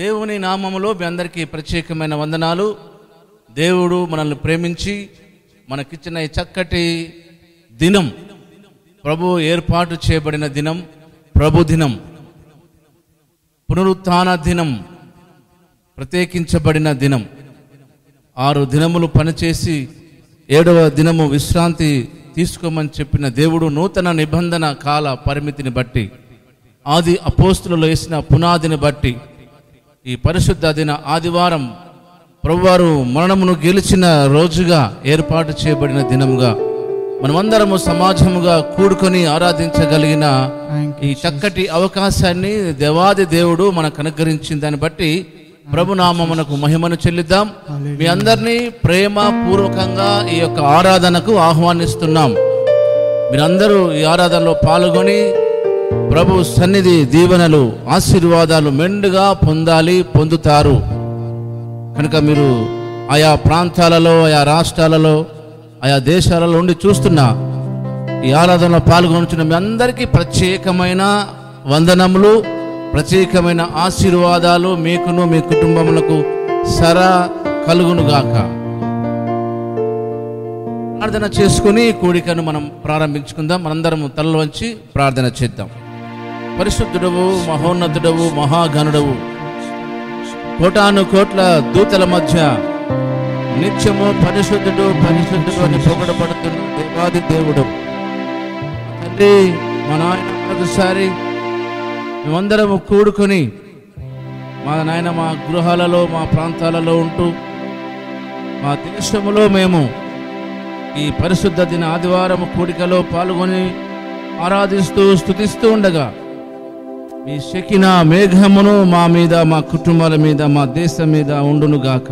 దేవుని నామములో మీ అందరికీ ప్రత్యేకమైన వందనాలు దేవుడు మనల్ని ప్రేమించి మనకిచ్చిన ఈ చక్కటి దినం ప్రభు ఏర్పాటు చేయబడిన దినం ప్రభు దినం పునరుత్థాన దినం ప్రత్యేకించబడిన దినం ఆరు దినములు పనిచేసి ఏడవ దినము విశ్రాంతి తీసుకోమని చెప్పిన దేవుడు నూతన నిబంధన కాల పరిమితిని బట్టి ఆది అపోస్తులలో వేసిన పునాదిని బట్టి ఈ పరిశుద్ధ దిన ఆదివారం ప్రభువారు మరణమును గెలిచిన రోజుగా ఏర్పాటు చేయబడిన దినముగా మనమందరము సమాజముగా కూడుకొని ఆరాధించగలిగిన థ్యాంక్ ఈ చక్కటి అవకాశాన్ని దేవాది దేవుడు మనకు అనుగ్రహించిన దాన్ని బట్టి ప్రభునామమునకు మహిమను చెల్లిద్దాం మీ అందరినీ ప్రేమ పూర్వకంగా ఈ యొక్క ఆరాధనకు ఆహ్వానిస్తున్నాం మీరందరూ ఈ ఆరాధనలో పాల్గొని ప్రభు సన్నిధి దీవెనలు ఆశీర్వాదాలు మెండుగా పొందాలి పొందుతారు కనుక మీరు ఆయా ప్రాంతాలలో ఆయా రాష్ట్రాలలో ఆయా దేశాలలో ఉండి చూస్తున్న ఈ ఆరాధనలో పాల్గొంటున్న మీ అందరికీ ప్రత్యేకమైన వందనములు ప్రత్యేకమైన ఆశీర్వాదాలు మీకును మీ కుటుంబములకు సరా కలుగునుగాక ప్రార్థన చేసుకుని ఈ కూడికను మనం ప్రారంభించుకుందాం మనందరం తలలు వంచి ప్రార్థన చేద్దాం పరిశుద్ధుడవు మహోన్నతుడవు మహాగణుడవు కోటాను కోట్ల దూతల మధ్య నిత్యము పరిశుద్ధుడు పరిశుద్ధుడు అని పొగడబడుతున్న దేవాది దేవుడు తండ్రి మా నాయన ఒకసారి మేమందరము కూడుకొని మా నాయన మా గృహాలలో మా ప్రాంతాలలో ఉంటూ మా దేశములో మేము ఈ పరిశుద్ధ దిన ఆదివారం కూడికలో పాల్గొని ఆరాధిస్తూ స్తుతిస్తూ ఉండగా మీ శకిన మేఘమును మా మీద మా కుటుంబాల మీద మా దేశం మీద ఉండునుగాక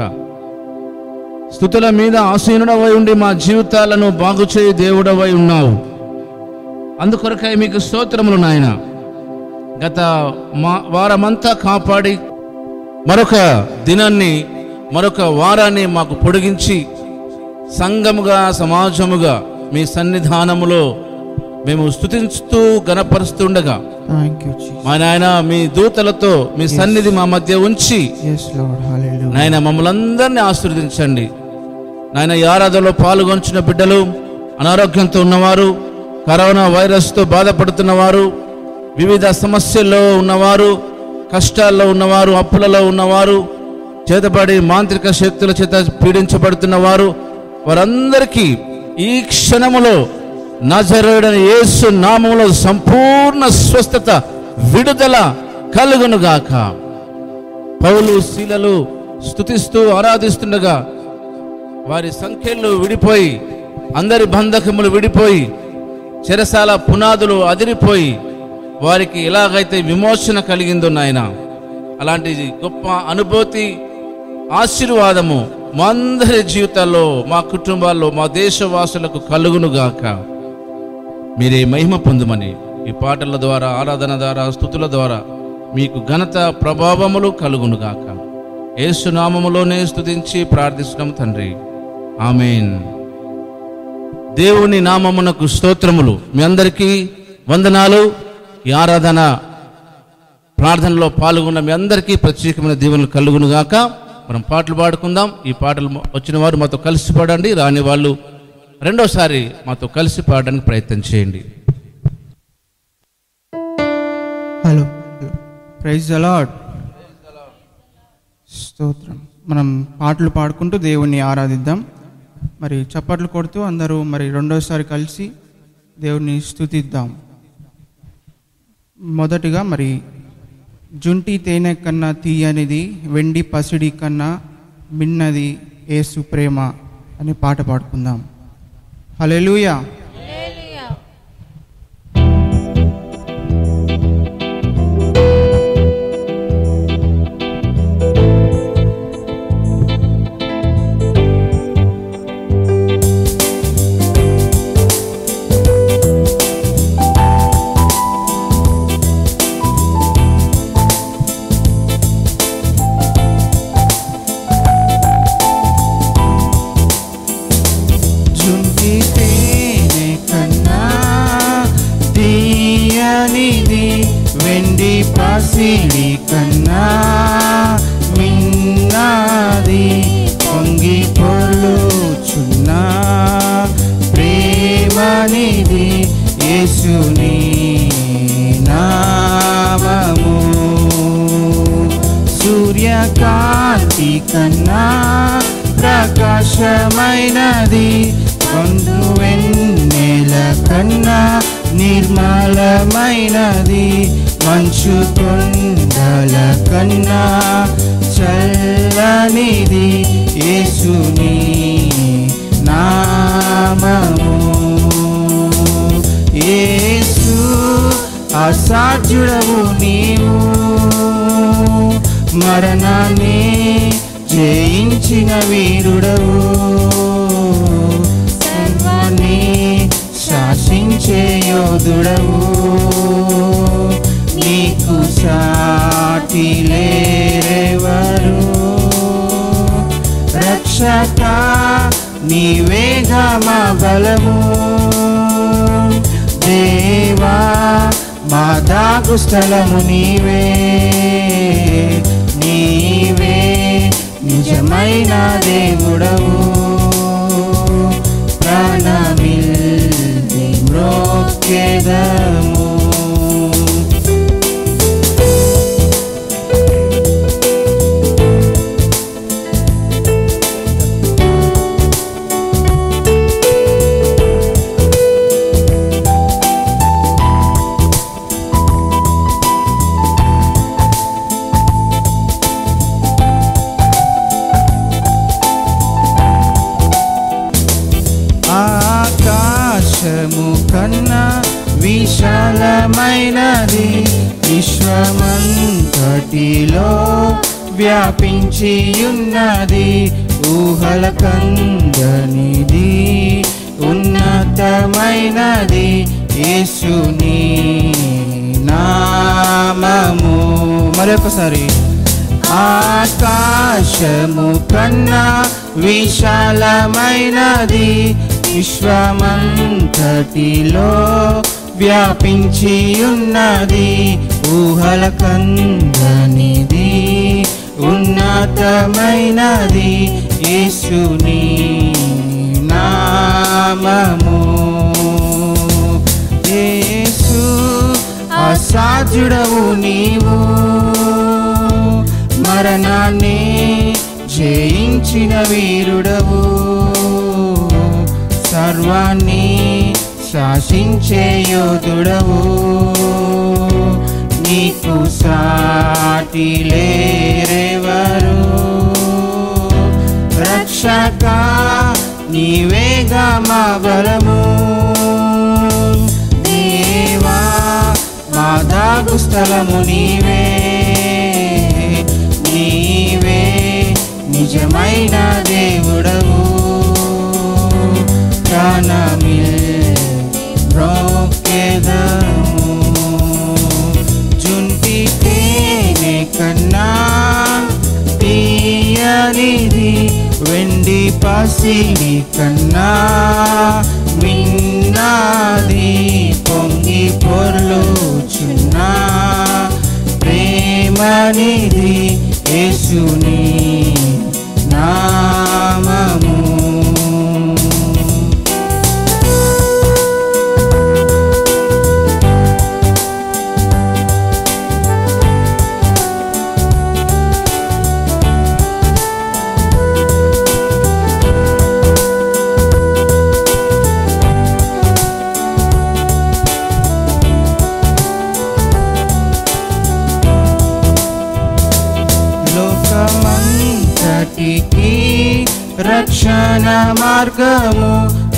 స్థుతుల మీద ఆసీనుడవై ఉండి మా జీవితాలను బాగు చేయి దేవుడవై ఉన్నావు అందుకొరకై మీకు స్తోత్రములు నాయన గత మా వారమంతా కాపాడి మరొక దినాన్ని మరొక వారాన్ని మాకు పొడిగించి సంఘముగా సమాజముగా మీ సన్నిధానములో మేము స్తుతించుతూ గనపరుస్తుండగా థ్యాంక్ యూ జీ మా నాయన మీ దూతలతో మీ సన్నిధి మా మధ్య ఉంచి ఎస్ లార్డ్ హల్లెలూయా నాయన మమ్మల్ని అందరినీ ఆశీర్వదించండి నాయన ఈ ఆరాధనలో పాల్గొంచిన బిడ్డలు అనారోగ్యంతో ఉన్నవారు కరోనా వైరస్తో బాధపడుతున్నవారు వివిధ సమస్యల్లో ఉన్నవారు కష్టాల్లో ఉన్నవారు అప్పులలో ఉన్నవారు చేతబడి మాంత్రిక శక్తుల చేత పీడించబడుతున్న వారు వారందరికీ ఈ క్షణములో నజరుడని యేసు నామములో సంపూర్ణ స్వస్థత విడుదల కలుగునుగాక పౌలు శీలలు స్తుతిస్తూ ఆరాధిస్తుండగా వారి సంఖ్యలు విడిపోయి అందరి బంధకములు విడిపోయి చెరసాల పునాదులు అదిరిపోయి వారికి ఎలాగైతే విమోచన కలిగిందో నాయన అలాంటి గొప్ప అనుభూతి ఆశీర్వాదము మా అందరి జీవితాల్లో మా కుటుంబాల్లో మా దేశవాసులకు కలుగునుగాక మీరే మహిమ పొందుమని ఈ పాటల ద్వారా ఆరాధన ద్వారా స్థుతుల ద్వారా మీకు ఘనత ప్రభావములు కలుగునుగాక ఏసునామములోనే స్తుతించి ప్రార్థిస్తున్నాం తండ్రి ఆమెన్ దేవుని నామమునకు స్తోత్రములు మీ అందరికీ వందనాలు ఈ ఆరాధన ప్రార్థనలో పాల్గొన్న మీ అందరికీ ప్రత్యేకమైన దీవెనలు కలుగునుగాక మనం పాటలు పాడుకుందాం ఈ పాటలు వచ్చిన వారు మాతో కలిసి పాడండి రాని వాళ్ళు రెండోసారి మాతో కలిసి పాడడానికి ప్రయత్నం చేయండి hello hello praise the Lord స్తోత్రం మనం పాటలు పాడుకుంటూ దేవుణ్ణి ఆరాధిద్దాం మరి చప్పట్లు కొడుతూ అందరూ మరి రెండోసారి కలిసి దేవుణ్ణి స్తుతిద్దాం మొదటిగా మరి జుంటి తేనె కన్నా తీయనిది వెండి పసిడి కన్నా మిన్నది ఏసు ప్రేమ అని పాట పాడుకుందాం హల్లెలూయా జుంటి తేనె కన్నా తీయనిది వెండి పసిడి కన్నా యేసుని నామము సూర్యకాంతి కన్నా ప్రకాశమైనది కొండు వెన్నెల కన్నా నిర్మలమైనది మంచు కొండల కన్నా చల్లనిది యేసుని నామము యేసు అసాధ్యుడవు నీవు మరణాన్ని జయించిన వీరుడవు సర్వాన్ని శాసించే యోధుడవు నీకు సాటి లేరెవరు రక్షక నీవేగా మా బలము దేవా మా దాగు స్థలము నీవే నీవే నిజమైన దేవుడవు ప్రాణమిల్లి మ్రోక్కెదము ఆకాశము కన్నా విశాలమైనది విశ్వమంతటిలో వ్యాపించి ఉన్నది ఊహల కందనిది ఉన్నతమైనది యేసుని నామము మరొకసారి ఆకాశము కన్నా విశాలమైనది విశ్వమంతటిలో వ్యాపించి ఉన్నది ఊహల కందనిది ఉన్నతమైనది యేసుని నామము యేసు అసాధ్యుడవు నీవు మరణాన్ని జయించిన వీరుడవు సర్వాన్ని శాసించే యోధుడవు నీకు సాటి లేరెవరు రక్షక నీవేగా మా బలము దేవా మా దాగు స్థలము నీవే నీవే నిజమైన దేవుడవు ప్రాణమిల్కెదము జుంటి తేనె కన్నా తీయనిది వెండి పసిడి కన్నా మిన్నాది పొంగి పొర్లుచున్నా ప్రేమనిది యేసుని నామము లోకమంతటికి రక్షణ మార్గము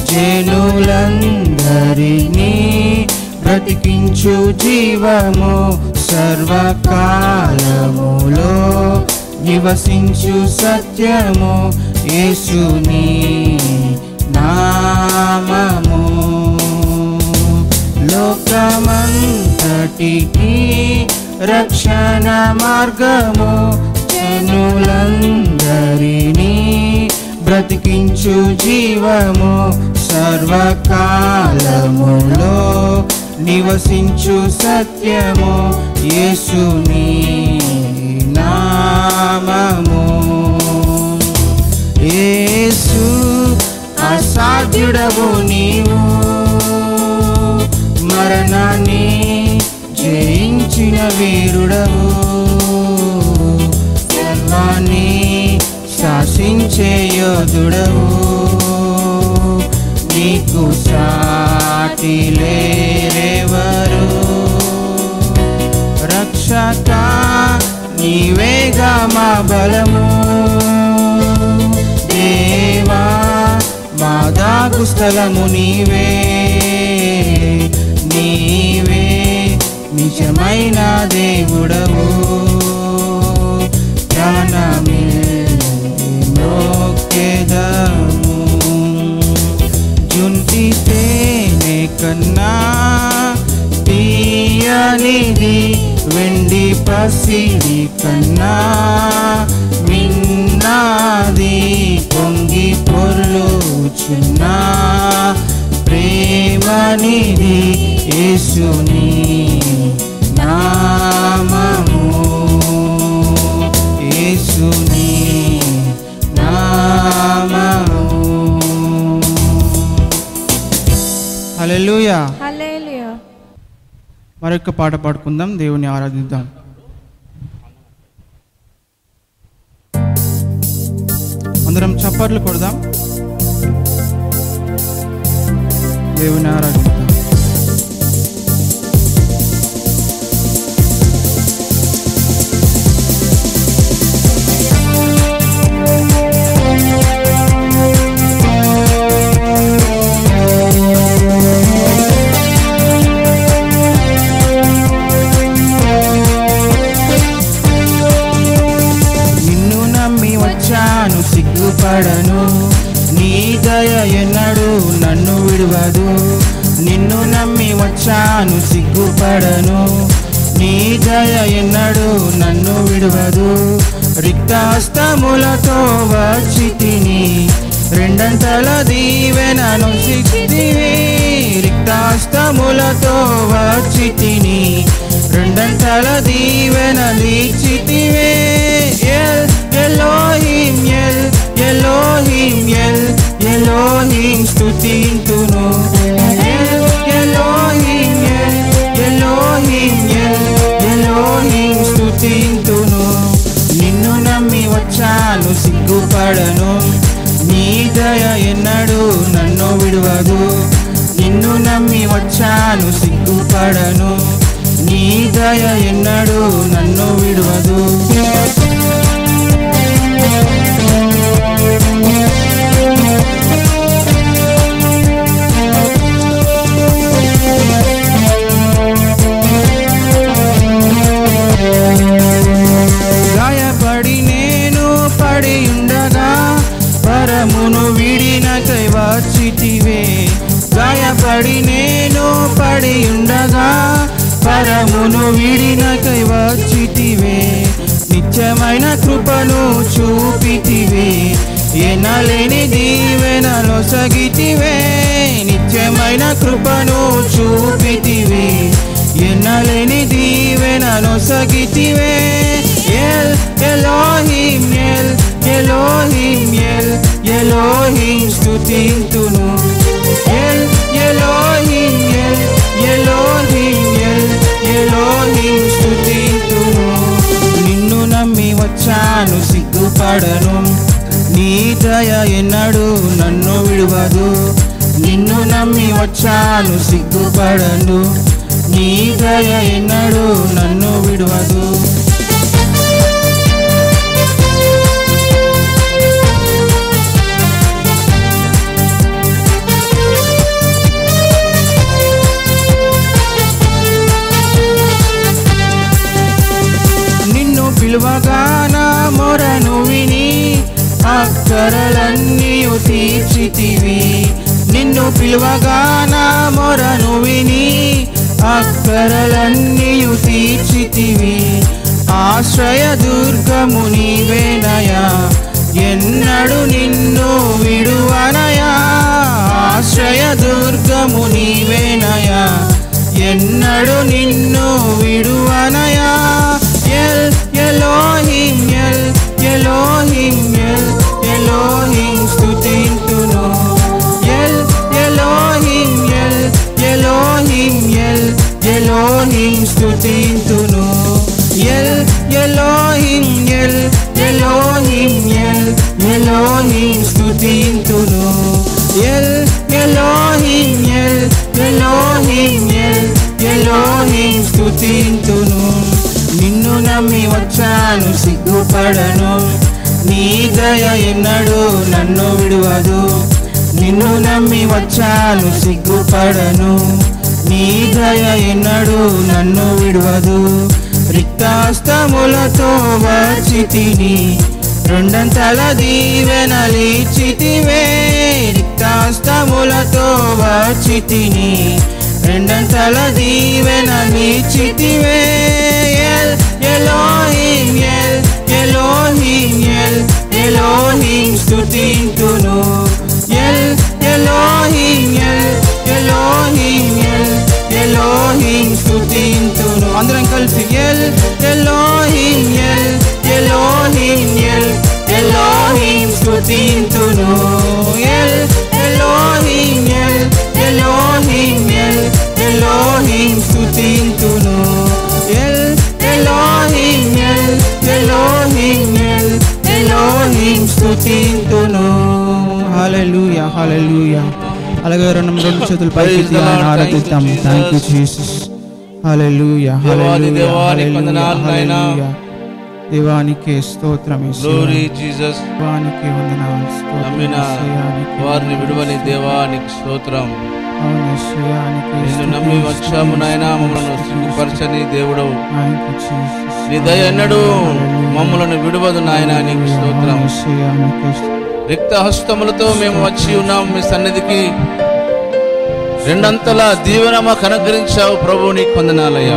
జనులందరినీ బ్రతికించు జీవము సర్వకాలములో నివసించు సత్యము యేసుని నామము లోకమంతటికి రక్షణ మార్గము జనులందరినీ బ్రతికించు జీవము సర్వకాలములో నివసించు సత్యము యేసుని నామము యేసు అసాధ్యుడవు నీవు మరణాన్ని జయించిన వీరుడవు సర్వాన్ని శాసించే యోధుడవు నీకు సాటి లేరెవరు రక్షక నీవేగా మా బలము దేవా మా దాగు స్థలము నీవే నీవే నిజమైన దేవుడవు ప్రాణమే మొక్కెదము జుంటి తేనె కన్నా తీయనిది వెండి పసిడి కన్నా మిన్నాది పొంగి పొర్లుచున్న ప్రేమనిది యేసుని నామము యేసుని నామము హల్లెలూయా హల్లెలూయా మరొక పాట పాడుకుందాం దేవుని ఆరాధిద్దాం అందరం చప్పట్లు కొడదాం దేవుని ఆరాధిద్దాం నిన్ను నమ్మి వచ్చాను సిగ్గుపడను నీ దయ ఎన్నడు నన్ను విడవదు నిన్ను నమ్మి వచ్చాను సిగ్గుపడను నీ దయ ఎన్నడు నన్ను విడవదు రిక్తాస్తములతో వచ్చి తిని రెండంతల దీవెనను సిక్తివి రిక్తాస్తములతో వచ్చి తిని రెండంతల దీవెన దీక్షితివే El Elohim El Elohim El Elohim స్తుతింతును El Elohim El Elohim El Elohim స్తుతింతును నిన్ను నమ్మి వచ్చాను సిగ్గుపడను నీ దయ ఎన్నడు నన్ను విడవదు నిన్ను నమ్మి వచ్చాను సిగ్గుపడను నీ దయ ఎన్నడు నన్ను విడవదు గాయపడి నేను పడి ఉండగా పరమును విడినకై వచ్చితివే గాయపడి నేను పడి ఉండగా పరమును విడినకై వచ్చితివే నిత్యమైన కృపను చూపితివే ఎనలేని దీవెనలో సగితివే నిత్యమైన కృపను చూపితివే ఎన్నలేని దీవెనను సగితివే El Elohim El Elohim El Elohim స్తుతింతును El Elohim El Elohim El Elohim స్తుతింతును నిన్ను నమ్మి వచ్చాను సిగ్గుపడను నీ దయ ఎన్నడు నన్ను విడవదు నిన్ను నమ్మి వచ్చాను సిగ్గుపడను నీ దయ ఎన్నడు నన్ను విడవదు నిన్ను పిలువగా నా మొరను విని అక్కరలన్నీ తీర్చితివి నిన్ను పిలువగా నా మొరను విని అక్కరలన్నీ తీర్చితివి ఆశ్రయ దుర్గము నీవేనయా ఎన్నడు నిన్ను విడువనయా ఆశ్రయ దుర్గము నీవేనయా ఎన్నడు నిన్ను విడువనయా El Elohim El Elohim El Elohim స్తుతింతును El Elohim El Elohim El Elohim స్తుతింతును El Elohim El Elohim El Elohim స్తుతింతును El Elohim El Elohim El Elohim స్తుతింతును నిన్ను నమ్మి వచ్చాను సిగ్గుపడను నీ దయ ఎన్నడూ నన్ను విడువదు నిన్ను నమ్మి వచ్చాను సిగ్గుపడను నీ దయ ఎన్నడూ నన్ను విడువదు రిక్తాస్తములతో వచ్చి తిని రెండంతల దీవెనలిచితివే రిక్తాస్తములతో వచ్చి తిని రెండంతల దీవెనలిచితివే El Elohim El Elohim El Elohim స్తుతింతును El Elohim El Elohim El Elohim స్తుతింతును అందరం కలిసి El Elohim El Elohim El Elohim స్తుతింతును El Elohim El Elohim El Elohim స్తుతింతును El Elohim El Elohim El Elohim స్తుతింతును హల్లెలూయా హల్లెలూయా అలాగే రెండు రెండు చేతులు పైకి Praise the Lord. ఆయన ఆరాధిద్దాం Thank you, thank you Jesus hallelujah దేవాది హల్లెలూయా దేవానికి హల్లెలూయా వందనాలు నాయనా. హల్లెలూయా దేవానికి స్తోత్రం యేసయ్యా. గ్లోరీ జీసస్ దేవానికి వందనాలు స్తోత్రం నమ్మిన యేసయ్యానికి వారిని విడువని దేవానికి స్తోత్రం అవును యేసయ్యానికి నిన్ను స్తుతి, నమ్మి వచ్చాము స్తుతి, నాయన స్తుతి, మమ్మల్ని స్తుతి, సిగ్గుపరచని దేవుడు Thank you, Jesus. నీ దయ ఎన్నడూ హల్లెలూయా. మమ్మలను విడువదు నాయన నీకు స్తోత్రం అవును యేసయ్యానికి స్తోత్రం. రిక్త హస్తములతో మేము వచ్చి ఉన్నాం మీ సన్నిధికి రెండంతల దీవెన మాకు అనుగ్రహించావు ప్రభు నీకు వందనాలయ్యా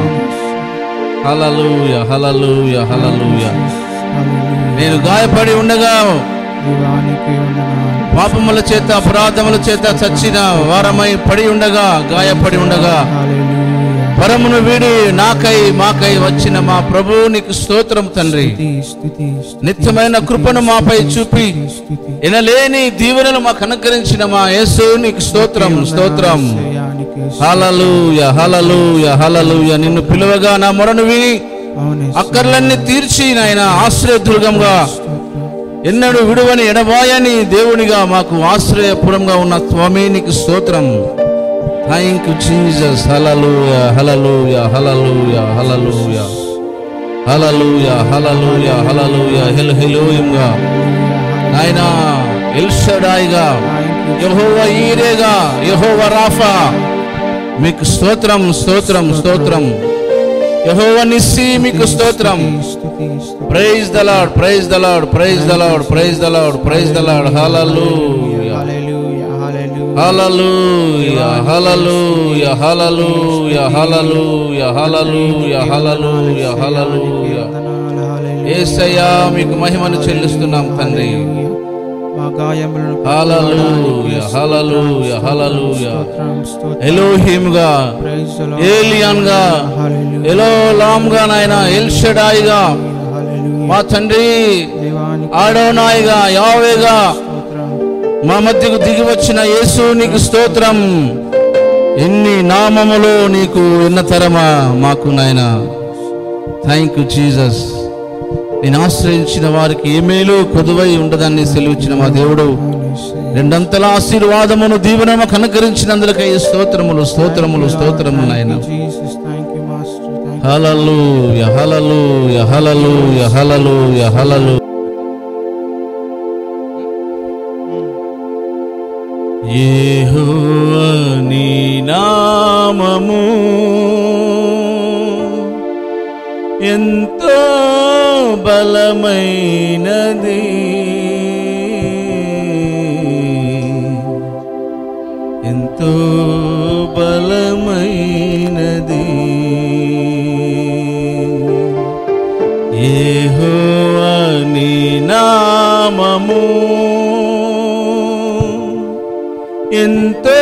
హలలుయ హలలుయ హలలుయ హల్లెలూయా. నేను గాయపడి ఉండగా దేవానికి వందనాలు పాపముల చేత అపరాధముల చేత చచ్చిన వారమై పడి ఉండగా గాయపడి ఉండగా హల్లెలూయా. పరమును వీడి నాకై మాకై వచ్చిన మా ప్రభు నీకు స్తోత్రం తండ్రి స్తుతి, స్తుతి, స్తుతి, నిత్యమైన కృపను మాపై చూపి స్తుతి. ఎనలేని దీవెనలు మాకు అనుగ్రహించిన మా యేసు నీకు స్తోత్రం స్తోత్ం యేసయ్యానికి స్తోత్రం. హలలుయ హలలుయ హలలుయ నిన్ను పిలువగా నా మొరను విని అవును యేసయ్యా. అక్కర్లన్నీ తీర్చి నాయన ఆశ్రయదుర్గంగా స్తోత్రం. ఎన్నడు విడువని ఎడబాయని దేవునిగా మాకు ఆశ్రయపురంగా ఉన్న స్వామి నీకు స్తోత్రం thank you Jesus hallelujah hallelujah hallelujah hallelujah hallelujah hallelujah hallelujah హెల్ హెలోయంగా నాయన ఎల్షడాయిగా యహోవ ఈరేగా యహోవ రాఫా మీకు స్తోత్రం స్తోత్రం స్తోత్రం యహోవ నిస్సి మీకు స్తోత్రం స్తుతి, స్తుతి. Praise the Lord praise the Lord praise the Lord praise the Lord praise the Lord hallelujah hallelujah, hallelujah. Hallelujah hallelujah hallelujah hallelujah hallelujah hallelujah hallelujah వందనాలు, హల్లెలూయా. యేసయ్యా మీకు మహిమను చెల్లిస్తున్నాం తండ్రి హల్లెలూయా. మా గాయములను హల్లెలూయా హల్లెలూయా హల్లెలూయా స్తోత్రం, స్తోత్రం. ఎలోహింగా Praise the Lord. ఏలియాన్గా హల్లెలూయా. ఎలోలాంగా నాయన ఎల్షడాయిగా హల్లెలూయా. మా తండ్రి దేవానికి ఆడోనాయిగా యావేగా స్తోత్రం. మా మధ్యకు దిగి వచ్చిన యేసు నీకు స్తోత్రం ఎన్ని నామములు నీకు ఎన్నతరమా మాకు నాయన థ్యాంక్ యూ జీసస్ నేను ఆశ్రయించిన వారికి ఏ మేలు కొదువై ఉండదని సెలవిచ్చిన మా దేవుడు అవును యేసయ్యా. రెండంతల ఆశీర్వాదమును దీవెన మాకు అనుగ్రహించినందులకై స్తోత్రములు స్తోత్రములు స్తోత్రములు నాయన Jesus, thank you, Master. Thank you. హలలు యహలలు యహలలు యహలలు యహలలు యెహోవా నీ నామము ఎంతో బలమైనది ఎంతో బలమైనది యెహోవా నీ నామము ఎంతో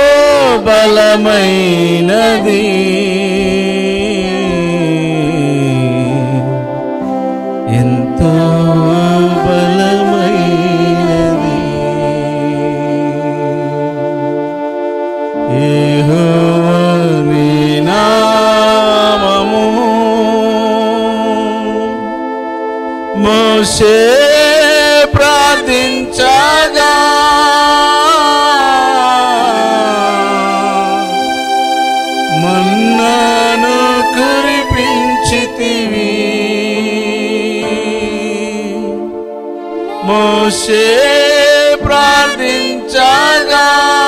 బలమైనది ఎంతో బలమైనది యెహోవా నీ నామము మోషే ప్రార్థించగా మన్నను కురిపించితివి మోషే ప్రార్థించగా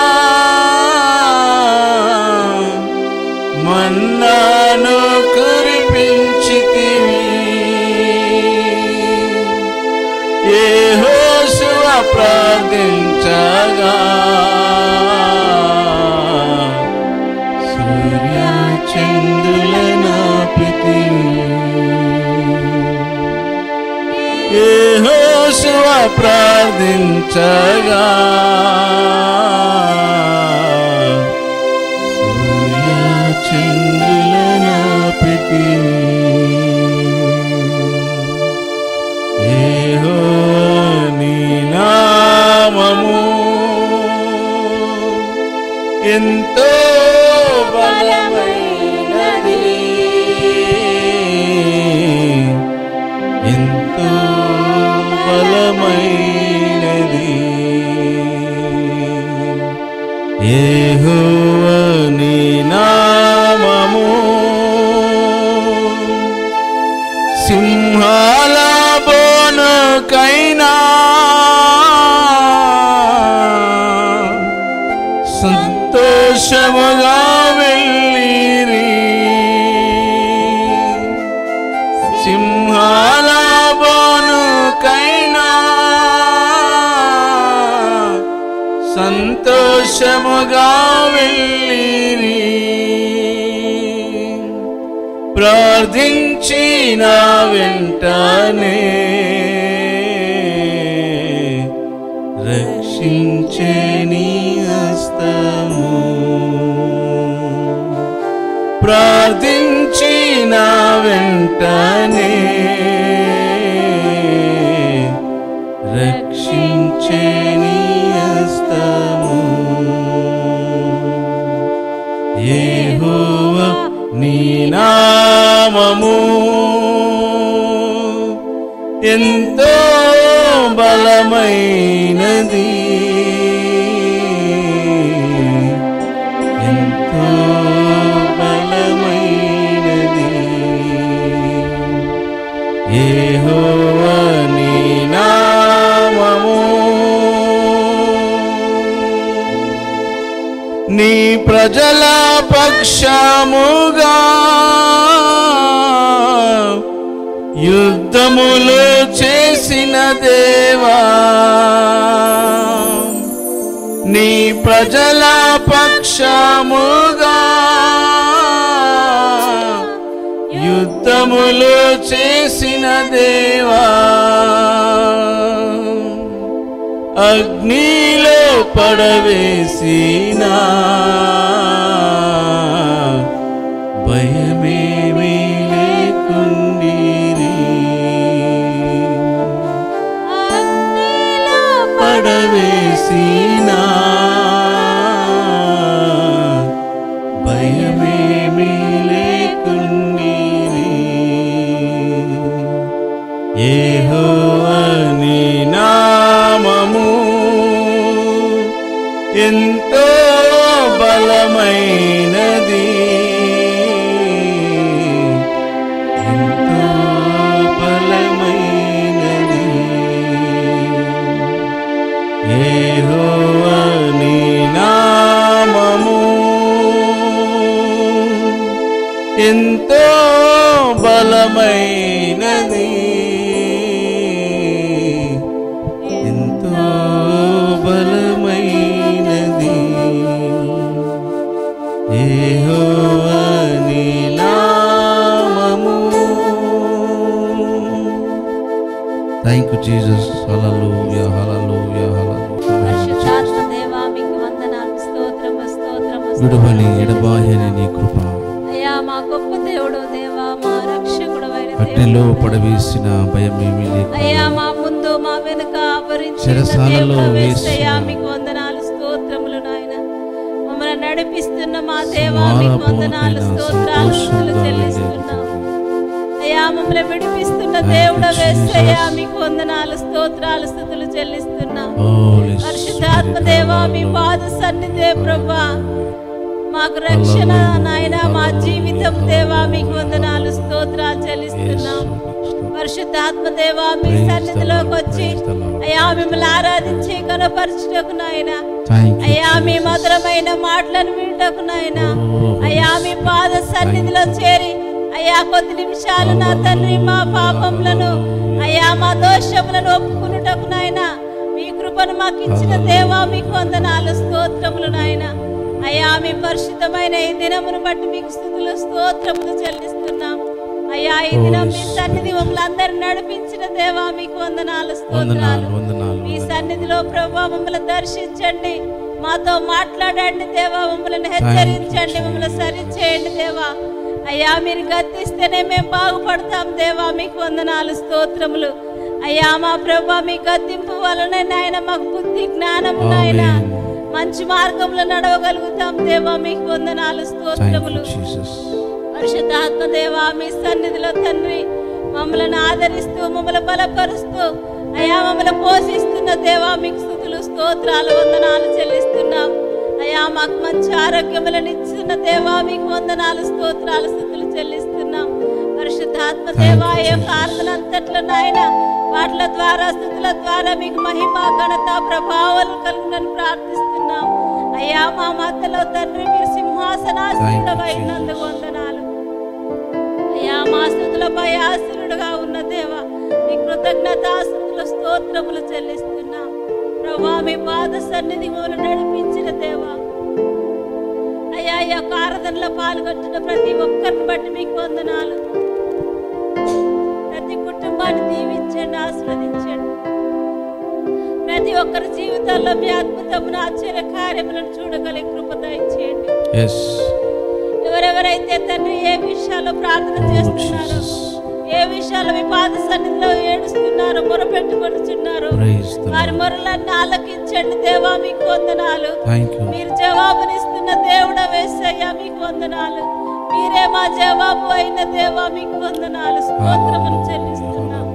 మన్నాను కురిపించితివి ఏ హోసువ ప్రార్థించగా సూర్య చంద్రుల నాపితివి ఏ హోసువ ప్రార్థించగా సూర్య చంద్రుల నాపితివి నీ నామము ఎంతో బలమైనది ఎంతో బలమైనది యెహోవా నీ నామము సింహాల బోనుకైనా సంతోషముగా వెళ్ళిరి సింహాల బోనుకైనా సంతోషముగా వెళ్ళిరి ప్రార్థించిన వెంటనే రక్షించే నీ హస్తము ప్రార్థించిన వెంటనే రక్షించే నీ హస్తము యెహోవా నీ నామము ఎంతో బలమైనది ఎంతో బలమైనది యెహోవా నీ నామము నీ ప్రజల పక్షముగా యుద్ధములు చేసిన దేవా నీ ప్రజల పక్షముగా యుద్ధములు చేసిన దేవా అగ్నిలో పడవేసిన భయమేమీ లేకుండిరి పడవేసిన భయమేమీ లేకుండిరి యెహోవా నీ నామము ఎంతో బలమైనది ఎంతో బలమైనది యెహోవా నీ నామము ఎంతో బలమైనది ఎంతో బలమైనది యెహోవా నీ నామము thank you Jesus hallelujah hallelujah పరిశుద్ధాత్మ దేవా మీకు వందనాలు స్తోత్రము స్తోత్రము విడువని ఎడబాయని నీ కృప అయ్యా మా గొప్ప దేవుడు దేవా మా రక్షకుడు అగ్నిలో పడవేసిన భయమేమీ అయ్యా లేకుండా మా ముందు మా వెనుక ఆవరించి చెరసాలలో వేసయ్యా వేసిన మీకు వందనాలు స్తోత్రములు నాయన మమ్మల్ని నడిపిస్తున్న మా దేవా సింహాల మీకు వందనాలు బోనుకైన స్తోత్రాలు స్తుతులు సంతోషంగా చెల్లిస్తున్నాం అయ్యా మమ్మల్ని విడిపిస్తున్న చేస్తున్న దేవుడ వేసయ్యా మీకు వందనాలు స్తోత్రాలు స్థుతులు చెల్లిస్తున్నాం Holy పరిశుద్ధాత్మ Spirit, దేవా మీ పాద సన్నిధే ప్రభా మాకు రక్షణ నాయన మా జీవితం దేవా మీకు వందనాలు స్తోత్రాలు చెల్లిస్తున్నాం పరిశుద్ధాత్మ దేవా మీ Praise the సన్నిధిలోకి Lord, వచ్చి praise the Lord. అయ్యా మిమ్మల్ని ఆరాధించే కనపరచుటకు నాయన Thank you, అయ్యా మీ Jesus. మధురమైన మాటలను వింటకు నాయన Oh, అయ్యా మీ పాద సన్నిధిలో చేరి అయ్యా కొద్ది నిమిషాలు నా తండ్రి మా పాపములను అయ్యా మా దోషములను ఒప్పుకున్నటకు నాయన మీ కృపను మాకు ఇచ్చిన దేవా మీకు వందనాలు స్తోత్రములు నాయన అయ్యా మీ పరిశుద్ధమైన ఈ దినమును బట్టి మీకు స్థుతులు స్తోత్రములు చెల్లిస్తున్నాం అయ్యా ఈ దినం మీ సన్నిధి మమ్మల్ని అందరిని నడిపించిన దేవా మీకు వందనాలు వందనాలు స్తోత్రాలు వందనాలు మీ సన్నిధిలో ప్రభా మమ్మల్ని దర్శించండి మాతో మాట్లాడండి దేవా మమ్మల్ని హెచ్చరించండి మమ్మల్ని సరిచేయండి దేవా అయ్యా మీరు గద్దిస్తేనే మేము బాగుపడతాం దేవా మీకు వందనాలు స్తోత్రములు అయ్యా మా ప్రభా మీ గద్దింపు వలన నాయన మాకు బుద్ధి జ్ఞానము నాయన Amen. మంచి మార్గంలో నడవగలుగుతాం దేవా మీకు వందనాలు థ్యాంక్ స్తోత్రములు యూ జీసస్ పరిశుద్ధాత్మ దేవా మీ సన్నిధిలో తండ్రి మమ్మల్ని ఆదరిస్తూ మమ్మల్ని బలపరుస్తూ అయా మమ్మల్ని పోషిస్తున్న దేవా మీకు స్థుతులు స్తోత్రాలు వందనాలు చెల్లిస్తున్నాం అయా మాకు మంచి ఆరోగ్యములను ఇస్తున్న దేవా మీకు వందనాలు స్తోత్రాలు స్థుతులు చెల్లిస్తున్నాం పరిశుద్ధాత్మ దేవా ఈ యొక్క ఆరాధన అంతట్లో నాయన వాటిల ద్వారా స్థుతుల ద్వారా మీకు మహిమ ఘనత ప్రభావాలు కలుగునని ప్రార్థిస్తున్నాం అయ్యా మా మధ్యలో తండ్రి మీరు సింహాసనాసీనుడమైనందుకు వందనాలు అయ్యా మా స్థుతులపై ఆశీనుడుగా ఉన్న దేవ మీ కృతజ్ఞతాస్తుతుల స్తోత్రములు చెల్లిస్తున్నాం ప్రభా మీ పాద సన్నిధి మమ్మల్ని నడిపించిన దేవా అయ్యా ఈ యొక్క ఆరాధనలో పాల్గొంటున్న ప్రతి ఒక్కరిని బట్టి మీకు వందనాలు ప్రతి కుటుంబాన్ని దీవించండి ఆస్వాదించండి ప్రతి ఒక్కరి జీవితాల్లో మీ అద్భుతమును ఆశ్చర్య కార్యములను చూడగలిగే కృప దయచేయండి ఎస్ ఎవరెవరైతే తండ్రి ఏ విషయాల్లో ప్రార్థన చేస్తున్నారో ఏ విషయాల్లో మీ పాద సన్నిధిలో ఏడుస్తున్నారో మొరపెట్టుకొనుచున్నారో ప్రైజ్ ద వారి మొరలన్నీ ఆలకించండి దేవా మీకు వందనాలు థ్యాంక్ యూ మీరు జవాబునిస్తున్న దేవుడ వేసయ్యా మీకు వందనాలు మీరే మా జవాబు అయిన దేవా మీకు వందనాలు స్తోత్రములు చెల్లిస్తున్నాం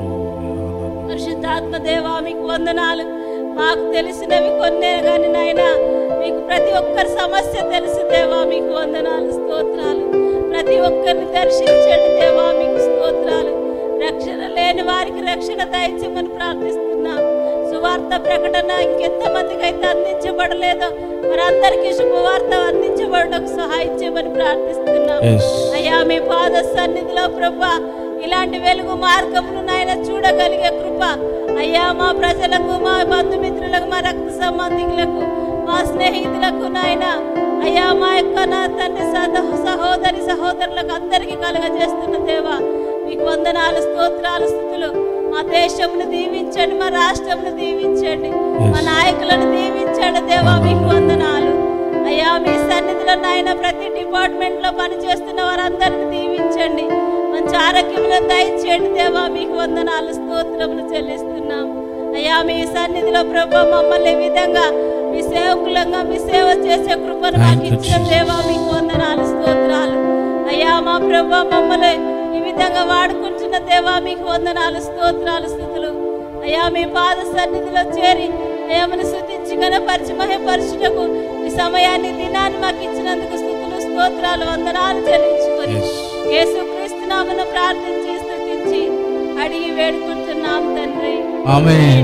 పరిశుద్ధాత్మ దేవా మీకు వందనాలు మాకు తెలిసినవి కొన్నే గాని నాయన మీకు ప్రతి ఒక్కరి సమస్య తెలుసు దేవా మీకు వందనాలు స్తోత్రాలు ప్రతి ఒక్కరిని దర్శించండి దేవా మీకు స్తోత్రాలు రక్షణ లేని వారికి రక్షణ దయచేయమని ప్రార్థిస్తున్నాం సువార్త ప్రకటన ఇంకెంత మందికి అయితే అందించబడలేదో మరందరికీ శుభవార్త అందించబడకు సహాయం చేయమని ప్రార్థిస్తున్నాం ఎస్ అయ్యా మీ పాద సన్నిధిలో ప్రభా ఇలాంటి వెలుగు మార్గమును నాయన చూడగలిగే కృప అయ్యా మా ప్రజలకు మా బంధుమిత్రులకు మా రక్త సంబంధికులకు మా స్నేహితులకు నాయన అయ్యా మా యొక్క నా తండ్రి సహ- సహోదరి సహోదరులకు అందరికీ కలుగజేస్తున్న దేవా మీకు వందనాలు స్తోత్రాలు స్థుతులు మా దేశంను దీవించండి మా రాష్ట్రంను దీవించండి మా నాయకులను దీవించండి దేవా మీకు వందనాలు అయ్యా మీ సన్నిధిలో నాయన ప్రతి డిపార్ట్మెంట్ లో పనిచేస్తున్న వారందరిని దీవించండి మంచి ఆరోగ్యంలో దయచేయండి దేవా మీకు వందనాలు స్తోత్రములు చెల్లిస్తున్నాం అయ్యా మీ సన్నిధిలో ప్రభు మమ్మల్ని ఈ విధంగా మీ సేవకులంగా మీ సేవ చేసే కృపను Thank మాకు you, ఇచ్చిన Jesus. దేవా మీకు వందనాలు స్తోత్రాలు అయ్యా మా ప్రభు మమ్మల్ని ఈ విధంగా వాడుకుంటున్న దేవా మీకు వందనాలు స్తోత్రాలు స్థుతులు అయ్యా మీ పాద సన్నిధిలో చేరి అయ్యా మన శుద్ధించి కనపరిచి మహపరచుటకు ఈ సమయాన్ని దినాన్ని మాకు ఇచ్చినందుకు స్థుతులు స్తోత్రాలు వందనాలు చెల్లించుకొని Yes. యేసుక్రీస్తు నామను ప్రార్థించి స్థుతించి అడిగి వేడుకుంటున్నాం తండ్రి amen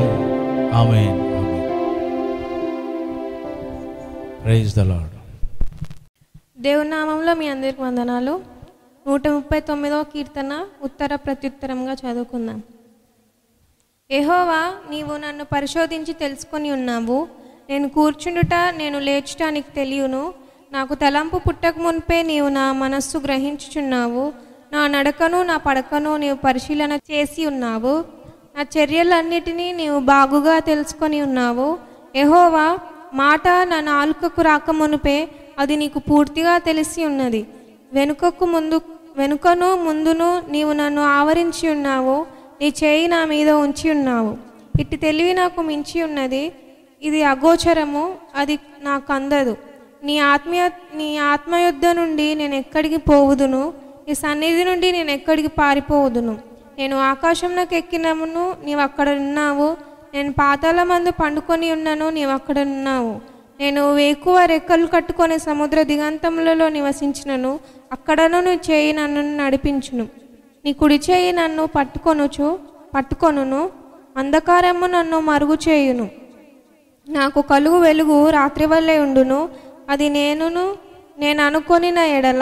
amen praise the Lord దేవుని నామంలో మీ అందరికి వందనాలు నూట ముప్పై తొమ్మిదవ కీర్తన ఉత్తర ప్రత్యుత్తరంగా చదువుకుందాం ఎహోవా నీవు నన్ను పరిశోధించి తెలుసుకొని ఉన్నావు నేను కూర్చుండుట నేను లేచటానికి తెలియను నాకు తలంపు పుట్టక మునిపే నీవు నా మనస్సు గ్రహించుచున్నావు నా నడకను నా పడకను నీవు పరిశీలన చేసి ఉన్నావు నా చర్యలన్నిటినీ నీవు బాగుగా తెలుసుకొని ఉన్నావు ఎహోవా మాట నా నాలుకకు రాకమునుపే అది నీకు పూర్తిగా తెలిసి ఉన్నది వెనుకకు ముందు వెనుకను ముందును నీవు నన్ను ఆవరించి ఉన్నావు నీ చేయి నా మీద ఉంచి ఉన్నావు ఇట్టి తెలివి నాకు మించి ఉన్నది ఇది అగోచరము అది నాకు అందదు నీ ఆత్మీయ నీ ఆత్మయుద్ధ నుండి నేను ఎక్కడికి పోవుదును నీ సన్నిధి నుండి నేను ఎక్కడికి పారిపోవుదును నేను ఆకాశంలోకి ఎక్కినమును నీవు అక్కడ ఉన్నావు నేను పాతాల మందు పండుకొని ఉన్నాను నీవు అక్కడ ఉన్నావు నేను వేకువ రెక్కలు కట్టుకొని సముద్ర దిగంతములలో నివసించినను అక్కడను నీ చేయి నన్ను నడిపించును నీ కుడి చేయి నన్ను పట్టుకొనుచు పట్టుకొనును అంధకారము నన్ను మరుగు చేయును నాకు కలుగు వెలుగు రాత్రి వల్లే ఉండును అది నేనును నేను అనుకొనిన ఎడల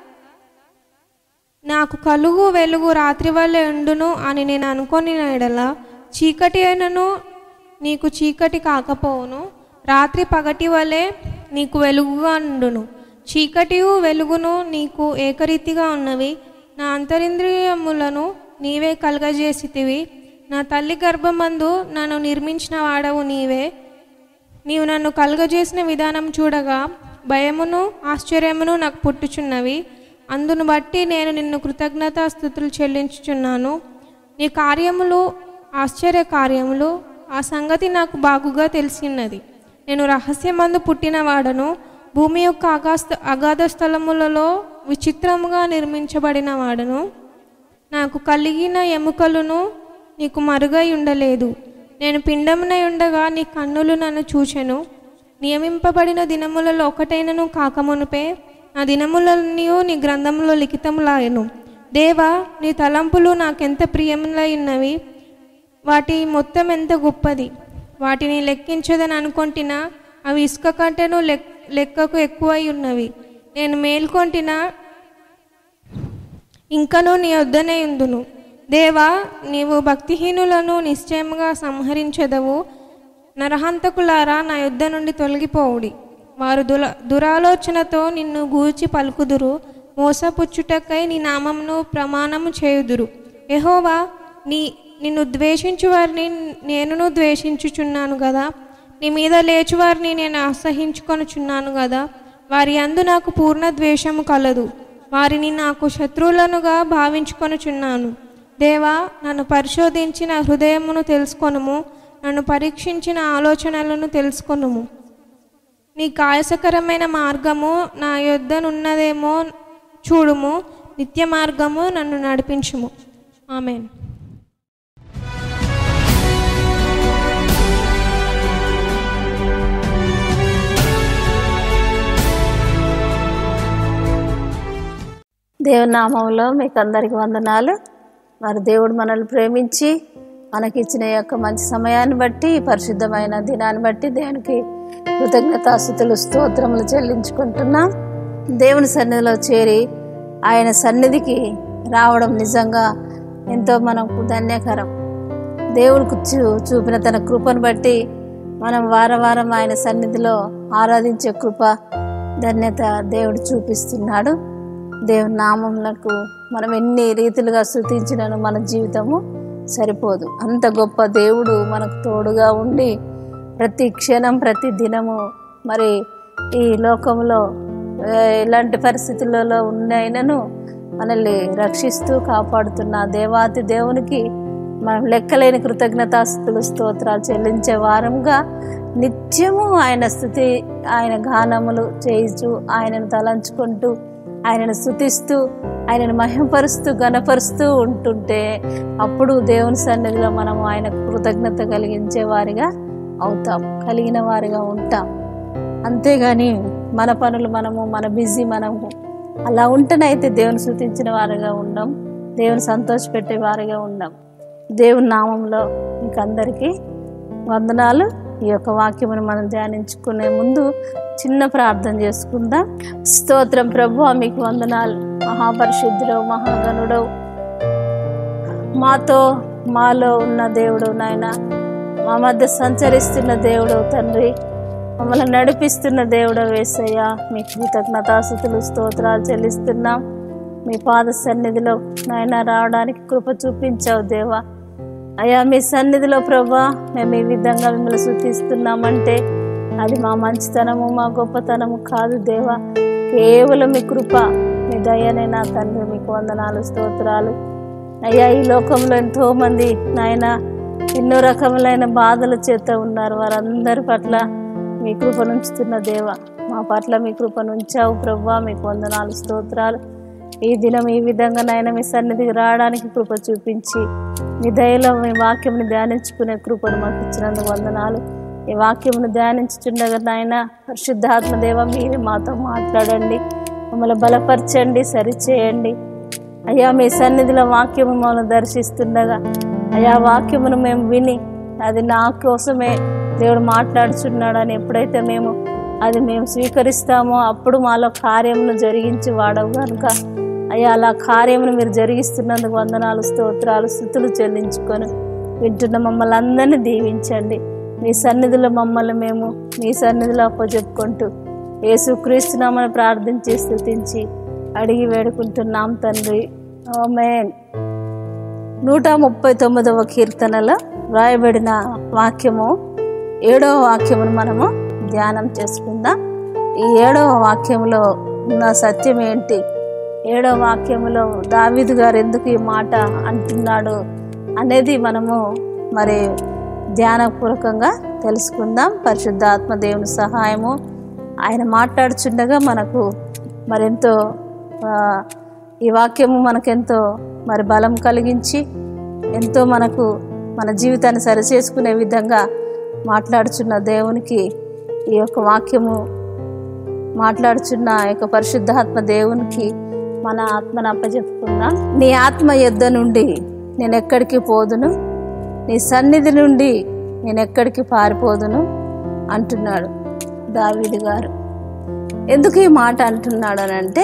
నాకు కలుగు వెలుగు రాత్రి వల్లే ఉండును అని నేను అనుకొనిన ఎడల చీకటి అయినను నీకు చీకటి కాకపోవును రాత్రి పగటి వలె నీకు వెలుగుగా ఉండును చీకటియు వెలుగును నీకు ఏకరీతిగా ఉన్నవి నా అంతరింద్రియములను నీవే కలగజేసితివి నా తల్లి గర్భమందు నన్ను నిర్మించిన వాడవు నీవే నీవు నన్ను కలుగజేసిన విధానం చూడగా భయమును ఆశ్చర్యమును నాకు పుట్టుచున్నవి అందును బట్టి నేను నిన్ను కృతజ్ఞతాస్థుతులు చెల్లించుచున్నాను నీ కార్యములు ఆశ్చర్య కార్యములు ఆ సంగతి నాకు బాగుగా తెలిసినది నేను రహస్యమందు పుట్టినవాడను భూమి యొక్క అగాస్త అగాధ స్థలములలో విచిత్రముగా నిర్మించబడిన వాడను నాకు కలిగిన ఎముకలను నీకు మరుగై ఉండలేదు నేను పిండమునై ఉండగా నీ కన్నులు నన్ను చూచెను నియమింపబడిన దినములలో ఒకటైనను కాకమునుపే నా దినములన్నీ నీ గ్రంథంలో లిఖితములాయను దేవా నీ తలంపులు నాకెంత ప్రియములై ఉన్నవి వాటి మొత్తం ఎంత గొప్పది వాటిని లెక్కించదని అనుకొంటినా అవి ఇసుక కంటేను లెక్ లెక్కకు ఎక్కువై ఉన్నవి నేను మేల్కొంటినా ఇంకనూ నీ వద్దనే ఉందును దేవా నీవు భక్తిహీనులను నిశ్చయముగా సంహరించదవు నరహంతకులారా నా యుద్ధ నుండి తొలగిపోవుడి వారు దుల దురాలోచనతో నిన్ను గూర్చి పలుకుదురు మోసపుచ్చుటకై నీ నామమును ప్రమాణము చేయుదురు ఎహోవా నీ నిన్ను ద్వేషించు వారిని నేనును ద్వేషించుచున్నాను కదా నీ మీద లేచు వారిని నేను అసహించుకొనుచున్నాను కదా వారి అందు నాకు పూర్ణ ద్వేషము కలదు వారిని నాకు శత్రువులనుగా భావించుకొనుచున్నాను దేవా నన్ను పరిశోధించిన హృదయమును తెలుసుకొనుము నన్ను పరీక్షించిన ఆలోచనలను తెలుసుకొనుము నీ కాయసకరమైన మార్గము నా యొద్దనున్నదేమో చూడుము నిత్య మార్గము నన్ను నడిపించుము ఆమెన్ దేవుని నామంలో మీకు అందరికి వందనాలు మరి దేవుడు మనల్ని ప్రేమించి మనకిచ్చిన ఈ యొక్క మంచి సమయాన్ని బట్టి ఈ పరిశుద్ధమైన దినాన్ని బట్టి దేవునికి కృతజ్ఞతాస్థుతులు స్తోత్రములు చెల్లించుకుంటున్నాం దేవుని సన్నిధిలో చేరి ఆయన సన్నిధికి రావడం నిజంగా ఎంతో మనకు ధన్యకరం దేవుడికి చూ చూపిన తన కృపను బట్టి మనం వారం వారం ఆయన సన్నిధిలో ఆరాధించే కృప ధన్యత దేవుడు చూపిస్తున్నాడు దేవుని నామములకు మనం ఎన్ని రీతిలుగా స్థుతించినను మన జీవితము సరిపోదు అంత గొప్ప దేవుడు మనకు తోడుగా ఉండి ప్రతి క్షణం ప్రతి దినము మరి ఈ లోకంలో ఏ, ఎలాంటి పరిస్థితులలో ఉన్నైనను మనల్ని రక్షిస్తూ కాపాడుతున్న దేవాతి దేవునికి మనం లెక్కలేని కృతజ్ఞతాస్తుతులు స్తోత్రాలు చెల్లించే వారంగా నిత్యము ఆయన స్థుతి ఆయన గానములు చేయిచు ఆయనను తలంచుకుంటూ ఆయనను స్థుతిస్తూ ఆయనను మహిమపరుస్తూ గణపరుస్తూ ఉంటుంటే అప్పుడు దేవుని సన్నిధిలో మనం ఆయన కృతజ్ఞత కలిగించే వారిగా అవుతాం కలిగిన వారిగా ఉంటాం అంతేగాని మన పనులు మనము మన బిజీ మనము అలా ఉంటేనైతే దేవుని స్థుతించిన వారిగా ఉండం దేవుని సంతోషపెట్టే వారిగా ఉండం దేవుని నామంలో మీకు అందరికీ వందనాలు ఈ యొక్క వాక్యమును మనం ధ్యానించుకునే ముందు చిన్న ప్రార్థన చేసుకుందాం స్తోత్రం ప్రభు మీకు వందనాలు మహాపరిశుద్ధుడవు మహాగణుడవు మాతో మాలో ఉన్న దేవుడు నాయన మా మధ్య సంచరిస్తున్న దేవుడు తండ్రి మమ్మల్ని నడిపిస్తున్న దేవుడు వేసయ్యా మీ కృతజ్ఞతాస్థుతులు స్తోత్రాలు చెల్లిస్తున్నాం మీ పాద సన్నిధిలో నాయన రావడానికి కృప చూపించావు దేవా అయ్యా మీ సన్నిధిలో ప్రభా మేము ఈ విధంగా మిమ్మల్ని శుద్ధిస్తున్నామంటే అది మా మంచితనము మా గొప్పతనము కాదు దేవా కేవలం మీ కృప మీ దయనే నా తండ్రి మీకు వందనాలు స్తోత్రాలు అయ్యా ఈ లోకంలో ఎంతో మంది నాయన ఎన్నో రకములైన బాధల చేత ఉన్నారు వారందరి పట్ల మీ కృపనుంచుతున్న దేవ మా పట్ల మీ కృపనుంచావు ప్రభా మీకు వందనాలు స్తోత్రాలు ఈ దినం ఈ విధంగా నాయన మీ సన్నిధికి రావడానికి కృప చూపించి మీ దయలో మీ వాక్యంని ధ్యానించుకునే కృపను మాకు ఇచ్చినందుకు వందనాలు ఈ వాక్యమును ధ్యానించుచుండగా నాయన పరిశుద్ధాత్మ దేవ మీరే మాతో మాట్లాడండి మమ్మల్ని బలపరచండి సరిచేయండి అయ్యా మీ సన్నిధిలో వాక్యము మమ్మల్ని దర్శిస్తుండగా అయ్యా వాక్యమును మేము విని అది నా కోసమే దేవుడు మాట్లాడుచున్నాడని ఎప్పుడైతే మేము అది మేము స్వీకరిస్తామో అప్పుడు మాలో కార్యమును జరిగించి వాడవు కనుక అయ్యా అలా కార్యమును మీరు జరిగిస్తున్నందుకు వందనాలు స్తోత్రాలు స్థుతులు చెల్లించుకొని వింటున్న మమ్మల్ని అందరినీ దీవించండి మీ సన్నిధిలో మమ్మల్ని మేము మీ సన్నిధిలో అప్పచెప్పుకుంటూ యేసుక్రీస్తునామని ప్రార్థించి స్థుతించి అడిగి వేడుకుంటున్నాం తండ్రి ఆమేన్ నూట ముప్పై తొమ్మిదవ కీర్తనలో వ్రాయబడిన వాక్యము ఏడవ వాక్యమును మనము ధ్యానం చేసుకుందాం ఈ ఏడవ వాక్యములో ఉన్న సత్యం ఏంటి ఏడవ వాక్యములో దావీదు గారు ఎందుకు ఈ మాట అంటున్నాడు అనేది మనము మరి ధ్యానపూర్వకంగా తెలుసుకుందాం పరిశుద్ధాత్మ దేవుని సహాయము ఆయన మాట్లాడుచుండగా మనకు మరెంతో ఆ, ఈ వాక్యము మనకెంతో మరి బలం కలిగించి ఎంతో మనకు మన జీవితాన్ని సరిచేసుకునే విధంగా మాట్లాడుచున్న దేవునికి ఈ యొక్క వాక్యము మాట్లాడుచున్న ఈ యొక్క పరిశుద్ధాత్మ దేవునికి మన ఆత్మను అప్పచెప్పుకుందాం నీ ఆత్మ యుద్ధ నుండి నేను ఎక్కడికి పోదును నీ సన్నిధి నుండి నేను ఎక్కడికి పారిపోదును అంటున్నాడు దావీదు గారు ఎందుకు ఈ మాట అంటున్నాడు అని అంటే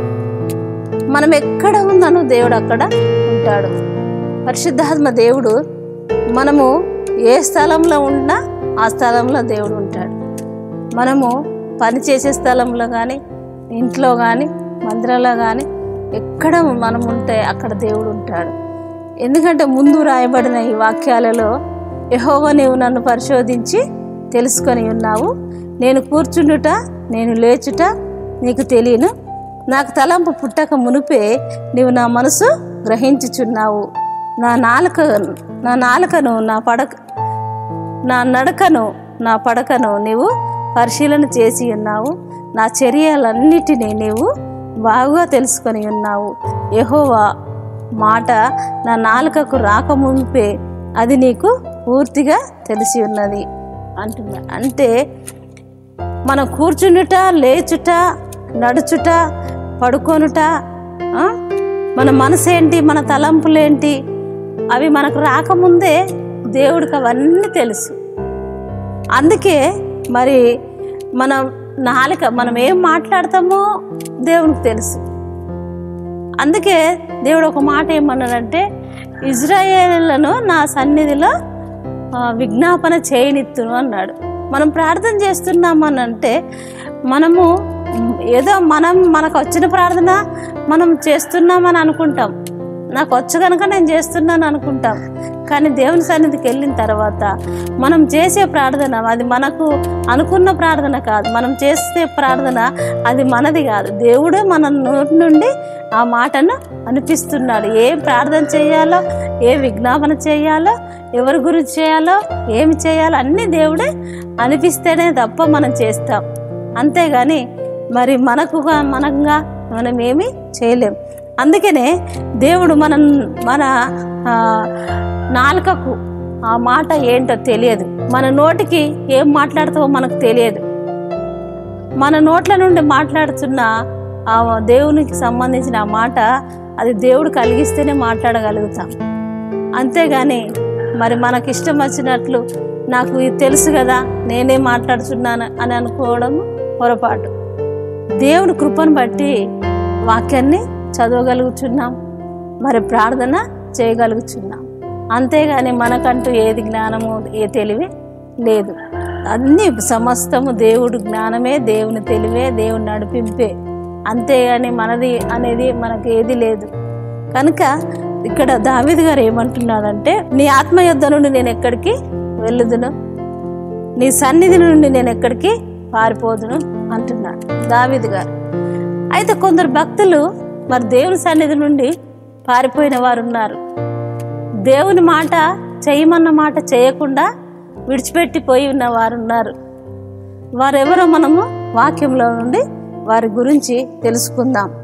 మనం ఎక్కడ ఉన్నానో దేవుడు అక్కడ ఉంటాడు పరిశుద్ధాత్మ దేవుడు మనము ఏ స్థలంలో ఉన్నా ఆ స్థలంలో దేవుడు ఉంటాడు మనము పని చేసే స్థలంలో కానీ ఇంట్లో కానీ మందిరంలో కానీ ఎక్కడ మనం ఉంటే అక్కడ దేవుడు ఉంటాడు ఎందుకంటే ముందు రాయబడిన ఈ వాక్యాలలో యెహోవా నీవు నన్ను పరిశోధించి తెలుసుకొని ఉన్నావు నేను కూర్చుండుట నేను లేచుట నీకు తెలియను నాకు తలంపు పుట్టక మునుపే నీవు నా మనసు గ్రహించుచున్నావు నా నాలుక నా నాలుకను నా పడక నా నడకను నా పడకను నీవు పరిశీలన చేసి ఉన్నావు నా చర్యలన్నిటినీ నీవు బాగా తెలుసుకొని ఉన్నావు యెహోవా మాట నా నాలుకకు రాకముంపే అది నీకు పూర్తిగా తెలిసి ఉన్నది అంటున్నా అంటే మనం కూర్చుండుట లేచుట నడుచుట పడుకొనుట ఆ? మన మనసు ఏంటి మన తలంపులేంటి అవి మనకు రాకముందే దేవుడికి అవన్నీ తెలుసు అందుకే మరి మన నాలుక మనం ఏం మాట్లాడతామో దేవునికి తెలుసు అందుకే దేవుడు ఒక మాట ఏమన్నాడంటే ఇజ్రాయేళ్లను నా సన్నిధిలో ఆ, విజ్ఞాపన చేయనిత్తును అన్నాడు మనం ప్రార్థన చేస్తున్నామని అంటే మనము ఏదో మనం మనకు వచ్చిన ప్రార్థన మనం చేస్తున్నామని అనుకుంటాం నాకు వచ్చు కనుక నేను చేస్తున్నాను అనుకుంటాం కానీ దేవుని సన్నిధికి వెళ్ళిన తర్వాత మనం చేసే ప్రార్థన అది మనకు అనుకున్న ప్రార్థన కాదు మనం చేసే ప్రార్థన అది మనది కాదు దేవుడే మన నోటి నుండి ఆ మాటను అనిపిస్తున్నాడు ఏ ప్రార్థన చేయాలో ఏ విజ్ఞాపన చేయాలో ఎవరి గురించి చేయాలో ఏమి చేయాలో అన్నీ దేవుడే అనిపిస్తేనే తప్ప మనం చేస్తాం అంతేగాని మరి మనకు మనంగా మనం ఏమీ చేయలేం అందుకనే దేవుడు మన మన ఆ, నాలుకకు ఆ మాట ఏంటో తెలియదు మన నోటికి ఏం మాట్లాడుతావో మనకు తెలియదు మన నోట్ల నుండి మాట్లాడుతున్న ఆ దేవునికి సంబంధించిన ఆ మాట అది దేవుడు కలిగిస్తేనే మాట్లాడగలుగుతాం అంతేగాని మరి మనకి ఇష్టం వచ్చినట్లు నాకు ఇది తెలుసు కదా నేనే మాట్లాడుతున్నాను అని అనుకోవడం పొరపాటు దేవుని కృపను బట్టి వాక్యాన్ని చదవగలుగుతున్నాం మరి ప్రార్థన చేయగలుగుతున్నాం అంతేగాని మనకంటూ ఏది జ్ఞానము ఏ తెలివి లేదు అన్ని సమస్తము దేవుడు జ్ఞానమే దేవుని తెలివే దేవుని నడిపింపే అంతేగాని మనది అనేది మనకు ఏది లేదు కనుక ఇక్కడ దావీదు గారు ఏమంటున్నాడంటే నీ ఆత్మ యుద్ధ నుండి నేను ఎక్కడికి వెళ్ళుదును నీ సన్నిధి నుండి నేను ఎక్కడికి పారిపోదును అంటున్నాడు దావీదు గారు అయితే కొందరు భక్తులు మరి దేవుని సన్నిధి నుండి పారిపోయిన వారు ఉన్నారు దేవుని మాట చేయమన్న మాట చేయకుండా విడిచిపెట్టిపోయి ఉన్న వారు ఉన్నారు వారెవరో మనము వాక్యంలో నుండి వారి గురించి తెలుసుకుందాం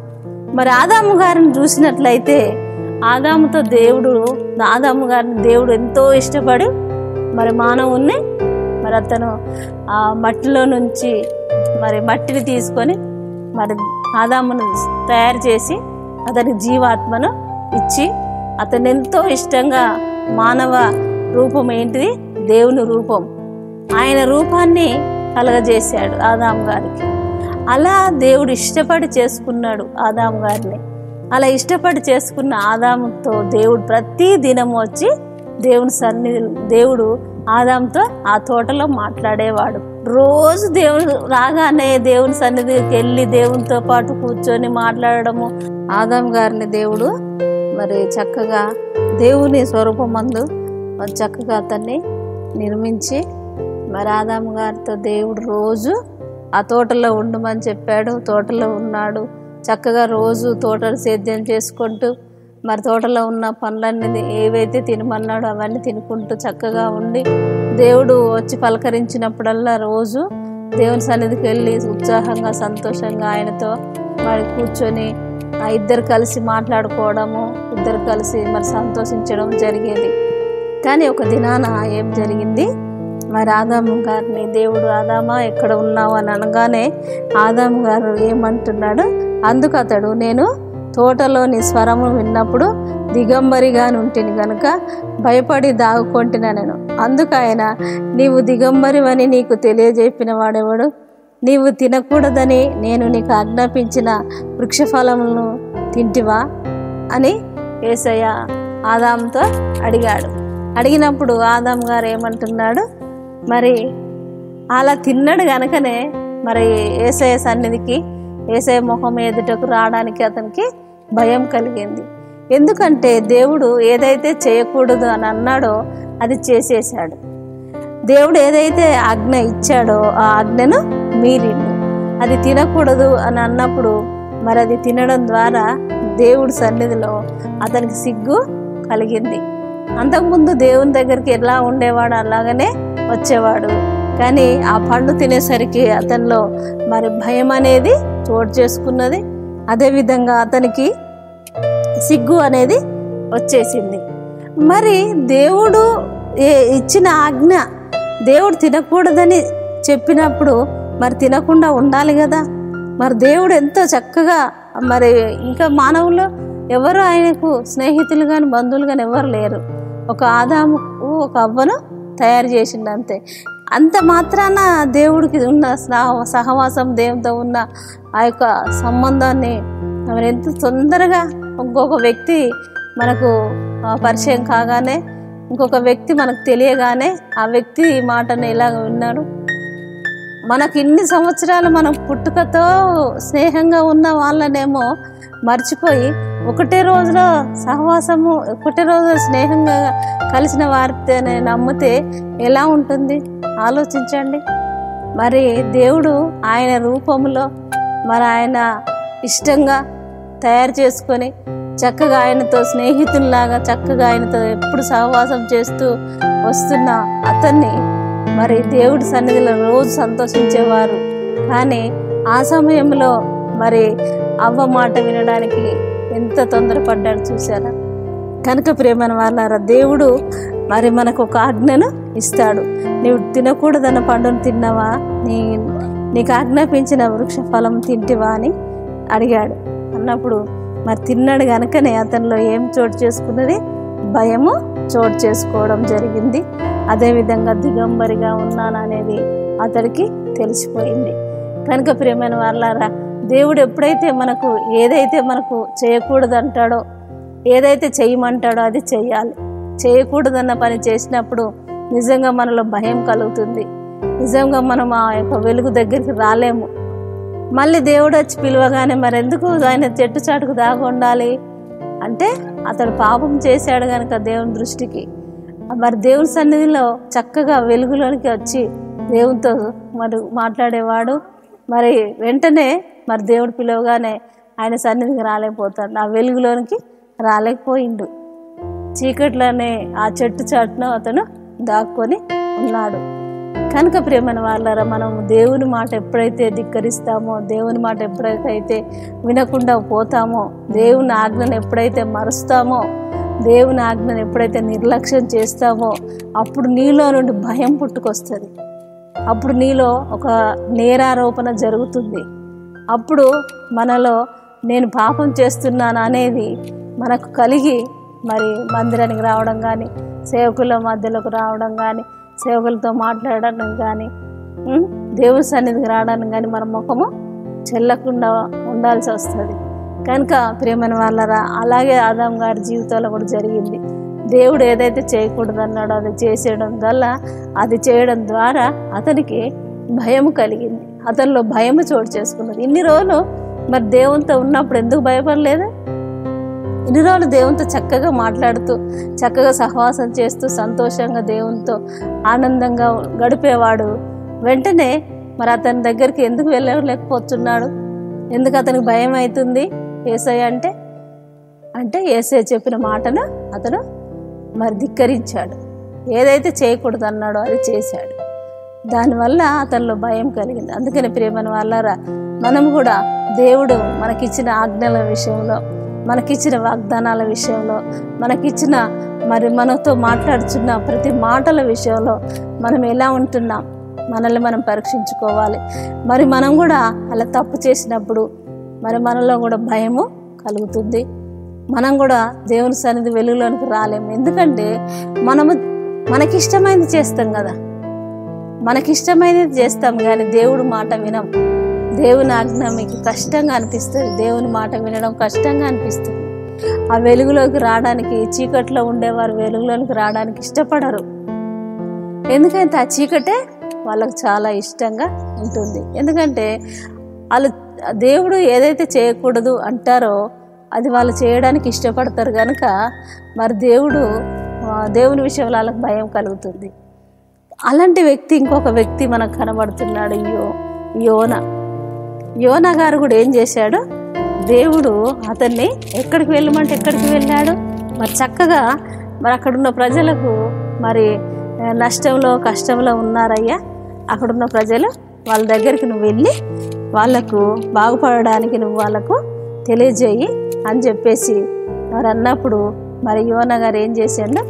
మరి ఆదాము గారిని చూసినట్లయితే ఆదాముతో దేవుడు ఆదాము గారిని దేవుడు ఎంతో ఇష్టపడి మరి మానవుణ్ణి మరి అతను ఆ మట్టిలో నుంచి మరి మట్టిని తీసుకొని మరి ఆదామును తయారు చేసి అతనికి జీవాత్మను ఇచ్చి అతను ఎంతో ఇష్టంగా మానవ రూపం ఏంటిది దేవుని రూపం ఆయన రూపాన్ని కలగజేశాడు ఆదాము గారికి అలా దేవుడు ఇష్టపడి చేసుకున్నాడు ఆదాము గారిని అలా ఇష్టపడి చేసుకున్న ఆదాముతో దేవుడు ప్రతి దినం వచ్చి దేవుని సన్నిధి దేవుడు ఆదాంతో ఆ తోటలో మాట్లాడేవాడు రోజు దేవుడు రాగానే దేవుని సన్నిధికి వెళ్ళి దేవునితో పాటు కూర్చొని మాట్లాడడము ఆదాం గారిని దేవుడు మరి చక్కగా దేవుని స్వరూపమందు మరి చక్కగా అతన్ని నిర్మించి మరి ఆదాము గారితో దేవుడు రోజు ఆ తోటలో ఉండమని చెప్పాడు తోటలో ఉన్నాడు చక్కగా రోజు తోటలు సేద్యం చేసుకుంటూ మరి తోటలో ఉన్న పనులన్నీ ఏవైతే తినమన్నాడో అవన్నీ తినుకుంటూ చక్కగా ఉండి దేవుడు వచ్చి పలకరించినప్పుడల్లా రోజు దేవుని సన్నిధికి వెళ్ళి ఉత్సాహంగా సంతోషంగా ఆయనతో మరి కూర్చొని ఆ ఇద్దరు కలిసి మాట్లాడుకోవడము ఇద్దరు కలిసి మరి సంతోషించడం జరిగేది కానీ ఒక దినాన ఏం జరిగింది మరి ఆదాము గారిని దేవుడు ఆదామా ఎక్కడ ఉన్నావు అని అనగానే ఆదాము గారు ఏమంటున్నాడు అందుకు అతడు నేను తోటలోని స్వరము విన్నప్పుడు దిగంబరిగా ఉంటిని గనుక భయపడి దాగుకొంటిన నేను అందుకు ఆయన నీవు దిగంబరివని నీకు తెలియజెప్పిన వాడెవడు నీవు తినకూడదని నేను నీకు ఆజ్ఞాపించిన వృక్షఫలములను తింటివా అని ఏసయ్య ఆదాంతో అడిగాడు అడిగినప్పుడు ఆదాం గారు ఏమంటున్నాడు మరి అలా తిన్నాడు గనకనే మరి ఏసయ్య సన్నిధికి ఏసయ్య ముఖం ఎదుటకు రావడానికి అతనికి భయం కలిగింది ఎందుకంటే దేవుడు ఏదైతే చేయకూడదు అని అన్నాడో అది చేసేసాడు దేవుడు ఏదైతే ఆజ్ఞ ఇచ్చాడో ఆ ఆజ్ఞను మీరిండు అది తినకూడదు అని అన్నప్పుడు మరి అది తినడం ద్వారా దేవుడి సన్నిధిలో అతనికి సిగ్గు కలిగింది అంతకుముందు దేవుని దగ్గరికి ఎలా ఉండేవాడు అలాగనే వచ్చేవాడు కానీ ఆ పండు తినేసరికి అతనిలో మరి భయం అనేది చోటు చేసుకున్నది అదేవిధంగా అతనికి సిగ్గు అనేది వచ్చేసింది మరి దేవుడు ఏ- ఇచ్చిన ఆజ్ఞ దేవుడు తినకూడదని చెప్పినప్పుడు మరి తినకుండా ఉండాలి కదా మరి దేవుడు ఎంతో చక్కగా మరి ఇంకా మానవులు ఎవరు ఆయనకు స్నేహితులు కానీ బంధువులు కానీ ఎవరు లేరు ఒక ఆదాముకు ఒక అవ్వను తయారు చేసిండు అంతే అంత మాత్రాన దేవుడికి ఉన్న స్నా- సహవాసం దేవునితో ఉన్న ఆ యొక్క సంబంధాన్ని మరి ఎంత తొందరగా ఇంకొక వ్యక్తి మనకు ఆ, పరిచయం కాగానే ఇంకొక వ్యక్తి మనకు తెలియగానే ఆ వ్యక్తి మాటను ఎలా విన్నాడు మనకి ఇన్ని సంవత్సరాలు మనం పుట్టుకతో స్నేహంగా ఉన్న వాళ్ళనేమో మర్చిపోయి ఒకటే రోజులో సహవాసము ఒకటే రోజు స్నేహంగా కలిసిన వారితోనే నమ్మితే ఎలా ఉంటుంది ఆలోచించండి మరి దేవుడు ఆయన రూపంలో మరి ఆయన ఇష్టంగా తయారు చేసుకొని చక్కగా ఆయనతో స్నేహితుల్లాగా చక్కగా ఆయనతో ఎప్పుడు సహవాసం చేస్తూ వస్తున్న అతన్ని మరి దేవుడి సన్నిధిలో రోజు సంతోషించేవారు కానీ ఆ సమయంలో మరి అవ్వ మాట వినడానికి ఎంత తొందరపడ్డాడు చూసారా కనుక ప్రేమన వాళ్ళారా దేవుడు మరి మనకు ఒక ఆజ్ఞను ఇస్తాడు నీవు తినకూడదన్న పండును తిన్నావా నీ నీకు ఆజ్ఞాపించిన వృక్ష ఫలం తింటివా అని అడిగాడు అన్నప్పుడు మరి తిన్నాడు కనుకనే అతనిలో ఏం చోటు చేసుకున్నది భయము చోటు చేసుకోవడం జరిగింది అదేవిధంగా దిగంబరిగా ఉన్నాననేది అతడికి తెలిసిపోయింది కనుక ప్రియమైన వాళ్ళారా దేవుడు ఎప్పుడైతే మనకు ఏదైతే మనకు చేయకూడదు అంటాడో ఏదైతే చేయమంటాడో అది చెయ్యాలి చేయకూడదన్న పని చేసినప్పుడు నిజంగా మనలో భయం కలుగుతుంది నిజంగా మనం ఆ యొక్క వెలుగు దగ్గరికి రాలేము మళ్ళీ దేవుడు వచ్చి పిలవగానే మరి ఎందుకు ఆయన చెట్టు చాటుకు దాగి ఉండాలి అంటే అతడు పాపం చేశాడు కనుక దేవుని దృష్టికి మరి దేవుని సన్నిధిలో చక్కగా వెలుగులోనికి వచ్చి దేవునితో మరి మాట్లాడేవాడు మరి వెంటనే మరి దేవుడు పిలవగానే ఆయన సన్నిధికి రాలేకపోతాడు ఆ వెలుగులోనికి రాలేకపోయిండు చీకట్లోనే ఆ చెట్టు చాటున అతను దాక్కొని ఉన్నాడు కనుక ప్రేమన వాళ్ళరా మనం దేవుని మాట ఎప్పుడైతే ధిక్కరిస్తామో దేవుని మాట ఎప్పుడైతే వినకుండా పోతామో దేవుని ఆజ్ఞను ఎప్పుడైతే మరుస్తామో దేవుని ఆజ్ఞను ఎప్పుడైతే నిర్లక్ష్యం చేస్తామో అప్పుడు నీలో నుండి భయం పుట్టుకొస్తుంది అప్పుడు నీలో ఒక నేరారోపణ జరుగుతుంది అప్పుడు మనలో నేను పాపం చేస్తున్నాను అనేది మనకు కలిగి మరి మందిరానికి రావడం కానీ సేవకుల మధ్యలోకి రావడం కానీ సేవకులతో మాట్లాడడం కానీ ఉం, దేవుని సన్నిధికి రావడానికి కానీ మన ముఖము చెల్లకుండా ఉండాల్సి వస్తుంది కనుక ప్రేమని వాళ్ళరా అలాగే ఆదాం గారి జీవితంలో కూడా జరిగింది దేవుడు ఏదైతే చేయకూడదు అన్నాడో అది చేసేయడం వల్ల అది చేయడం ద్వారా అతనికి భయం కలిగింది అతనిలో భయం చోటు చేసుకున్నది ఇన్ని రోజులు మరి దేవునితో ఉన్నప్పుడు ఎందుకు భయపడలేదు ఇన్ని రోజులు దేవునితో చక్కగా మాట్లాడుతూ చక్కగా సహవాసం చేస్తూ సంతోషంగా దేవునితో ఆనందంగా గడిపేవాడు వెంటనే మరి అతని దగ్గరికి ఎందుకు వెళ్ళలేకపోతున్నాడు ఎందుకు అతనికి భయం అవుతుంది ఏసయ్య అంటే అంటే ఏసయ్య చెప్పిన మాటను అతను మరి ధిక్కరించాడు ఏదైతే చేయకూడదు అన్నాడో అది చేశాడు దానివల్ల అతనిలో భయం కలిగింది అందుకని ప్రేమను వాళ్ళరా మనం కూడా దేవుడు మనకిచ్చిన ఆజ్ఞల విషయంలో మనకిచ్చిన వాగ్దానాల విషయంలో మనకిచ్చిన మరి మనతో మాట్లాడుతున్న ప్రతి మాటల విషయంలో మనం ఎలా ఉంటున్నాం మనల్ని మనం పరీక్షించుకోవాలి మరి మనం కూడా అలా తప్పు చేసినప్పుడు మరి మనలో కూడా భయము కలుగుతుంది మనం కూడా దేవుని సన్నిధి వెలుగులోనికి రాలేము ఎందుకంటే మనము మనకిష్టమైనది చేస్తాం కదా మనకిష్టమైనది చేస్తాం కానీ దేవుడు మాట వినం దేవుని ఆజ్ఞ మీకు కష్టంగా అనిపిస్తుంది దేవుని మాట వినడం కష్టంగా అనిపిస్తుంది ఆ వెలుగులోకి రావడానికి చీకట్లో ఉండేవారు వెలుగులోకి రావడానికి ఇష్టపడరు ఎందుకంటే ఆ చీకటే వాళ్ళకు చాలా ఇష్టంగా ఉంటుంది ఎందుకంటే వాళ్ళు దేవుడు ఏదైతే చేయకూడదు అంటారో అది వాళ్ళు చేయడానికి ఇష్టపడతారు కనుక మరి దేవుడు ఆ, దేవుని విషయంలో వాళ్ళకి భయం కలుగుతుంది అలాంటి వ్యక్తి ఇంకొక వ్యక్తి మనకు కనబడుతున్నాడు యో యోన యోన గారు కూడా ఏం చేశాడు దేవుడు అతన్ని ఎక్కడికి వెళ్ళమంటే ఎక్కడికి వెళ్ళాడు మరి చక్కగా మరి అక్కడున్న ప్రజలకు మరి ఆ, నష్టంలో కష్టంలో ఉన్నారయ్యా అక్కడున్న ప్రజలు వాళ్ళ దగ్గరికి నువ్వు వెళ్ళి వాళ్ళకు బాగుపడడానికి నువ్వు వాళ్ళకు తెలియజేయి అని చెప్పేసి మరి అన్నప్పుడు మరి యోన గారు ఏం చేశాడు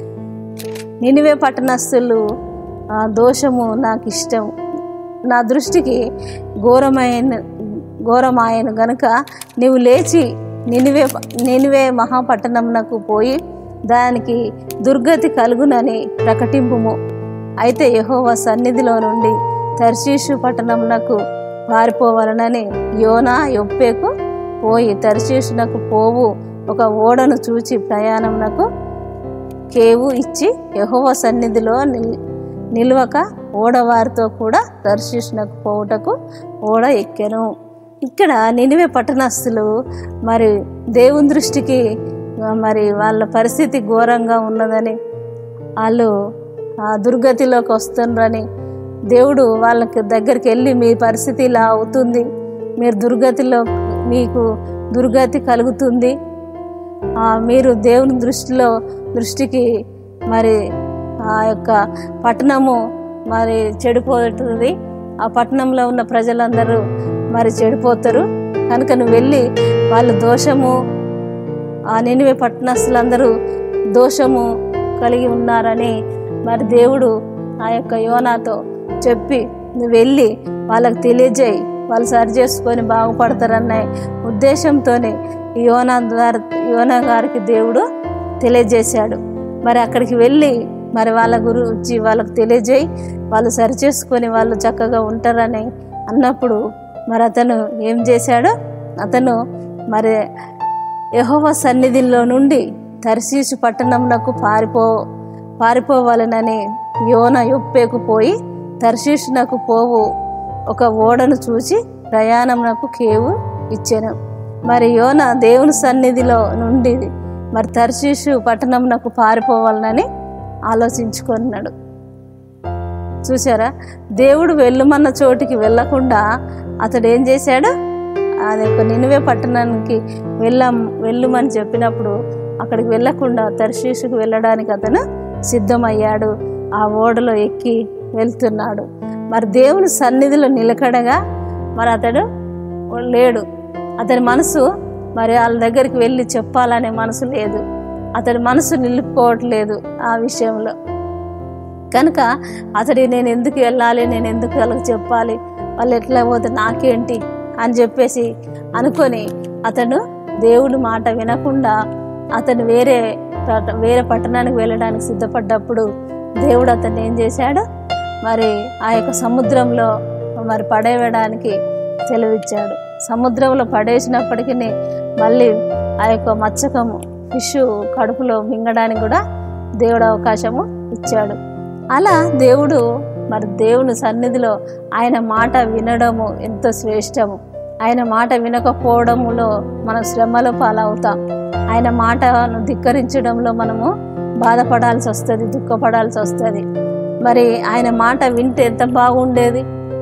నినివే పట్టణస్థులు ఆ, దోషము నాకు ఇష్టం నా దృష్టికి ఘోరమైన ఘోరమాయను గనుక నీవు లేచి నినివే నినివే మహాపట్టణమునకు పోయి దానికి దుర్గతి కలుగునని ప్రకటింపుము అయితే యెహోవా సన్నిధిలో నుండి తర్శీషు పట్టణమునకు పారిపోవాలనని యోనా యొప్పేకు పోయి తర్శీషునకు పోవు ఒక ఓడను చూచి ప్రయాణమునకు కేవు ఇచ్చి యెహోవా సన్నిధిలో నిల్ నిల్వక ఓడవారితో కూడా దర్శించినకు పోవుటకు ఓడ ఎక్కెను ఇక్కడ నినివే పట్టణస్థులు మరి దేవుని దృష్టికి ఆ, మరి వాళ్ళ పరిస్థితి ఘోరంగా ఉన్నదని వాళ్ళు ఆ దుర్గతిలోకి వస్తుండ్రని దేవుడు వాళ్ళకి దగ్గరికి వెళ్ళి మీ పరిస్థితి ఇలా అవుతుంది మీరు దుర్గతిలో మీకు దుర్గతి కలుగుతుంది ఆ, మీరు దేవుని దృష్టిలో దృష్టికి మరి ఆ యొక్క పట్టణము మరి చెడిపోతుంది ఆ పట్టణంలో ఉన్న ప్రజలందరూ మరి చెడిపోతారు కనుక నువ్వు వెళ్ళి వాళ్ళ దోషము ఆ నినివే పట్టణస్తులందరూ దోషము కలిగి ఉన్నారని మరి దేవుడు ఆ యొక్క యోనాతో చెప్పి నువ్వు వెళ్ళి వాళ్ళకి తెలియజేయి వాళ్ళు సరి చేసుకొని బాగుపడతారన్న ఉద్దేశంతోనే యోనా ద్వారా యోనా గారికి దేవుడు తెలియజేశాడు మరి అక్కడికి వెళ్ళి మరి వాళ్ళ గురించి వాళ్ళకి తెలియజేయి వాళ్ళు సరి చేసుకొని వాళ్ళు చక్కగా ఉంటారని అన్నప్పుడు మరి అతను ఏం చేశాడు అతను మరి యెహోవా సన్నిధిలో నుండి తర్శీసు పట్టణంనకు పారిపో పారిపోవాలనని యోన యొప్పేకు పోయి తర్శీసునకు పోవు ఒక ఓడను చూసి ప్రయాణమునకు కేవు ఇచ్చాను మరి యోన దేవుని సన్నిధిలో నుండి మరి తర్శీసు పట్టణంనకు పారిపోవాలనని ఆలోచించుకున్నాడు చూసారా దేవుడు వెళ్ళమన్న చోటికి వెళ్ళకుండా అతడు ఏం చేశాడు అది ఒక నినివే పట్టణానికి వెళ్ళాం వెళ్ళమని చెప్పినప్పుడు అక్కడికి వెళ్ళకుండా తర్శీసుకు వెళ్ళడానికి అతను సిద్ధమయ్యాడు ఆ ఓడలో ఎక్కి వెళ్తున్నాడు మరి దేవుని సన్నిధిలో నిలకడగా మరి అతడు లేడు అతని మనసు మరి వాళ్ళ దగ్గరికి వెళ్ళి చెప్పాలనే మనసు లేదు అతడి మనసు నిలుపుకోవట్లేదు ఆ విషయంలో కనుక అతడి నేను ఎందుకు వెళ్ళాలి నేను ఎందుకు వాళ్ళకి చెప్పాలి వాళ్ళు ఎట్లా పోతే నాకేంటి అని చెప్పేసి అనుకొని అతను దేవుడి మాట వినకుండా అతను వేరే పట- వేరే పట్టణానికి వెళ్ళడానికి సిద్ధపడ్డప్పుడు దేవుడు అతన్ని ఏం చేశాడు మరి ఆ యొక్క సముద్రంలో మరి పడేయడానికి సెలవిచ్చాడు సముద్రంలో పడేసినప్పటికీ మళ్ళీ ఆ యొక్క మత్స్యకము ఫిష్ కడుపులో మింగడానికి కూడా దేవుడు అవకాశము ఇచ్చాడు అలా దేవుడు మరి దేవుని సన్నిధిలో ఆయన మాట వినడము ఎంతో శ్రేష్టము ఆయన మాట వినకపోవడములో మనం శ్రమలో పాలవుతాం ఆయన మాటను ధిక్కరించడంలో మనము బాధపడాల్సి వస్తుంది దుఃఖపడాల్సి వస్తుంది మరి ఆయన మాట వింటే ఎంత బాగుండేది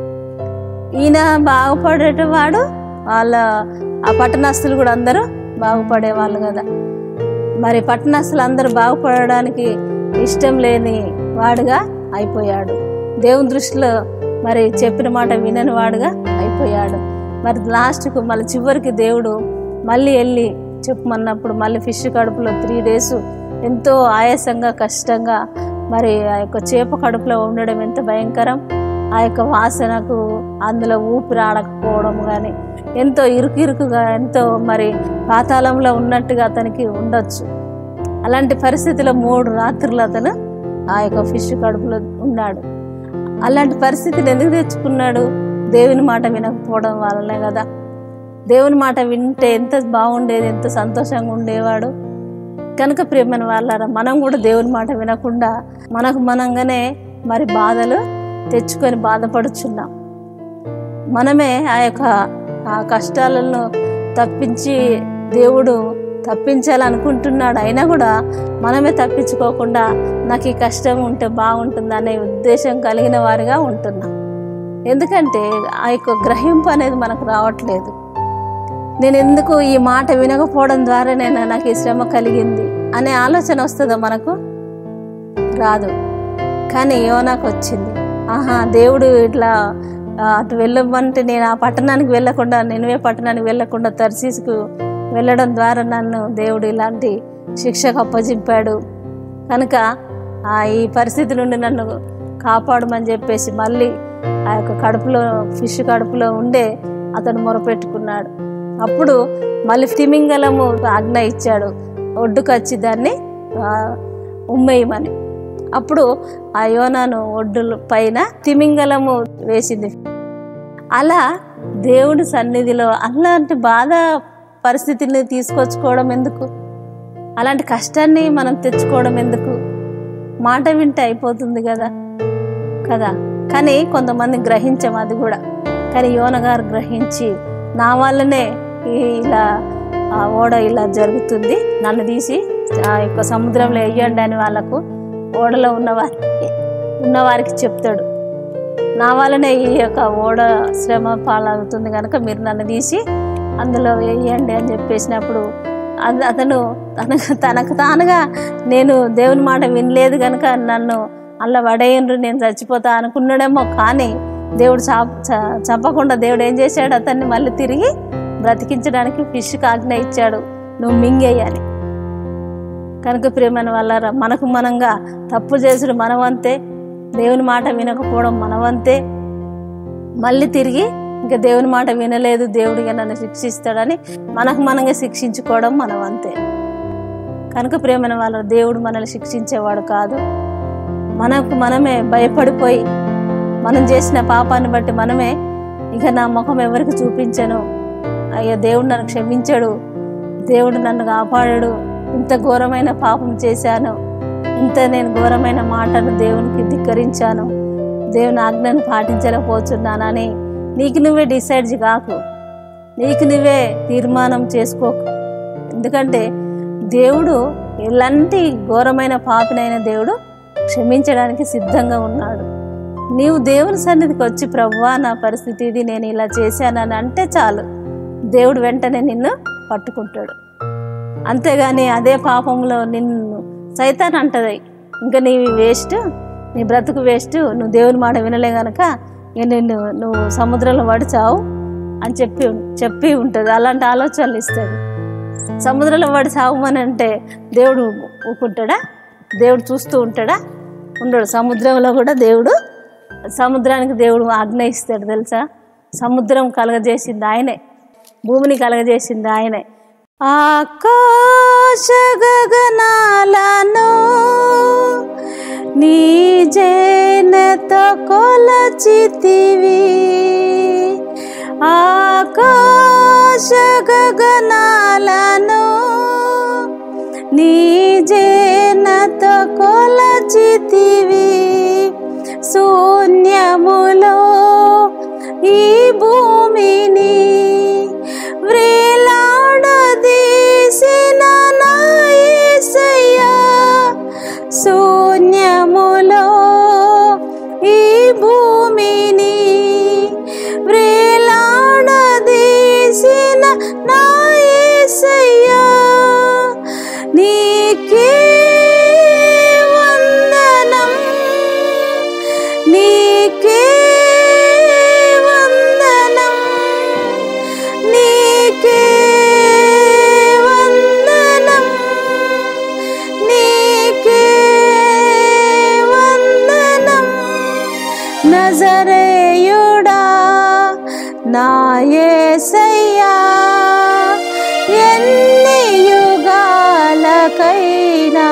ఈయన బాగుపడేటవాడు వాళ్ళ ఆ పట్టణస్తులు కూడా అందరూ బాగుపడేవాళ్ళు కదా మరి పట్టణస్తులు అందరూ బాగుపడడానికి ఇష్టం లేని వాడుగా అయిపోయాడు దేవుని దృష్టిలో మరి చెప్పిన మాట వినని వాడుగా అయిపోయాడు మరి లాస్ట్కు మళ్ళీ చివరికి దేవుడు మళ్ళీ వెళ్ళి చెప్పమన్నప్పుడు మళ్ళీ ఫిష్ కడుపులో త్రీ డేస్ ఎంతో ఆయాసంగా కష్టంగా మరి ఆ యొక్క చేప కడుపులో ఉండడం ఎంత భయంకరం ఆ యొక్క వాసనకు అందులో ఊపిరి ఆడకపోవడం కానీ ఎంతో ఇరుకు ఇరుకుగా ఎంతో మరి పాతాళంలో ఉన్నట్టుగా అతనికి ఉండొచ్చు అలాంటి పరిస్థితిలో మూడు రాత్రులు అతను ఆ యొక్క ఫిష్ కడుపులో ఉన్నాడు అలాంటి పరిస్థితిని ఎందుకు తెచ్చుకున్నాడు దేవుని మాట వినకపోవడం వల్లనే కదా దేవుని మాట వింటే ఎంత బాగుండేది ఎంత సంతోషంగా ఉండేవాడు కనుక ప్రియమైన వాళ్ళారా మనం కూడా దేవుని మాట వినకుండా మనకు మనంగానే మరి బాధలు తెచ్చుకొని బాధపడుచున్నాం మనమే ఆ యొక్క ఆ కష్టాలను తప్పించి దేవుడు తప్పించాలనుకుంటున్నాడు అయినా కూడా మనమే తప్పించుకోకుండా నాకు ఈ కష్టం ఉంటే బాగుంటుంది అనే ఉద్దేశం కలిగిన వారిగా ఉంటున్నాం ఎందుకంటే ఆ యొక్క గ్రహింపు అనేది మనకు రావట్లేదు నేను ఎందుకు ఈ మాట వినకపోవడం ద్వారా నేను నాకు ఈ శ్రమ కలిగింది అనే ఆలోచన వస్తుందా మనకు రాదు కానీ యోనాకు వచ్చింది ఆహా దేవుడు ఇట్లా ఆ, అటు వెళ్ళమంటే నేను ఆ పట్టణానికి వెళ్ళకుండా నినువే పట్టణానికి వెళ్ళకుండా తర్సీసుకు వెళ్ళడం ద్వారా నన్ను దేవుడు ఇలాంటి శిక్షకు అప్పజింపాడు కనుక ఆ ఈ పరిస్థితి నుండి నన్ను కాపాడమని చెప్పేసి మళ్ళీ ఆ యొక్క కడుపులో ఫిష్ కడుపులో ఉండే అతను మొరపెట్టుకున్నాడు అప్పుడు మళ్ళీ తిమింగలము ఆజ్ఞ ఇచ్చాడు ఒడ్డుకొచ్చి దాన్ని ఆ, ఉమ్మేయమని అప్పుడు ఆ యోనాను ఒడ్డు పైన తిమింగలము వేసింది అలా దేవుడి సన్నిధిలో అలాంటి బాధ పరిస్థితిని తీసుకొచ్చుకోవడం ఎందుకు అలాంటి కష్టాన్ని మనం తెచ్చుకోవడం ఎందుకు మాట వింటే అయిపోతుంది కదా కదా కానీ కొంతమంది గ్రహించాం అది కూడా కానీ యోన గారు గ్రహించి నా వల్లనే ఈ- ఇలా ఆ ఓడ ఇలా జరుగుతుంది నన్ను తీసి ఆ యొక్క సముద్రంలో వేయండి అని వాళ్ళకు ఓడలో ఉన్న వారికి ఉన్న వారికి చెప్తాడు నా వల్లనే ఈ యొక్క ఓడ శ్రమ పాలవుతుంది కనుక మీరు నన్ను తీసి అందులో వేయండి అని చెప్పేసినప్పుడు అత- అతను తనకు తనకు తానుగా నేను దేవుని మాట వినలేదు కనుక నన్ను అలా పడేయండ్రు నేను చచ్చిపోతా అనుకున్నాడేమో కానీ దేవుడు చాప చ- చంపకుండా దేవుడు ఏం చేశాడు అతన్ని మళ్ళీ తిరిగి బ్రతికించడానికి ఫిష్కి ఆజ్ఞ ఇచ్చాడు నువ్వు మింగేయని కనుక ప్రేమైన వాళ్ళ మనకు మనంగా తప్పు చేసుడు మనవంతే దేవుని మాట వినకపోవడం మనవంతే మళ్ళీ తిరిగి ఇంకా దేవుని మాట వినలేదు దేవుడిగా నన్ను శిక్షిస్తాడని మనకు మనంగా శిక్షించుకోవడం మనవంతే కనుక ప్రేమైన వాళ్ళ దేవుడు మనల్ని శిక్షించేవాడు కాదు మనకు మనమే భయపడిపోయి మనం చేసిన పాపాన్ని బట్టి మనమే ఇక నా ముఖం ఎవరికి చూపించను అయ్యో దేవుడు నన్ను క్షమించాడు దేవుడు నన్ను కాపాడాడు ఇంత ఘోరమైన పాపం చేశాను ఇంత నేను ఘోరమైన మాటను దేవునికి ధిక్కరించాను దేవుని ఆజ్ఞను పాటించలేకపోతున్నానని నీకు నువ్వే డిసైడ్ కాకు నీకు నువ్వే తీర్మానం చేసుకోకు ఎందుకంటే దేవుడు ఎలాంటి ఘోరమైన పాపినైన దేవుడు క్షమించడానికి సిద్ధంగా ఉన్నాడు నీవు దేవుని సన్నిధికి వచ్చి ప్రవ్వా నా పరిస్థితి ఇది నేను ఇలా చేశానని అంటే చాలు దేవుడు వెంటనే నిన్ను పట్టుకుంటాడు అంతేగాని అదే పాపంలో నిన్ను సైతాన్ అంటది ఇంకా నీవి వేస్ట్ నీ బ్రతుకు వేస్ట్ నువ్వు దేవుని మాట వినలే గనక ఇక నిన్ను నువ్వు సముద్రంలో పడిచావు అని చెప్పి చెప్పి ఉంటుంది అలాంటి ఆలోచనలు ఇస్తుంది సముద్రంలో పడి సాగుమని అంటే దేవుడు ఊపుకుంటాడా దేవుడు చూస్తూ ఉంటాడా ఉండడు సముద్రంలో కూడా దేవుడు సముద్రానికి దేవుడు ఆజ్ఞ ఇస్తాడు తెలుసా సముద్రం కలగజేసింది ఆయనే భూమిని కలగజేసింది ఆయనే ఆకాశ గగనాలను నీ జేనతో కొలచితివి ఆకాశ గగనాలను నీ జేనతో కొలచితివి శూన్యములో ఈ భూమిని వ్రేలాడదీసిన నా యేసయ్యా శూన్యములో ఈ భూమిని వ్రేలాడదీసిన నా యేసయ్యా నీకే వందనం నీకే వందనం నీకే వందనం నీకే వందనం నజరేయుడా నా యేసయ్యా ఎన్ని యుగాలకైనా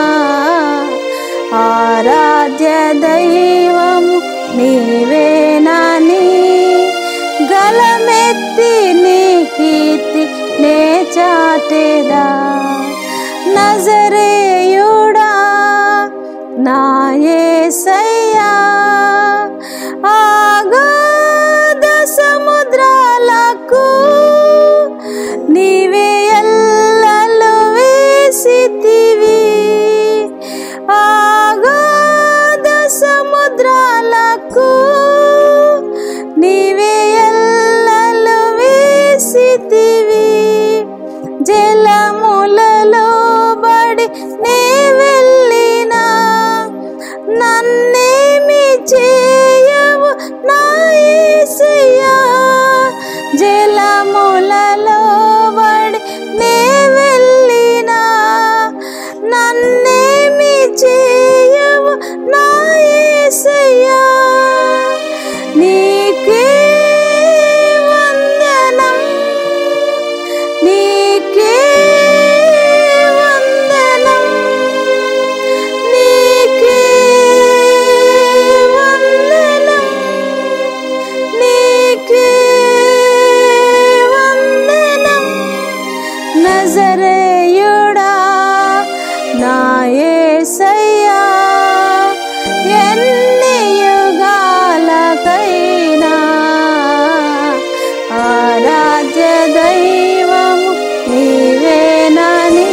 ఆరాధ్య దైవం నీవేనాని గలమెత్తి నీ కీర్తి నే చాటేదా నజరేయుడా నా యేసయ్యా ఆగాధ సముద్రాలకు నీవే ఎల్లలు వేసితివి ఆగాధ సముద్రాలకు నీవే ఎల్లలు వేసితివి జలములలో బడి నే వెళ్ళినా నన్నేమి చేయవు నా యేసయ్యా జలములలో బడి నే వెళ్ళినా నన్నేమి చేయవు నా యేసయ్యా నీకే వందనం నీకే వందనం నీకే వందనం నీకే వందనం నజరేయుడా నా యేసయ్యా ఎన్ని యుగాలకైనా ఆరాధ్య దైవము నీవేనని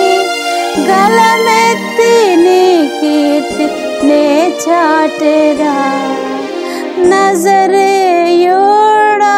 గలమెత్తి నీ కీర్తి నే చాటెదా నజరేయుడా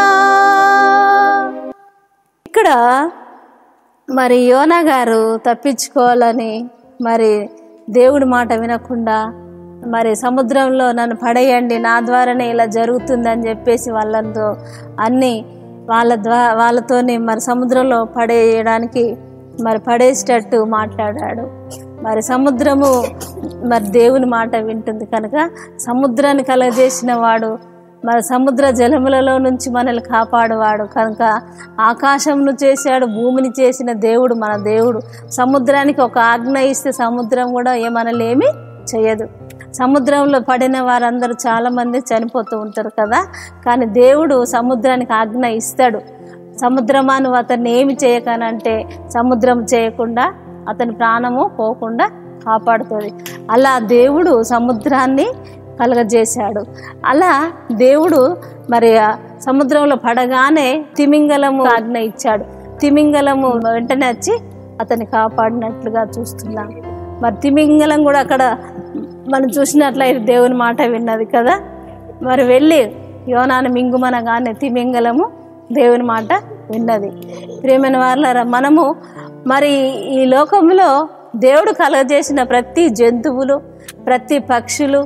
ఇక్కడ మరి యోనా గారు తప్పించుకోవాలని మరి దేవుడి మాట వినకుండా మరి సముద్రంలో నన్ను పడేయండి నా ద్వారానే ఇలా జరుగుతుందని చెప్పేసి వాళ్ళతో అన్ని వాళ్ళ ద్వా వాళ్ళతోని మరి సముద్రంలో పడేయడానికి మరి పడేసేటట్టు మాట్లాడాడు మరి సముద్రము మరి దేవుని మాట వింటుంది కనుక సముద్రాన్ని కలగజేసిన వాడు మరి సముద్ర జలములలో నుంచి మనల్ని కాపాడువాడు కనుక ఆకాశంను చేశాడు భూమిని చేసిన దేవుడు మన దేవుడు సముద్రానికి ఒక ఆజ్ఞ ఇస్తే సముద్రం కూడా ఏమనలేమి చేయదు సముద్రంలో పడిన వారందరూ చాలామంది చనిపోతూ ఉంటారు కదా కానీ దేవుడు సముద్రానికి ఆజ్ఞ ఇస్తాడు సముద్రమా నువ్వు అతన్ని ఏమి చేయకనంటే సముద్రం చేయకుండా అతని ప్రాణము పోకుండా కాపాడుతుంది అలా దేవుడు సముద్రాన్ని కలగజేశాడు అలా దేవుడు మరి ఆ సముద్రంలో పడగానే తిమింగలము ఆజ్ఞ ఇచ్చాడు తిమింగలము వెంటనే వచ్చి అతన్ని కాపాడినట్లుగా చూస్తున్నాం మరి తిమింగలం కూడా అక్కడ మనం చూసినట్లయితే దేవుని మాట విన్నది కదా మరి వెళ్ళి యోనాను మింగుమనగానే తిమింగలము దేవుని మాట విన్నది ప్రియమైన వాళ్ళారా మనము మరి ఈ లోకంలో దేవుడు కలగజేసిన ప్రతి జంతువులు ప్రతి పక్షులు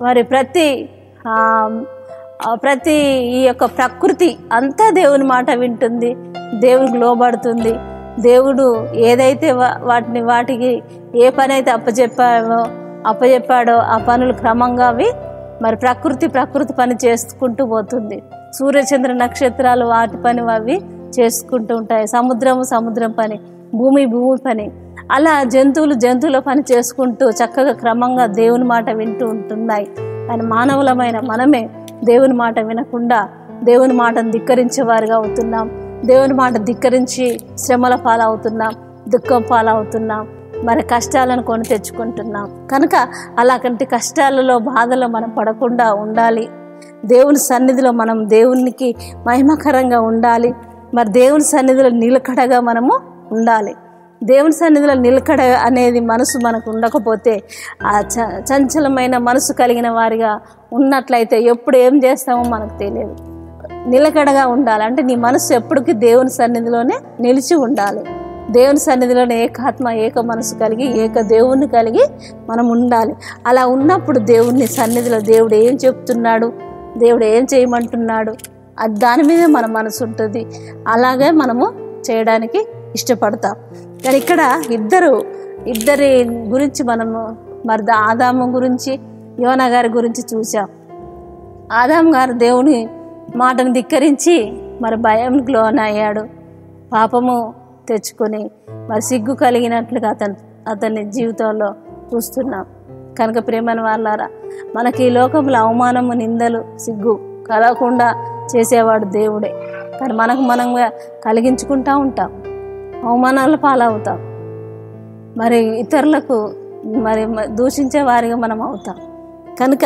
మరి ప్రతి ఆ, ఆ, ప్రతి ఈ యొక్క ప్రకృతి అంతా దేవుని మాట వింటుంది దేవునికి లోబడుతుంది దేవుడు ఏదైతే వా- వాటిని వాటికి ఏ పని అయితే అప్పచెప్పామో అప్పచెప్పాడో ఆ పనులు క్రమంగా అవి మరి ప్రకృతి ప్రకృతి పని చేసుకుంటూ పోతుంది సూర్యచంద్ర నక్షత్రాలు వాటి పని అవి చేసుకుంటూ ఉంటాయి సముద్రము సముద్రం పని భూమి భూమి పని అలా జంతువులు జంతువుల పని చేసుకుంటూ చక్కగా క్రమంగా దేవుని మాట వింటూ ఉంటున్నాయి కానీ మానవులమైన మనమే దేవుని మాట వినకుండా దేవుని మాటను ధిక్కరించే వారిగా అవుతున్నాం దేవుని మాట ధిక్కరించి శ్రమల పాలవుతున్నాం దుఃఖం పాలవుతున్నాం మరి కష్టాలను కొని తెచ్చుకుంటున్నాం కనుక అలాంటి కష్టాలలో బాధలో మనం పడకుండా ఉండాలి దేవుని సన్నిధిలో మనం దేవునికి మహిమకరంగా ఉండాలి మరి దేవుని సన్నిధిలో నిలకడగా మనము ఉండాలి దేవుని సన్నిధిలో నిలకడ అనేది మనసు మనకు ఉండకపోతే ఆ చ చంచలమైన మనసు కలిగిన వారిగా ఉన్నట్లయితే ఎప్పుడు ఏం చేస్తామో మనకు తెలియదు నిలకడగా ఉండాలి అంటే నీ మనసు ఎప్పటికీ దేవుని సన్నిధిలోనే నిలిచి ఉండాలి దేవుని సన్నిధిలోనే ఏకాత్మ ఏక మనసు కలిగి ఏక దేవుణ్ణి కలిగి మనం ఉండాలి అలా ఉన్నప్పుడు దేవుని సన్నిధిలో దేవుడు ఏం చెప్తున్నాడు దేవుడు ఏం చేయమంటున్నాడు అది దాని మీదే మన మనసు ఉంటుంది అలాగే మనము చేయడానికి ఇష్టపడతాం కానీ ఇక్కడ ఇద్దరు ఇద్దరి గురించి మనము మరి దా- ఆదాము గురించి యోనా గారి గురించి చూసాం ఆదాం గారు దేవుని మాటను ధిక్కరించి మరి భయంకి లోనయ్యాడు పాపము తెచ్చుకొని మరి సిగ్గు కలిగినట్లుగా అతను అతని జీవితంలో చూస్తున్నాం కనుక ప్రేమన వాళ్ళారా మనకి ఈ లోకంలో అవమానము నిందలు సిగ్గు కలగకుండా చేసేవాడు దేవుడే కానీ మనకు మనంగా కలిగించుకుంటా ఉంటాం అవమానాల పాలవుతాం మరి ఇతరులకు మరి మ- దూషించే వారిగా మనం అవుతాం కనుక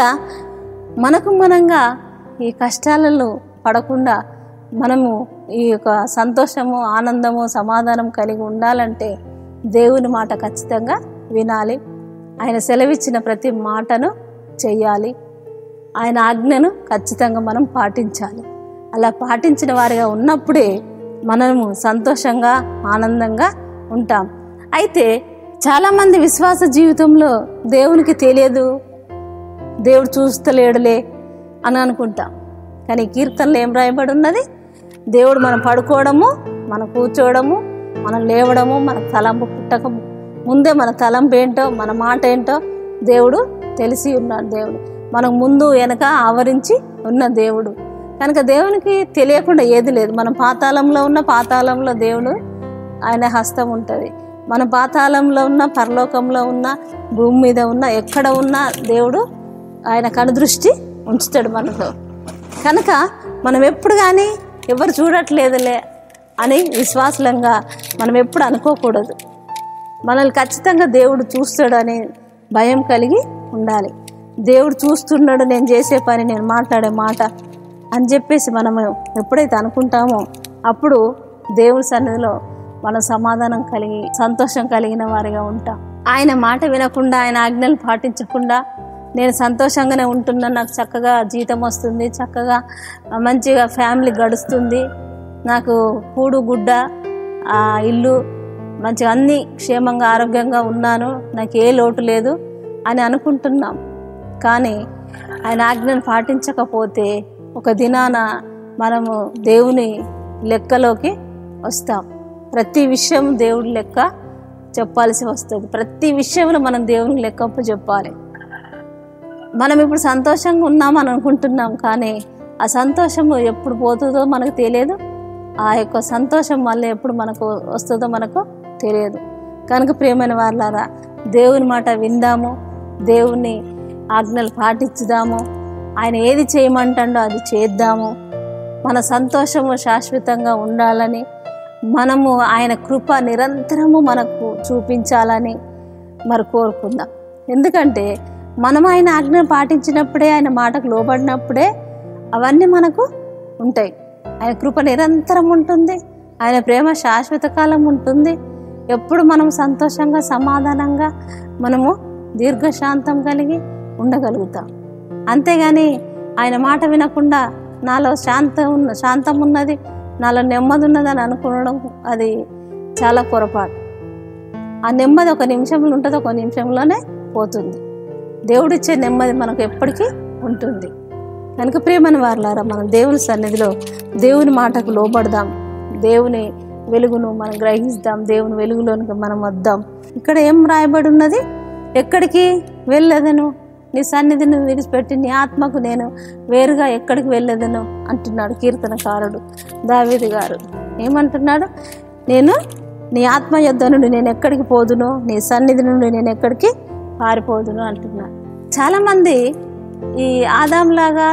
మనకు మనంగా ఈ కష్టాలలో పడకుండా మనము ఈ యొక్క సంతోషము ఆనందము సమాధానం కలిగి ఉండాలంటే దేవుని మాట ఖచ్చితంగా వినాలి ఆయన సెలవిచ్చిన ప్రతి మాటను చెయ్యాలి ఆయన ఆజ్ఞను ఖచ్చితంగా మనం పాటించాలి అలా పాటించిన వారిగా ఉన్నప్పుడే మనము సంతోషంగా ఆనందంగా ఉంటాం అయితే చాలామంది విశ్వాస జీవితంలో దేవునికి తెలియదు దేవుడు చూస్తలేడులే అని అనుకుంటాం కానీ ఈ కీర్తనలో ఏం రాయబడి ఉన్నది దేవుడు మనం పడుకోవడము మనం కూర్చోవడము మనం లేవడము మన తలంపు పుట్టక ముందే మన తలంపు ఏంటో మన మాట ఏంటో దేవుడు తెలిసి ఉన్నాడు దేవుడు మనకు ముందు వెనక ఆవరించి ఉన్న దేవుడు కనుక దేవునికి తెలియకుండా ఏది లేదు మనం పాతాళంలో ఉన్న పాతాళంలో దేవుడు ఆయన హస్తం ఉంటుంది మన పాతాళంలో ఉన్న పరలోకంలో ఉన్న భూమి మీద ఉన్న ఎక్కడ ఉన్న దేవుడు ఆయన కనుదృష్టి ఉంచుతాడు మనతో కనుక మనం ఎప్పుడు కానీ ఎవరు చూడట్లేదులే అని విశ్వాసంగా మనం ఎప్పుడు అనుకోకూడదు మనల్ని ఖచ్చితంగా దేవుడు చూస్తాడు అనే భయం కలిగి ఉండాలి దేవుడు చూస్తున్నాడు నేను చేసే పని నేను మాట్లాడే మాట అని చెప్పేసి మనము ఎప్పుడైతే అనుకుంటామో అప్పుడు దేవుని సన్నిధిలో మనం సమాధానం కలిగి సంతోషం కలిగిన వారిగా ఉంటాం ఆయన మాట వినకుండా ఆయన ఆజ్ఞలు పాటించకుండా నేను సంతోషంగానే ఉంటున్నా నాకు చక్కగా జీతం వస్తుంది చక్కగా మంచిగా ఫ్యామిలీ గడుస్తుంది నాకు కూడు గుడ్డ ఆ ఇల్లు మంచిగా అన్ని క్షేమంగా ఆరోగ్యంగా ఉన్నాను నాకు ఏ లోటు లేదు అని అనుకుంటున్నాం కానీ ఆయన ఆజ్ఞను పాటించకపోతే ఒక దినాన మనము దేవుని లెక్కలోకి వస్తాం ప్రతి విషయం దేవుడి లెక్క చెప్పాల్సి వస్తుంది ప్రతి విషయంలో మనం దేవుని లెక్కప్పు చెప్పాలి మనం ఇప్పుడు సంతోషంగా ఉన్నామని అనుకుంటున్నాం కానీ ఆ సంతోషము ఎప్పుడు పోతుందో మనకు తెలియదు ఆ యొక్క సంతోషం మళ్ళీ ఎప్పుడు మనకు వస్తుందో మనకు తెలియదు కనుక ప్రియమైన వాళ్ళారా దేవుని మాట విందాము దేవుని ఆజ్ఞలు పాటించుదాము ఆయన ఏది చేయమంటాడో అది చేద్దాము మన సంతోషము శాశ్వతంగా ఉండాలని మనము ఆయన కృప నిరంతరము మనకు చూపించాలని మరి కోరుకుందాం ఎందుకంటే మనం ఆయన ఆజ్ఞను పాటించినప్పుడే ఆయన మాటకు లోబడినప్పుడే అవన్నీ మనకు ఉంటాయి ఆయన కృప నిరంతరం ఉంటుంది ఆయన ప్రేమ శాశ్వత కాలం ఉంటుంది ఎప్పుడు మనం సంతోషంగా సమాధానంగా మనము దీర్ఘశాంతం కలిగి ఉండగలుగుతాం అంతేగాని ఆయన మాట వినకుండా నాలో శాంతం ఉన్న శాంతం ఉన్నది నాలో నెమ్మది ఉన్నదని అనుకోవడం అది చాలా పొరపాటు ఆ నెమ్మది ఒక నిమిషంలో ఉంటుంది ఒక నిమిషంలోనే పోతుంది దేవుడిచ్చే నెమ్మది మనకు ఎప్పటికీ ఉంటుంది కనుక ప్రేమని వారలారా మనం దేవుని సన్నిధిలో దేవుని మాటకు లోబడదాం దేవుని వెలుగును మనం గ్రహిస్తాం దేవుని వెలుగులోనికి మనం వద్దాం ఇక్కడ ఏం రాయబడి ఉన్నది ఎక్కడికి వెళ్ళదను నీ సన్నిధిని విడిచిపెట్టి నీ ఆత్మకు నేను వేరుగా ఎక్కడికి వెళ్ళదను అంటున్నాడు కీర్తనకారుడు దావీదు గారు ఏమంటున్నాడు నేను నీ ఆత్మ యొద్ద నుండి నేను ఎక్కడికి పోదును నీ సన్నిధి నుండి నేను ఎక్కడికి పారిపోదును అంటున్నాడు చాలామంది ఈ ఆదాంలాగా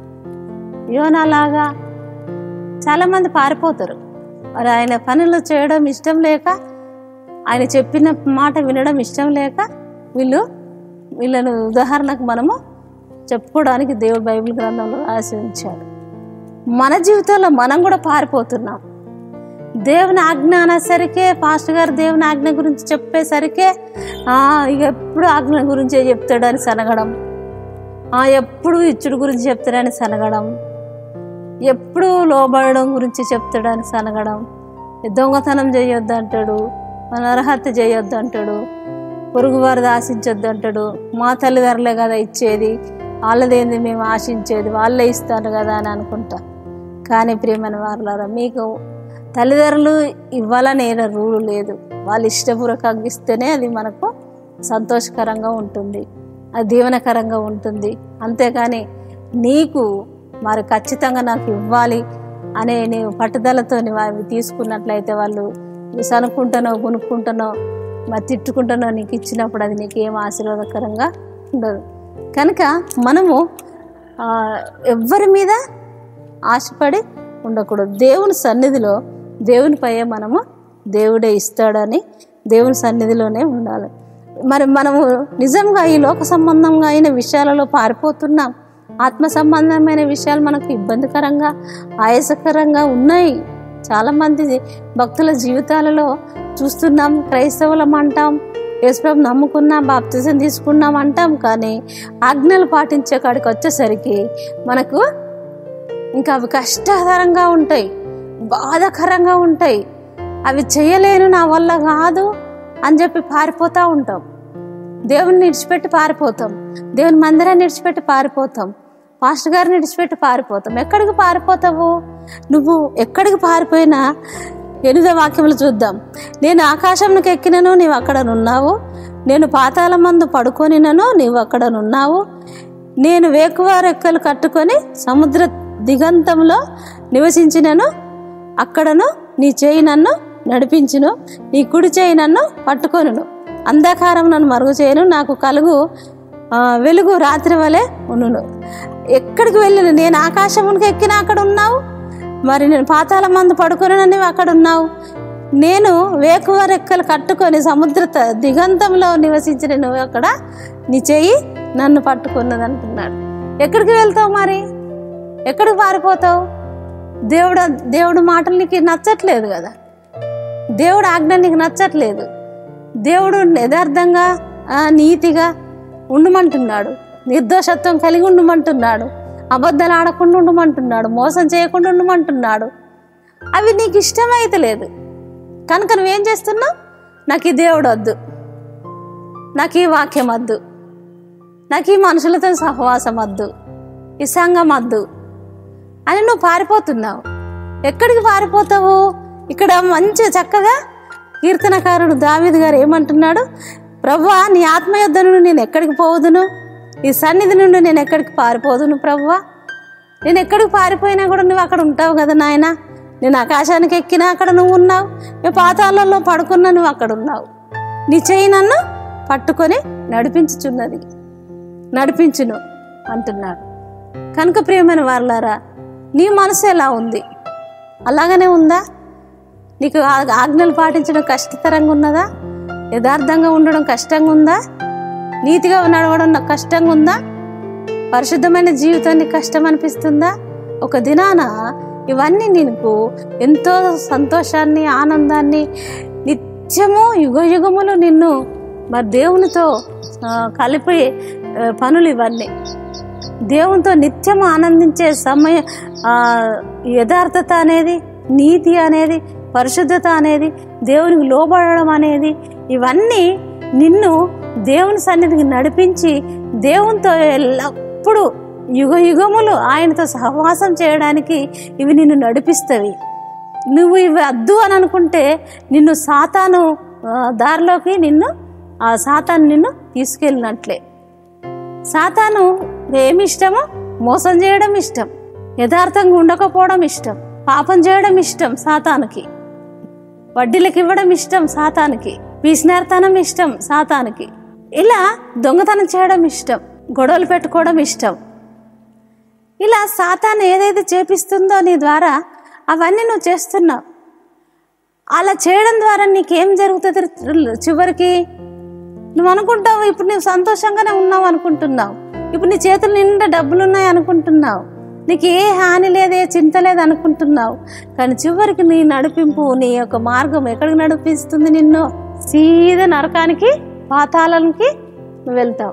యోనాలాగా చాలామంది పారిపోతారు మరి ఆయన పనులు చేయడం ఇష్టం లేక ఆయన చెప్పిన మాట వినడం ఇష్టం లేక వీళ్ళు వీళ్ళను ఉదాహరణకు మనము చెప్పుకోవడానికి దేవుడు బైబిల్ గ్రంథంలో రాసి ఉంచాడు మన జీవితంలో మనం కూడా పారిపోతున్నాం దేవుని ఆజ్ఞ అనేసరికే పాస్టర్ గారు దేవుని ఆజ్ఞ గురించి చెప్పేసరికే "ఆ, ఇక ఎప్పుడు ఆజ్ఞ గురించే చెప్తాడని సనగడం "ఆ, ఎప్పుడు ఇచ్చుడు గురించి చెప్తాడని సనగడం ఎప్పుడు లోబడడం గురించి చెప్తాడని సనగడం దొంగతనం చేయొద్దు అంటాడు మన అర్హత చేయొద్దు అంటాడు పొరుగు వారిది ఆశించొద్దు అంటాడు మా తల్లిదండ్రులే కదా ఇచ్చేది వాళ్ళదేంది మేము ఆశించేది వాళ్ళే ఇస్తారు కదా అని అనుకుంటా కానీ ప్రియమైన వారులారా మీకు తల్లిదండ్రులు ఇవ్వాలని ఏదో రూలు లేదు వాళ్ళు ఇష్టపూర్వకంగా ఇస్తేనే అది మనకు సంతోషకరంగా ఉంటుంది అది దీవనకరంగా ఉంటుంది అంతేకాని నీకు మరి ఖచ్చితంగా నాకు ఇవ్వాలి అనే నీవు పట్టుదలతో నీవు అవి తీసుకున్నట్లయితే వాళ్ళు నువ్వు సనుక్కుంటానో కొనుక్కుంటానో మరి తిట్టుకుంటానో నీకు ఇచ్చినప్పుడు అది నీకు ఏం ఆశీర్వాదకరంగా ఉండదు కనుక మనము ఆ, ఎవ్వరి మీద ఆశపడి ఉండకూడదు దేవుని సన్నిధిలో దేవునిపై మనము దేవుడే ఇస్తాడని దేవుని సన్నిధిలోనే ఉండాలి మరి మనము నిజంగా ఈ లోక సంబంధంగా అయిన విషయాలలో పారిపోతున్నాం ఆత్మ సంబంధమైన విషయాలు మనకు ఇబ్బందికరంగా ఆయాసకరంగా ఉన్నాయి చాలామంది భక్తుల జీవితాలలో చూస్తున్నాం క్రైస్తవులం అంటాం యేసుప్రభు నమ్ముకున్నాం బాప్తిజం తీసుకున్నాం అంటాం కానీ ఆజ్ఞలు పాటించే కాడికి వచ్చేసరికి మనకు ఇంకా అవి కష్టతరంగా ఉంటాయి బాధాకరంగా ఉంటాయి అవి చేయలేను నా వల్ల కాదు అని చెప్పి పారిపోతూ ఉంటాం దేవుని విడిచిపెట్టి పారిపోతాం దేవుని మందిరాన్ని విడిచిపెట్టి పారిపోతాం పాస్టర్ గారిని విడిచిపెట్టి పారిపోతాం ఎక్కడికి పారిపోతావు నువ్వు ఎక్కడికి పారిపోయినా ఎనిమిదో వాక్యములు చూద్దాం నేను ఆకాశంకి ఎక్కినను నీవు అక్కడనున్నావు నేను పాతాల మందు పడుకొనినను నీవు అక్కడనున్నావు నేను వేకువ రెక్కలు కట్టుకొని సముద్ర దిగంతంలో నివసించినను అక్కడను నీ చేయి నన్ను నడిపించును నీ కుడి చేయి నన్ను పట్టుకొనును అంధకారం నన్ను మరుగు చేయను నాకు కలుగు ఆ, వెలుగు రాత్రి వలె ఉండును ఎక్కడికి వెళ్ళిన నేను ఆకాశమునికి ఎక్కిన అక్కడ ఉన్నావు మరి నేను పాతాల మందు పడుకుని అక్కడ ఉన్నావు నేను వేకువ రెక్కలు కట్టుకొని సముద్ర త- దిగంతంలో నివసించిన నువ్వు అక్కడ నీ చెయ్యి నన్ను పట్టుకున్నది అంటున్నాడు ఎక్కడికి వెళ్తావు మరి ఎక్కడికి పారిపోతావు దేవుడు దేవుడు మాటలు నీకు నచ్చట్లేదు కదా దేవుడు ఆజ్ఞ నీకు నచ్చట్లేదు దేవుడు యథార్థంగా ఆ, నీతిగా ఉండమంటున్నాడు నిర్దోషత్వం కలిగి ఉండమంటున్నాడు అబద్ధాలు ఆడకుండా ఉండమంటున్నాడు మోసం చేయకుండా ఉండమంటున్నాడు అవి నీకు ఇష్టమైతే లేదు కనుక నువ్వేం చేస్తున్నావు నాకు ఈ దేవుడు వద్దు నాకు ఈ వాక్యం వద్దు నాకు ఈ మనుషులతో సహవాసం వద్దు ఈ సంఘం వద్దు అని నువ్వు పారిపోతున్నావు ఎక్కడికి పారిపోతావు ఇక్కడ మంచి చక్కగా కీర్తనకారుడు దావీదు గారు ఏమంటున్నాడు ప్రవ్వా నీ ఆత్మయుద్ధ నుండి నేను ఎక్కడికి పోదును ఈ సన్నిధి నుండి నేను ఎక్కడికి పారిపోదును ప్రవ్వా నేను ఎక్కడికి పారిపోయినా కూడా నువ్వు అక్కడ ఉంటావు కదా నాయన నేను ఆకాశానికి ఎక్కినా అక్కడ నువ్వు ఉన్నావు నేను పాతాళంలో పడుకున్నా నువ్వు అక్కడ ఉన్నావు నీ చేయి నన్ను పట్టుకొని నడిపించుచున్నది నడిపించును అంటున్నాడు కనుక ప్రియమైన వారలారా నీ మనసు ఎలా ఉంది అలాగనే ఉందా నీకు ఆ- ఆజ్ఞలు పాటించడం కష్టతరంగా ఉన్నదా యథార్థంగా ఉండడం కష్టంగా ఉందా నీతిగా నడవడం నాకు కష్టంగా ఉందా పరిశుద్ధమైన జీవితాన్ని కష్టం అనిపిస్తుందా ఒక దినాన ఇవన్నీ నీకు ఎంతో సంతోషాన్ని ఆనందాన్ని నిత్యము యుగ యుగములు నిన్ను మరి దేవునితో ఆ, కలిపే ఆ, పనులు ఇవన్నీ దేవునితో నిత్యం ఆనందించే సమయ ఆ, యథార్థత అనేది నీతి అనేది పరిశుద్ధత అనేది దేవునికి లోబడడం అనేది ఇవన్నీ నిన్ను దేవుని సన్నిధికి నడిపించి దేవునితో ఎల్లప్పుడూ యుగ యుగములు ఆయనతో సహవాసం చేయడానికి ఇవి నిన్ను నడిపిస్తవి నువ్వు ఇవి వద్దు అని అనుకుంటే నిన్ను సాతాను ఆ, దారిలోకి నిన్ను ఆ సాతాను నిన్ను తీసుకెళ్ళినట్లే సాతాను ఏమి ఇష్టము మోసం చేయడం ఇష్టం యథార్థంగా ఉండకపోవడం ఇష్టం పాపం చేయడం ఇష్టం సాతానుకి వడ్డీలకు ఇవ్వడం ఇష్టం సాతానికి పీసినార్తనం ఇష్టం సాతానికి ఇలా దొంగతనం చేయడం ఇష్టం గొడవలు పెట్టుకోవడం ఇష్టం ఇలా సాతాను ఏదైతే చేపిస్తుందో నీ ద్వారా అవన్నీ నువ్వు చేస్తున్నావు అలా చేయడం ద్వారా నీకేం జరుగుతుంది చివరికి నువ్వు అనుకుంటావు ఇప్పుడు నువ్వు సంతోషంగానే ఉన్నావు అనుకుంటున్నావు ఇప్పుడు నీ చేతులు నిండా డబ్బులు ఉన్నాయి అనుకుంటున్నావు నీకు ఏ హాని లేదు ఏ చింత లేదు అనుకుంటున్నావు కానీ చివరికి నీ నడిపింపు నీ యొక్క మార్గం ఎక్కడికి నడిపిస్తుంది నిన్ను సీదా నరకానికి పాతాళానికి నువ్వు వెళ్తావు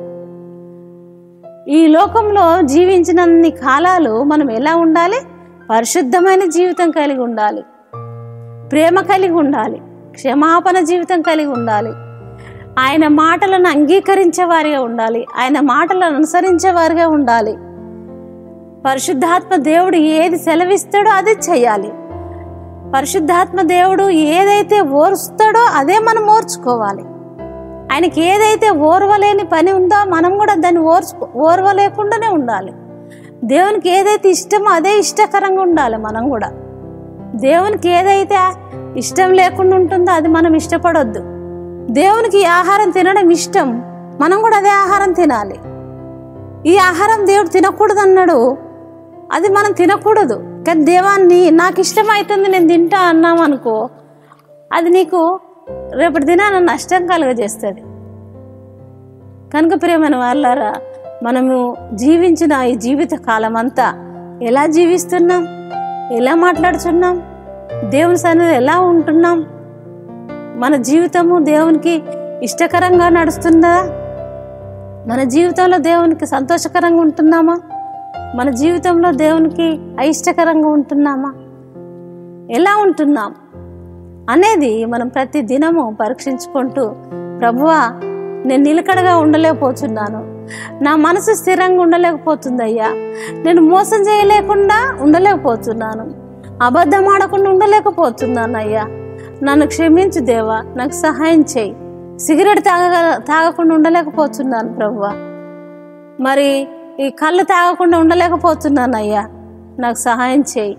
ఈ లోకంలో జీవించినన్ని కాలాలు మనం ఎలా ఉండాలి పరిశుద్ధమైన జీవితం కలిగి ఉండాలి ప్రేమ కలిగి ఉండాలి క్షమాపణ జీవితం కలిగి ఉండాలి ఆయన మాటలను అంగీకరించే వారిగా ఉండాలి ఆయన మాటలను అనుసరించే వారిగా ఉండాలి పరిశుద్ధాత్మ దేవుడు ఏది సెలవిస్తాడో అదే చేయాలి పరిశుద్ధాత్మ దేవుడు ఏదైతే ఓర్స్తాడో అదే మనం ఓర్చుకోవాలి ఆయనకి ఏదైతే ఓర్వలేని పని ఉందో మనం కూడా దాన్ని ఓర్చుకో ఓర్వలేకుండానే ఉండాలి దేవునికి ఏదైతే ఇష్టమో అదే ఇష్టకరంగా ఉండాలి మనం కూడా దేవునికి ఏదైతే ఇష్టం లేకుండా ఉంటుందో అది మనం ఇష్టపడొద్దు దేవునికి ఈ ఆహారం తినడం ఇష్టం మనం కూడా అదే ఆహారం తినాలి ఈ ఆహారం దేవుడు తినకూడదు అన్నాడు అది మనం తినకూడదు కానీ దేవాన్ని నాకు ఇష్టమవుతుంది నేను తింటా అన్నాం అనుకో అది నీకు రేపటి దినాన నష్టం కలుగజేస్తుంది కనుక ప్రేమైన వాళ్ళారా మనము జీవించిన ఈ జీవిత కాలం అంతా ఎలా జీవిస్తున్నాం ఎలా మాట్లాడుతున్నాం దేవుని సన్నిధి ఎలా ఉంటున్నాం మన జీవితము దేవునికి ఇష్టకరంగా నడుస్తుందా మన జీవితంలో దేవునికి సంతోషకరంగా ఉంటున్నామా మన జీవితంలో దేవునికి అయిష్టకరంగా ఉంటున్నామా ఎలా ఉంటున్నాం అనేది మనం ప్రతి దినము పరీక్షించుకుంటూ ప్రభువా నేను నిలకడగా ఉండలేకపోతున్నాను నా మనసు స్థిరంగా ఉండలేకపోతుందయ్యా నేను మోసం చేయలేకుండా ఉండలేకపోతున్నాను అబద్ధం ఆడకుండా ఉండలేకపోతున్నాను అయ్యా నన్ను క్షమించు దేవా నాకు సహాయం చేయి సిగరెట్ తాగ తాగకుండా ఉండలేకపోతున్నాను ప్రభువా మరి ఈ కళ్ళు తాగకుండా ఉండలేకపోతున్నాను అయ్యా నాకు సహాయం చేయి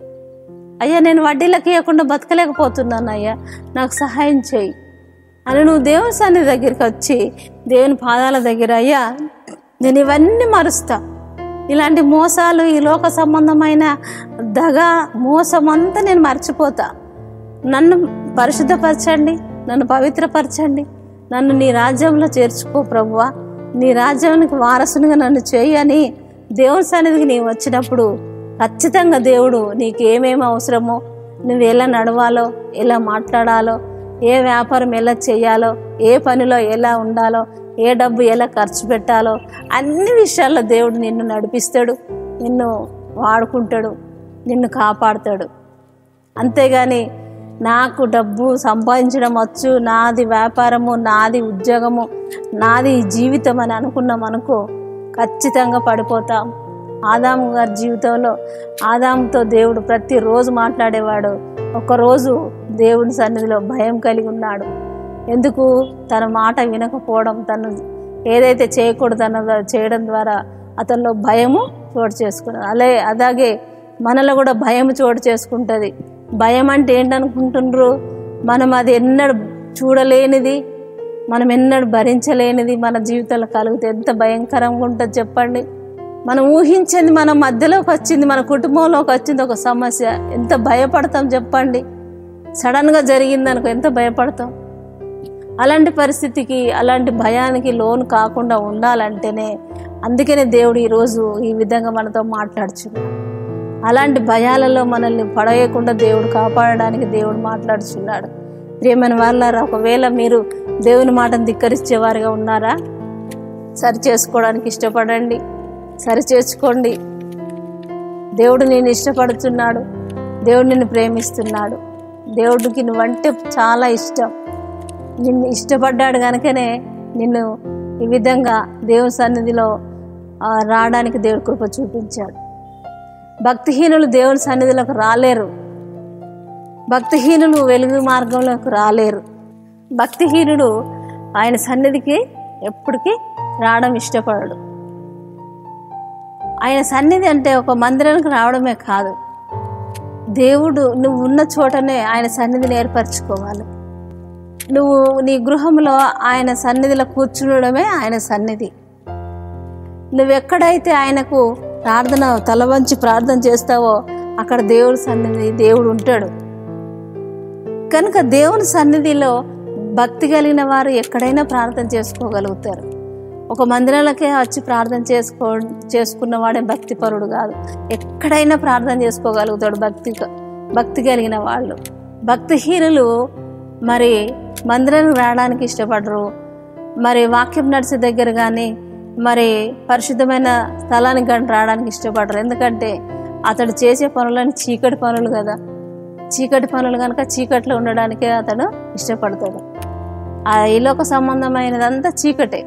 అయ్యా నేను వడ్డీలకి ఇవ్వకుండా బతకలేకపోతున్నాను అయ్యా నాకు సహాయం చేయి అని నువ్వు దేవుని సన్నిధి దగ్గరికి వచ్చి దేవుని పాదాల దగ్గర అయ్యా నేను ఇవన్నీ మరుస్తా ఇలాంటి మోసాలు ఈ లోక సంబంధమైన దగ మోసం అంతా నేను మర్చిపోతా నన్ను పరిశుద్ధపరచండి నన్ను పవిత్రపరచండి నన్ను నీ రాజ్యంలో చేర్చుకో ప్రభువా నీ రాజ్యానికి వారసునిగా నన్ను చేయని దేవుని సన్నిధికి నీవు వచ్చినప్పుడు ఖచ్చితంగా దేవుడు నీకు ఏమేమి అవసరమో నువ్వు ఎలా నడవాలో ఎలా మాట్లాడాలో ఏ వ్యాపారం ఎలా చేయాలో ఏ పనిలో ఎలా ఉండాలో ఏ డబ్బు ఎలా ఖర్చు పెట్టాలో అన్ని విషయాల్లో దేవుడు నిన్ను నడిపిస్తాడు నిన్ను వాడుకుంటాడు నిన్ను కాపాడుతాడు అంతేగాని నాకు డబ్బు సంపాదించడం వచ్చు నాది వ్యాపారము నాది ఉద్యోగము నాది జీవితం అని అనుకున్నాం అనుకో ఖచ్చితంగా పడిపోతాం ఆదాము గారి జీవితంలో ఆదాముతో దేవుడు ప్రతిరోజు మాట్లాడేవాడు ఒకరోజు దేవుని సన్నిధిలో భయం కలిగి ఉన్నాడు ఎందుకు తన మాట వినకపోవడం తను ఏదైతే చేయకూడదు అన్నదో చేయడం ద్వారా అతనిలో భయము చోటు చేసుకున్నాడు అలే అలాగే మనలో కూడా భయం చోటు చేసుకుంటుంది భయం అంటే ఏంటనుకుంటుండ్రు మనం అది ఎన్నడూ చూడలేనిది మనం ఎన్నడూ భరించలేనిది మన జీవితంలో కలిగితే ఎంత భయంకరంగా ఉంటుంది చెప్పండి మనం ఊహించింది మన మధ్యలోకి వచ్చింది మన కుటుంబంలోకి వచ్చింది ఒక సమస్య ఎంత భయపడతాం చెప్పండి సడన్గా జరిగింది అనుకో ఎంత భయపడతాం అలాంటి పరిస్థితికి అలాంటి భయానికి లోను కాకుండా ఉండాలంటేనే అందుకనే దేవుడు ఈరోజు ఈ విధంగా మనతో మాట్లాడుచున్నాడు అలాంటి భయాలలో మనల్ని పడవేయకుండా దేవుడు కాపాడడానికి దేవుడు మాట్లాడుచున్నాడు ప్రియమైన వాళ్ళారా ఒకవేళ మీరు దేవుని మాటను ధిక్కరించేవారుగా ఉన్నారా సరి చేసుకోవడానికి ఇష్టపడండి సరి చేసుకోండి దేవుడు నేను ఇష్టపడుతున్నాడు దేవుడు నిన్ను ప్రేమిస్తున్నాడు దేవుడికి నువ్వంటే చాలా ఇష్టం నిన్ను ఇష్టపడ్డాడు కనుకనే నిన్ను ఈ విధంగా దేవుని సన్నిధిలో ఆ, రావడానికి దేవుడి కృప చూపించాడు భక్తిహీనులు దేవుని సన్నిధిలోకి రాలేరు భక్తిహీనులు వెలుగు మార్గంలోకి రాలేరు భక్తిహీనుడు ఆయన సన్నిధికి ఎప్పటికీ రావడం ఇష్టపడడు ఆయన సన్నిధి అంటే ఒక మందిరానికి రావడమే కాదు దేవుడు నువ్వు ఉన్న చోటనే ఆయన సన్నిధిని ఏర్పరచుకోవాలి నువ్వు నీ గృహంలో ఆయన సన్నిధిలో కూర్చుండడమే ఆయన సన్నిధి నువ్వెక్కడైతే ఆయనకు ప్రార్థన తల వంచి ప్రార్థన చేస్తావో అక్కడ దేవుడి సన్నిధి దేవుడు ఉంటాడు కనుక దేవుని సన్నిధిలో భక్తి కలిగిన వారు ఎక్కడైనా ప్రార్థన చేసుకోగలుగుతారు ఒక మందిరాలకే వచ్చి ప్రార్థన చేసుకో చేసుకున్నవాడే భక్తిపరుడు కాదు ఎక్కడైనా ప్రార్థన చేసుకోగలుగుతాడు భక్తి భక్తి కలిగిన వాళ్ళు భక్తిహీనులు మరి మందిరానికి రావడానికి ఇష్టపడరు మరి వాక్యం నడిచే దగ్గర కానీ మరి పరిశుద్ధమైన స్థలానికి కానీ రావడానికి ఇష్టపడరు ఎందుకంటే అతడు చేసే పనులని చీకటి పనులు కదా చీకటి పనులు కనుక చీకట్లో ఉండడానికే అతడు ఇష్టపడతాడు ఆ ఈలోక సంబంధమైనదంతా చీకటే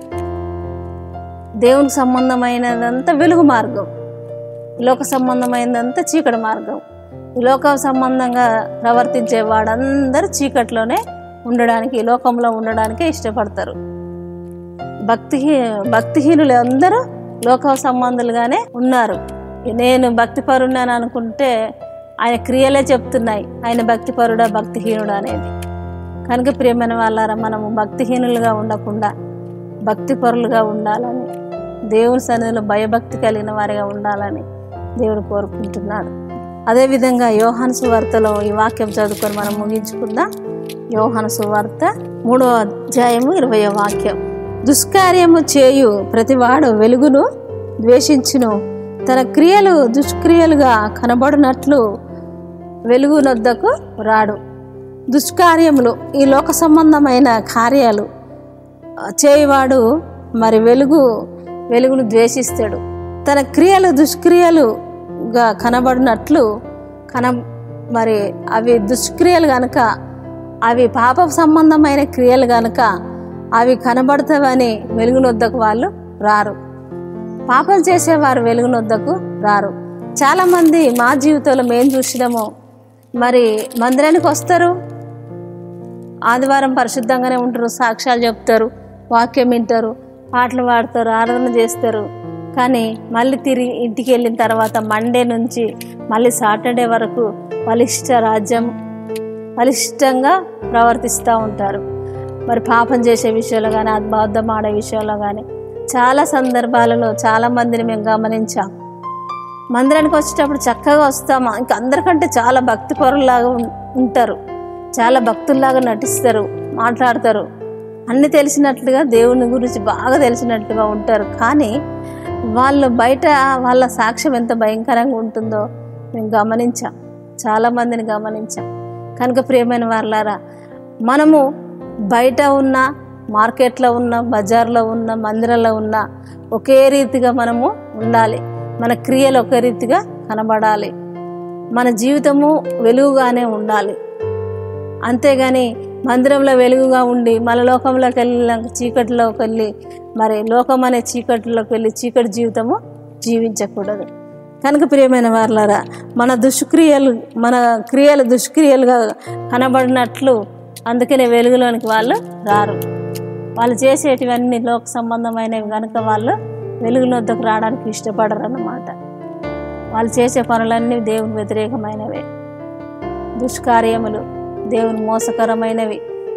దేవునికి సంబంధమైనదంతా వెలుగు మార్గం లోక సంబంధమైనదంతా చీకటి మార్గం ఈ లోక సంబంధంగా ప్రవర్తించే వాడందరూ చీకట్లోనే ఉండడానికి ఈ లోకంలో ఉండడానికే ఇష్టపడతారు భక్తిహీ భక్తిహీనులు అందరూ లోక సంబంధులుగానే ఉన్నారు నేను భక్తిపరున్నాను అనుకుంటే ఆయన క్రియలే చెప్తున్నాయి ఆయన భక్తిపరుడా భక్తిహీనుడా అనేది కనుక ప్రియమైన వాళ్ళారా మనము భక్తిహీనులుగా ఉండకుండా భక్తిపరులుగా ఉండాలని దేవుని సన్నిధిలో భయభక్తి కలిగిన వారిగా ఉండాలని దేవుడు కోరుకుంటున్నాడు అదేవిధంగా యోహాను సువార్తలో ఈ వాక్యం చదువుకొని మనం ముగించుకుందాం యోహాను సువార్త మూడవ అధ్యాయము ఇరవై వాక్యం దుష్కార్యము చేయు ప్రతివాడు వెలుగును ద్వేషించును తన క్రియలు దుష్క్రియలుగా కనబడినట్లు వెలుగునొద్దకు రాడు దుష్కార్యములు ఈ లోక సంబంధమైన కార్యాలు చేయవాడు మరి వెలుగు వెలుగును ద్వేషిస్తాడు తన క్రియలు దుష్క్రియలుగా కనబడినట్లు కన మరి అవి దుష్క్రియలు గనక అవి పాప సంబంధమైన క్రియలు గనక అవి కనబడతావని వెలుగునొద్దకు వాళ్ళు రారు పాపం చేసేవారు వెలుగునొద్దకు రారు చాలామంది మా జీవితంలో మేము చూసినాము మరి మందిరానికి వస్తారు ఆదివారం పరిశుద్ధంగానే ఉంటారు సాక్ష్యాలు చెప్తారు వాక్యం వింటారు పాటలు పాడతారు ఆరాధన చేస్తారు కానీ మళ్ళీ తిరిగి ఇంటికి వెళ్ళిన తర్వాత మండే నుంచి మళ్ళీ సాటర్డే వరకు బలిష్ట రాజ్యం బలిష్టంగా ప్రవర్తిస్తూ ఉంటారు మరి పాపం చేసే విషయంలో కానీ అబద్ధం ఆడే విషయంలో కానీ చాలా సందర్భాలలో చాలా మందిని మేము గమనించాం మందిరానికి వచ్చేటప్పుడు చక్కగా వస్తామా ఇంకా అందరికంటే చాలా భక్తి పరులాగా ఉం- ఉంటారు చాలా భక్తుల్లాగా నటిస్తారు మాట్లాడతారు అన్ని తెలిసినట్లుగా దేవుని గురించి బాగా తెలిసినట్లుగా ఉంటారు కానీ వాళ్ళు బయట వాళ్ళ సాక్ష్యం ఎంత భయంకరంగా ఉంటుందో మేము గమనించాం చాలా మందిని గమనించాం కనుక ప్రియమైన వాళ్ళారా మనము బయట ఉన్న మార్కెట్లో ఉన్న బజార్లో ఉన్న మందిరంలో ఉన్న ఒకే రీతిగా మనము ఉండాలి మన క్రియలు ఒకే రీతిగా కనబడాలి మన జీవితము వెలుగుగానే ఉండాలి అంతేగాని మందిరంలో వెలుగుగా ఉండి మన లోకంలోకి వెళ్ళినాక చీకటిలోకి వెళ్ళి మరి లోకం అనే చీకటిలోకి వెళ్ళి చీకటి జీవితము జీవించకూడదు కనుక ప్రియమైన వారులారా మన దుష్క్రియలు మన క్రియలు దుష్క్రియలుగా కనబడినట్లు అందుకనే వెలుగులోనికి వాళ్ళు రారు వాళ్ళు చేసేటివన్నీ లోక సంబంధమైనవి కనుక వాళ్ళు వెలుగునొద్దకు రావడానికి ఇష్టపడరు అన్నమాట వాళ్ళు చేసే పనులన్నీ దేవుని వ్యతిరేకమైనవే దుష్కార్యములు దేవుని మోసకరమైనవి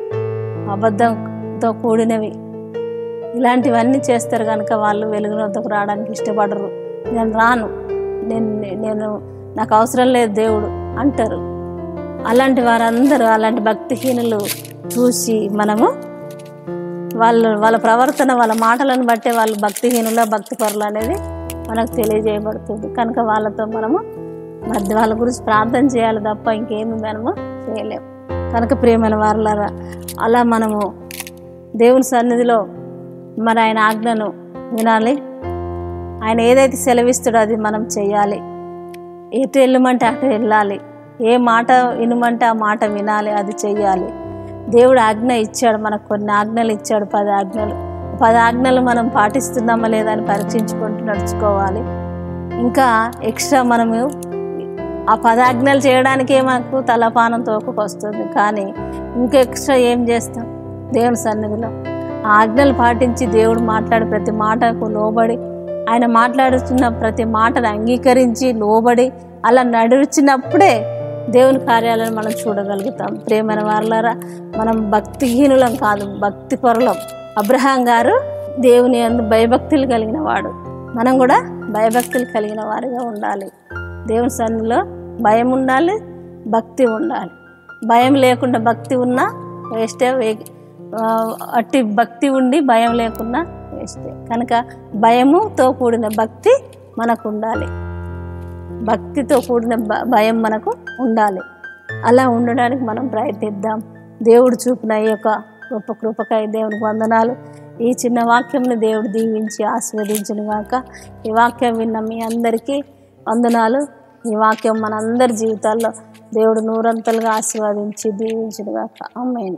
అబద్ధంతో కూడినవి ఇలాంటివన్నీ చేస్తారు కనుక వాళ్ళు వెలుగునొద్దకు రావడానికి ఇష్టపడరు నేను రాను నేను నేను నాకు అవసరం లేదు దేవుడు అంటారు అలాంటి వారందరూ అలాంటి భక్తిహీనులు చూసి మనము వాళ్ళు వాళ్ళ ప్రవర్తన వాళ్ళ మాటలను బట్టే వాళ్ళు భక్తిహీనుల భక్తిపరులు అనేది మనకు తెలియజేయబడుతుంది కనుక వాళ్ళతో మనము మధ్య వాళ్ళ గురించి ప్రార్థన చేయాలి తప్ప ఇంకేమి మనము చేయలేము కనుక ప్రియమైన వారులారా అలా మనము దేవుని సన్నిధిలో మరి ఆయన ఆజ్ఞను వినాలి ఆయన ఏదైతే సెలవిస్తాడో అది మనం చేయాలి ఎటు వెళ్ళమంటే అటు వెళ్ళాలి ఏ మాట వినమంటే ఆ మాట వినాలి అది చెయ్యాలి దేవుడు ఆజ్ఞ ఇచ్చాడు మనకు కొన్ని ఆజ్ఞలు ఇచ్చాడు పది ఆజ్ఞలు పది ఆజ్ఞలు మనం పాటిస్తున్నామా లేదా అని పరీక్షించుకుంటూ నడుచుకోవాలి ఇంకా ఎక్స్ట్రా మనము ఆ పదాజ్ఞలు చేయడానికే మనకు తలపానం తోకకొస్తుంది కానీ ఇంకా ఎక్స్ట్రా ఏం చేస్తాం దేవుని సన్నిధిలో ఆ ఆజ్ఞలు పాటించి దేవుడు మాట్లాడే ప్రతి మాటకు లోబడి ఆయన మాట్లాడుతున్న ప్రతి మాటను అంగీకరించి లోబడి అలా నడిచినప్పుడే దేవుని కార్యాలను మనం చూడగలుగుతాం ప్రేమైన వారలారా మనం భక్తిహీనులం కాదు భక్తి పరులం అబ్రహాం గారు దేవుని అందు భయభక్తులు కలిగిన వాడు మనం కూడా భయభక్తులు కలిగిన వారిగా ఉండాలి దేవుని సన్నిధిలో భయం ఉండాలి భక్తి ఉండాలి భయం లేకుండా భక్తి ఉన్నా వేస్టే వే ఆ, అట్టి భక్తి ఉండి భయం లేకున్నా వేస్టే కనుక భయముతో కూడిన భక్తి మనకు ఉండాలి భక్తితో కూడిన భ- భయం మనకు ఉండాలి అలా ఉండడానికి మనం ప్రయత్నిద్దాం దేవుడు చూపిన ఈ యొక్క గొప్ప కృపకాయ దేవునికి వందనాలు ఈ చిన్న వాక్యంని దేవుడు దీవించి ఆశీర్వదించును గాక ఈ వాక్యం విన్న మీ అందరికీ వందనాలు ఈ వాక్యం మనందరి జీవితాల్లో దేవుడు నూరంతలుగా ఆశీర్వదించి దీవించును గాక అమ్మాయిని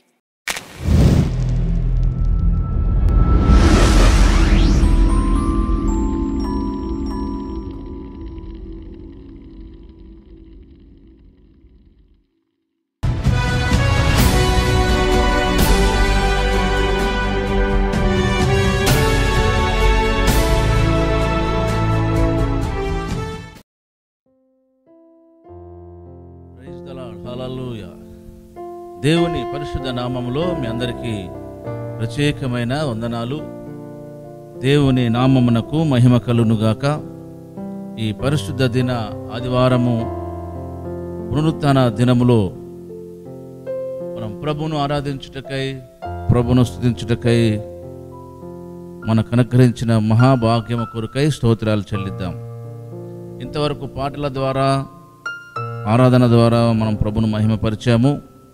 Praise the Lord. Hallelujah. దేవుని పరిశుద్ధ నామములో మీ అందరికీ ప్రత్యేకమైన వందనాలు దేవుని నామమునకు మహిమ కలునుగాక ఈ పరిశుద్ధ దిన ఆదివారము పునరుత్థాన దినములో మనం ప్రభును ఆరాధించుటకై ప్రభును స్థుతించుటకై మనకు అనుగ్రహించిన మహాభాగ్యము కొరకై స్తోత్రాలు చెల్లిద్దాం ఇంతవరకు పాటల ద్వారా ఆరాధన ద్వారా మనం ప్రభును మహిమపరిచాము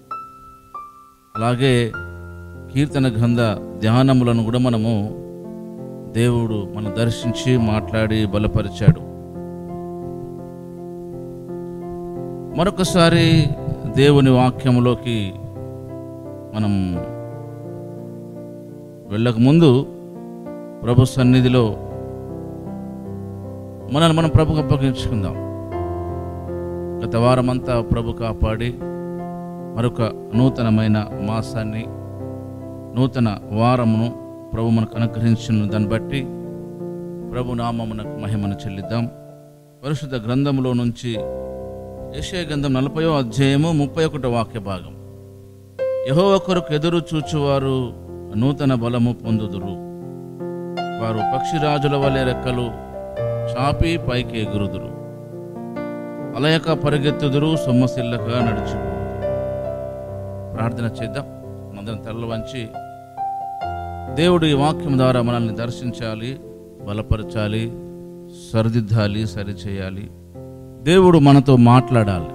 అలాగే కీర్తన గ్రంథ ధ్యానములను కూడా మనము దేవుడు మనం దర్శించి మాట్లాడి బలపరిచాడు మరొకసారి దేవుని వాక్యములోకి మనం వెళ్ళక ముందు ప్రభు సన్నిధిలో మనల్ని మనం ప్రభుకు అప్పగించుకుందాం గత వారమంతా ప్రభు కాపాడి మరొక నూతనమైన మాసాన్ని నూతన వారమును ప్రభు మనకు అనుగ్రహించిన దాన్ని బట్టి ప్రభు నామమునకు మహిమను చెల్లిద్దాం పరిశుద్ధ గ్రంథములో నుంచి యెషయా గ్రంథం నలభయో అధ్యాయము ముప్పై ఒకటో వాక్య భాగం యహోవ కొరకు ఎదురు చూచువారు నూతన బలము పొందుదురు వారు పక్షిరాజుల వలె రెక్కలు చాపి పైకి ఎగురుదురు అలయక పరిగెత్తుదురు సొమ్మసిల్లక నడుచుకుంటారు ప్రార్థన చేద్దాం మనందరం తరలు వంచి దేవుడు ఈ వాక్యం ద్వారా మనల్ని దర్శించాలి బలపరచాలి సరిదిద్దాలి సరిచేయాలి దేవుడు మనతో మాట్లాడాలి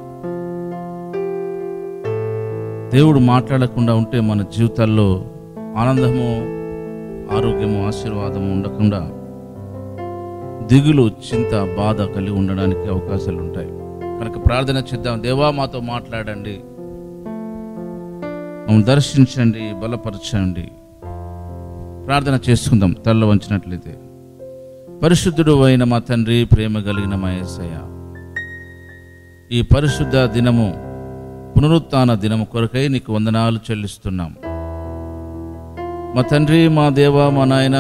దేవుడు మాట్లాడకుండా ఉంటే మన జీవితాల్లో ఆనందము ఆరోగ్యము ఆశీర్వాదము ఉండకుండా దిగులు చింత బాధ కలిగి ఉండడానికి అవకాశాలు ఉంటాయి కనుక ప్రార్థన చేద్దాం దేవా మాతో మాట్లాడండి మమ్మల్ని దర్శించండి బలపరచండి ప్రార్థన చేసుకుందాం తల్ల వంచినట్లయితే పరిశుద్ధుడు అయిన మా తండ్రి ప్రేమ కలిగిన మా యేసయ్య ఈ పరిశుద్ధ దినము పునరుత్థాన దినము కొరకై నీకు వందనాలు చెల్లిస్తున్నాం మా తండ్రి మా దేవ మా నాయన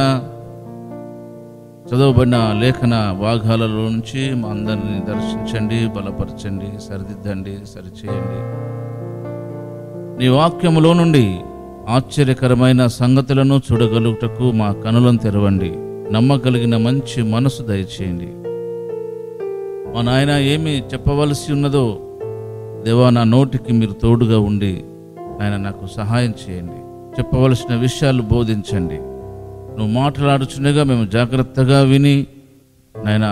చదవబడిన లేఖన భాగాలలో నుంచి మా అందరిని దర్శించండి బలపరచండి సరిదిద్దండి సరిచేయండి నీ వాక్యములో నుండి ఆశ్చర్యకరమైన సంగతులను చూడగలుగుటకు మా కనులను తెరవండి నమ్మగలిగిన మంచి మనసు దయచేయండి మా నాయన ఏమి చెప్పవలసి ఉన్నదో దేవా నా నోటికి మీరు తోడుగా ఉండి ఆయన నాకు సహాయం చేయండి చెప్పవలసిన విషయాలు బోధించండి నువ్వు మాట్లాడుచుండగా మేము జాగ్రత్తగా విని నాయన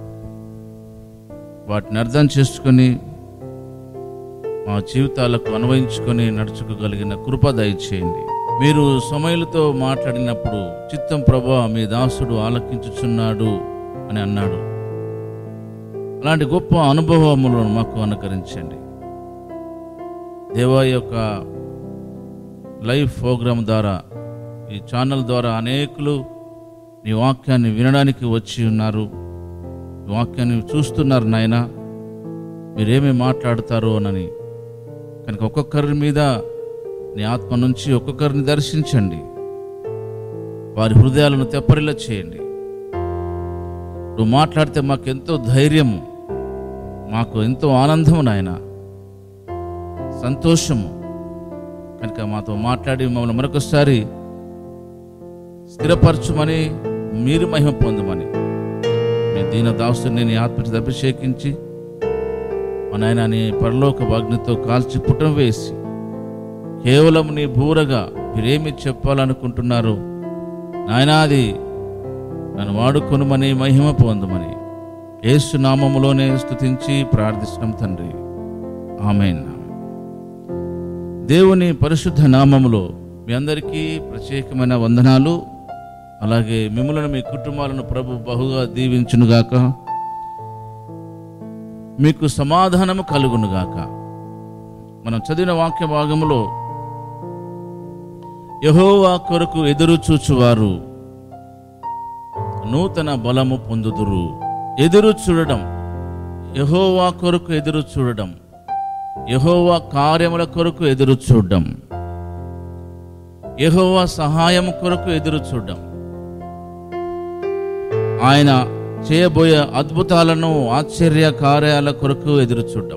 వాటిని అర్థం చేసుకొని మా జీవితాలకు అన్వయించుకొని నడుచుకోగలిగిన కృప దయచేయండి మీరు సమయలతో మాట్లాడినప్పుడు చిత్తం ప్రభా మీ దాసుడు ఆలకించుచున్నాడు అని అన్నాడు అలాంటి గొప్ప అనుభవములను మాకు అనుకరించండి దేవా యొక్క లైవ్ ప్రోగ్రాం ద్వారా ఈ ఛానల్ ద్వారా అనేకులు నీ వాక్యాన్ని వినడానికి వచ్చి ఉన్నారు ఈ వాక్యాన్ని చూస్తున్నారు నాయన మీరేమి మాట్లాడతారో అని కనుక ఒక్కొక్కరి మీద నీ ఆత్మ నుంచి ఒక్కొక్కరిని దర్శించండి వారి హృదయాలను తెప్పరిల్ల చేయండి నువ్వు మాట్లాడితే మాకెంతో ధైర్యము మాకు ఎంతో ఆనందము నాయన సంతోషము కనుక మాతో మాట్లాడి మమ్మల్ని మరొకసారి స్థిరపరచుమని మీరు మహిమ పొందమని మీ దీన దాసుని నీ ఆత్మచి అభిషేకించి మా నాయన నీ పరలోక అగ్నితో కాల్చి పుటం వేసి కేవలం నీ బూరగా మీరేమి చెప్పాలనుకుంటున్నారు నాయనా అది నన్ను వాడుకొనుమని మహిమ పొందమని యేసు నామములోనే స్తుతించి ప్రార్థిస్తున్నాం తండ్రి ఆమెన్ దేవుని పరిశుద్ధ నామములో మీ అందరికీ ప్రత్యేకమైన వందనాలు అలాగే మిమ్మలను మీ కుటుంబాలను ప్రభు బహుగా దీవించునుగాక మీకు సమాధానము కలుగునుగాక మనం చదివిన వాక్య భాగములో యహోవా కొరకు ఎదురు చూచువారు నూతన బలము పొందుదురు ఎదురు చూడడం యహోవా కొరకు ఎదురు చూడడం యహోవా కార్యముల కొరకు ఎదురు చూడడం యహోవా సహాయం కొరకు ఎదురు చూడడం ఆయన చేయబోయే అద్భుతాలను ఆశ్చర్య కార్యాల కొరకు ఎదురు చూడడం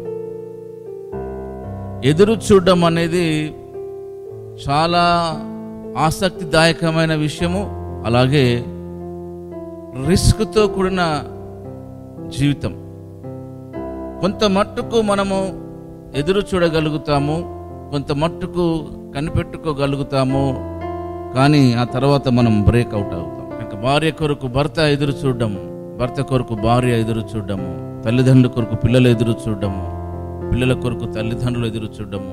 ఎదురు చూడడం అనేది చాలా ఆసక్తిదాయకమైన విషయము అలాగే రిస్క్తో కూడిన జీవితం కొంత మట్టుకు మనము ఎదురు చూడగలుగుతాము కొంత మట్టుకు కనిపెట్టుకోగలుగుతాము కానీ ఆ తర్వాత మనం బ్రేక్ అవుట్ అవుతాం ఇంకా భార్య కొరకు భర్త ఎదురు చూడడం భర్త కొరకు భార్య ఎదురు చూడడము తల్లిదండ్రుల కొరకు పిల్లలు ఎదురు చూడడము పిల్లల కొరకు తల్లిదండ్రులు ఎదురు చూడడము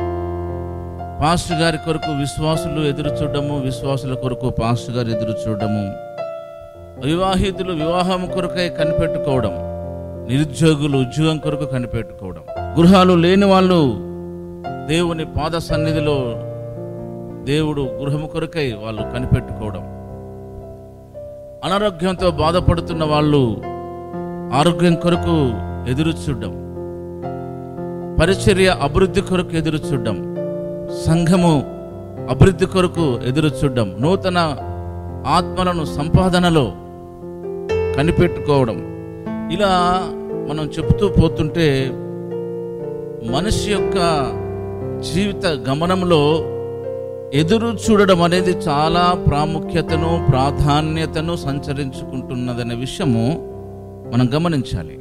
పాస్టర్ గారి కొరకు విశ్వాసులు ఎదురు చూడడము విశ్వాసుల కొరకు పాస్టర్ గారు ఎదురు చూడడము వివాహితులు వివాహం కొరకై కనిపెట్టుకోవడం నిరుద్యోగులు ఉద్యోగం కొరకు కనిపెట్టుకోవడం గృహాలు లేని వాళ్ళు దేవుని పాద సన్నిధిలో దేవుడు గృహము కొరకై వాళ్ళు కనిపెట్టుకోవడం అనారోగ్యంతో బాధపడుతున్న వాళ్ళు ఆరోగ్యం కొరకు ఎదురు చూడడం పరిచర్య అభివృద్ధి కొరకు ఎదురు చూడడం సంఘము అభివృద్ధి కొరకు ఎదురు చూడడం నూతన ఆత్మలను సంపాదనలో కనిపెట్టుకోవడం ఇలా మనం చెబుతూ పోతుంటే మనిషి యొక్క జీవిత గమనంలో ఎదురు చూడడం అనేది చాలా ప్రాముఖ్యతను ప్రాధాన్యతను సంచరించుకుంటున్నదనే విషయము మనం గమనించాలి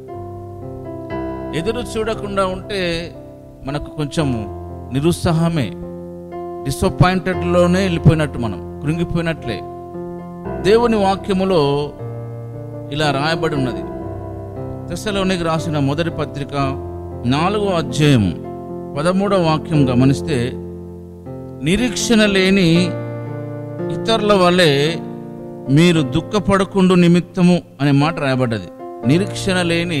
ఎదురు చూడకుండా ఉంటే మనకు కొంచెం నిరుత్సాహమే డిసప్పాయింటెడ్లోనే వెళ్ళిపోయినట్టు మనం కృంగిపోయినట్లే దేవుని వాక్యములో ఇలా రాయబడి ఉన్నది తెస్సలోనికి రాసిన మొదటి పత్రిక నాలుగో అధ్యాయం పదమూడవ వాక్యం గమనిస్తే నిరీక్షణ లేని ఇతరుల వలె మీరు దుఃఖపడకుండు నిమిత్తము అనే మాట రాయబడ్డది నిరీక్షణ లేని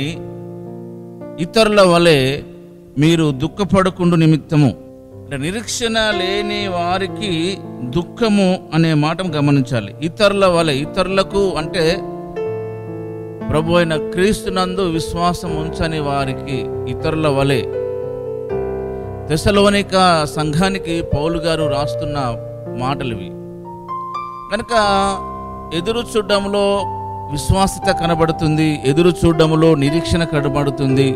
ఇతరుల వలె మీరు దుఃఖపడకుండు నిమిత్తము అంటే నిరీక్షణ లేని వారికి దుఃఖము అనే మాట గమనించాలి ఇతరుల వలె ఇతరులకు అంటే ప్రభు అయిన క్రీస్తునందు విశ్వాసం ఉంచని వారికి ఇతరుల వలె దశలోనిక సంఘానికి పౌలు గారు రాస్తున్న మాటలు ఇవి కనుక ఎదురు చూడడంలో విశ్వాసత కనబడుతుంది ఎదురు చూడడంలో నిరీక్షణ కనబడుతుంది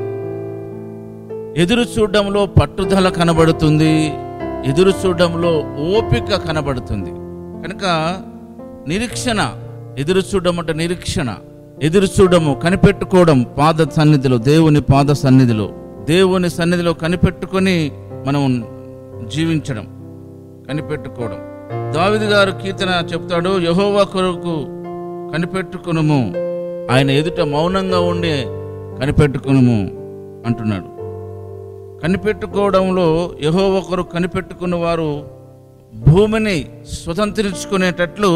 ఎదురు చూడడంలో పట్టుదల కనబడుతుంది ఎదురు చూడడంలో ఓపిక కనబడుతుంది కనుక నిరీక్షణ ఎదురు చూడడం అంటే నిరీక్షణ ఎదురు చూడము కనిపెట్టుకోవడం పాద సన్నిధిలో దేవుని పాద సన్నిధిలో దేవుని సన్నిధిలో కనిపెట్టుకొని మనం జీవించడం కనిపెట్టుకోవడం దావిది గారు కీర్తన చెప్తాడు యహోవా కొరకు కనిపెట్టుకునుము ఆయన ఎదుట మౌనంగా ఉండి కనిపెట్టుకునుము అంటున్నాడు కనిపెట్టుకోవడంలో యహో ఒకరు కనిపెట్టుకున్న వారు భూమిని స్వతంత్రించుకునేటట్లు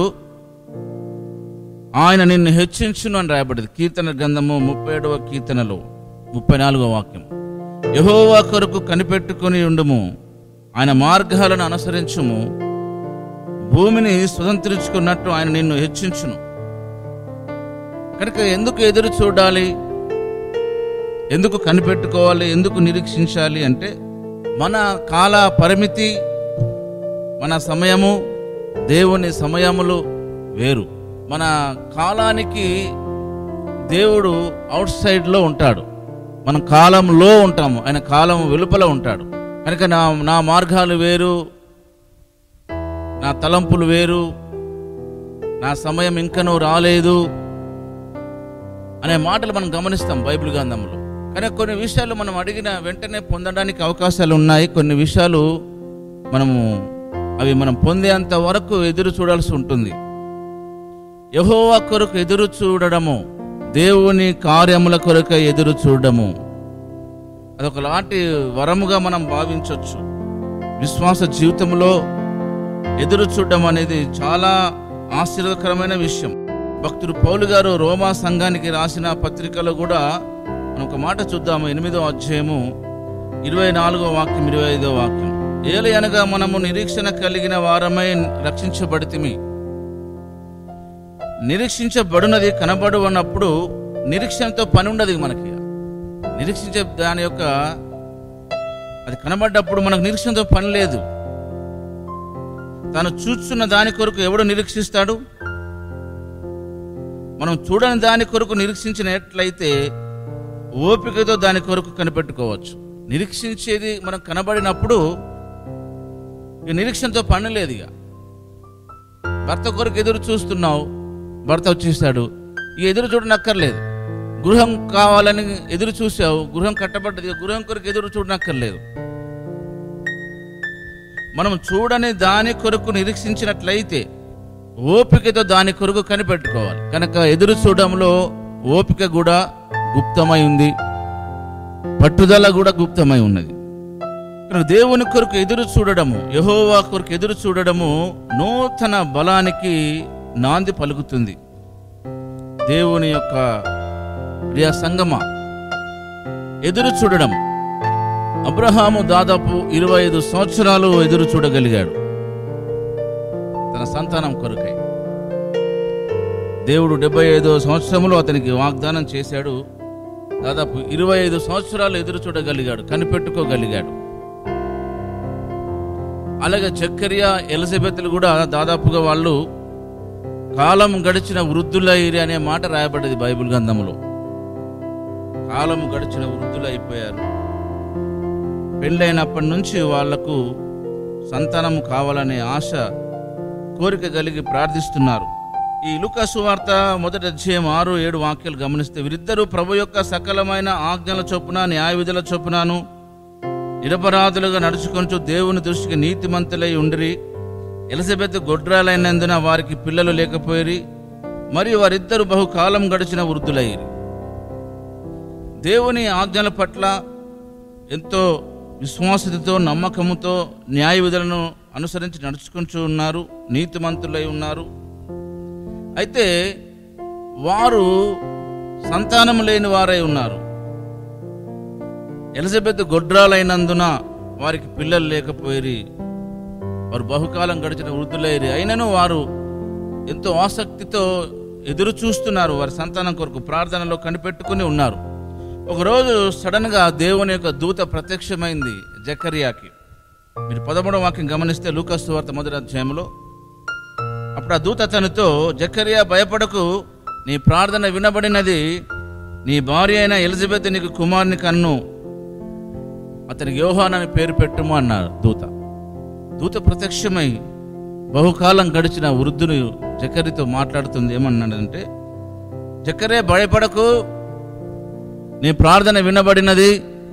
ఆయన నిన్ను హెచ్చించును అని రాయబడింది కీర్తన గ్రంథము ముప్పై ఏడవ కీర్తనలో ముప్పై నాలుగవ వాక్యం యహోవా కొరకు కనిపెట్టుకుని ఉండుము ఆయన మార్గాలను అనుసరించుము భూమిని స్వతంత్రించుకున్నట్టు ఆయన నిన్ను హెచ్చించును కనుక ఎందుకు ఎదురు చూడాలి ఎందుకు కనిపెట్టుకోవాలి ఎందుకు నిరీక్షించాలి అంటే మన కాల పరిమితి మన సమయము దేవుని సమయములు వేరు మన కాలానికి దేవుడు అవుట్ సైడ్లో ఉంటాడు మన కాలంలో ఉంటాము ఆయన కాలం వెలుపల ఉంటాడు కనుక నా నా మార్గాలు వేరు నా తలంపులు వేరు నా సమయం ఇంకనూ రాలేదు అనే మాటలు మనం గమనిస్తాం బైబిల్ గ్రంథంలో కానీ కొన్ని విషయాలు మనం అడిగిన వెంటనే పొందడానికి అవకాశాలు ఉన్నాయి కొన్ని విషయాలు మనము అవి మనం పొందేంత వరకు ఎదురు చూడాల్సి ఉంటుంది యహోవా కొరకు ఎదురు చూడడము దేవుని కార్యముల కొరకు ఎదురు చూడడము అదొకలాంటి వరముగా మనం భావించవచ్చు విశ్వాస జీవితంలో ఎదురు చూడడం అనేది చాలా ఆశీర్వదకరమైన విషయం భక్తుడు పౌలు గారు రోమా సంఘానికి రాసిన పత్రికలో కూడా మనం ఒక మాట చూద్దాము ఎనిమిదో అధ్యాయము ఇరవై నాలుగో వాక్యం ఇరవై ఐదో వాక్యం ఏలి అనగా మనము నిరీక్షణ కలిగిన వారమై రక్షించబడితిమి నిరీక్షించబడినది కనబడు అన్నప్పుడు నిరీక్షణతో పని ఉండదు మనకి నిరీక్షించే దాని యొక్క అది కనబడ్డప్పుడు మనకు నిరీక్షణతో పని లేదు తాను చూస్తున్న దాని కొరకు ఎవడు నిరీక్షిస్తాడు మనం చూడని దాని కొరకు నిరీక్షించినట్లయితే ఓపికతో దాని కొరకు కనిపెట్టుకోవచ్చు నిరీక్షించేది మనం కనబడినప్పుడు ఇక నిరీక్షణతో పని లేదు ఇక భర్త కొరకు ఎదురు చూస్తున్నావు భర్త వచ్చేసాడు ఇక ఎదురు చూడనక్కర్లేదు గృహం కావాలని ఎదురు చూసావు గృహం కట్టబడ్డది ఇక గృహం కొరకు ఎదురు చూడనక్కర్లేదు మనం చూడని దాని కొరకు నిరీక్షించినట్లయితే ఓపికతో దాని కొరకు కనిపెట్టుకోవాలి కనుక ఎదురు చూడడంలో ఓపిక కూడా గుప్తమై ఉంది పట్టుదల కూడా గుప్తమై ఉన్నది కనుక దేవుని కొరకు ఎదురు చూడడము యహోవా కొరకు ఎదురు చూడడము నూతన బలానికి నాంది పలుకుతుంది దేవుని యొక్క ప్రియ సంగమ ఎదురు చూడడం అబ్రహాము దాదాపు ఇరవై ఐదు సంవత్సరాలు ఎదురు చూడగలిగాడు తన సంతానం కొరకై దేవుడు డెబ్బై ఐదో సంవత్సరంలో అతనికి వాగ్దానం చేశాడు దాదాపు ఇరవై ఐదు సంవత్సరాలు ఎదురు చూడగలిగాడు కనిపెట్టుకోగలిగాడు అలాగే చక్కర్య ఎలిజబెత్లు కూడా దాదాపుగా వాళ్ళు కాలం గడిచిన వృద్ధులైరి అనే మాట రాయబడ్డది బైబిల్ గ్రంథంలో కాలం గడిచిన వృద్ధులైపోయారు పెళ్ళైనప్పటి నుంచి వాళ్లకు సంతానం కావాలనే ఆశ కోరిక కలిగి ప్రార్థిస్తున్నారు ఈ లుకాసు వార్త మొదటి అధ్యాయం ఆరు ఏడు వాక్యాలు గమనిస్తే వీరిద్దరూ ప్రభు యొక్క సకలమైన ఆజ్ఞల చొప్పున న్యాయ విధుల చొప్పునను నిరపరాధులుగా నడుచుకొంచు దేవుని దృష్టికి నీతిమంతులై ఉండిరి ఎలిజబెత్ గొడ్రాలైనందున వారికి పిల్లలు లేకపోయిరి మరియు వారిద్దరు బహుకాలం గడిచిన వృద్ధులయ్యిరి దేవుని ఆజ్ఞల పట్ల ఎంతో విశ్వాసతతో నమ్మకముతో న్యాయ విధులను అనుసరించి నడుచుకుంటూ ఉన్నారు నీతిమంతులై ఉన్నారు అయితే వారు సంతానం లేని వారై ఉన్నారు ఎలిజబెత్ గొడ్రాలైనందున వారికి పిల్లలు లేకపోయిరి వారు బహుకాలం గడిచిన వృద్ధులైరి అయినను వారు ఎంతో ఆసక్తితో ఎదురు చూస్తున్నారు వారి సంతానం కొరకు ప్రార్థనలో కనిపెట్టుకుని ఉన్నారు ఒకరోజు సడన్గా దేవుని యొక్క దూత ప్రత్యక్షమైంది జకరియాకి మీరు పదమూడవ వాక్యం గమనిస్తే లూకస్ వార్త మొదటి అధ్యాయంలో అప్పుడు ఆ దూత అతనితో జకరియా భయపడకు నీ ప్రార్థన వినబడినది నీ భార్య అయిన ఎలిజబెత్ నీకు కుమారుని కన్ను అతనికి యోహాన్ అని పేరు పెట్టుము అన్నారు దూత దూత ప్రత్యక్షమై బహుకాలం గడిచిన వృద్ధుని జకరితో మాట్లాడుతుంది ఏమన్నాడంటే జకరే భయపడకు నీ ప్రార్థన వినబడినది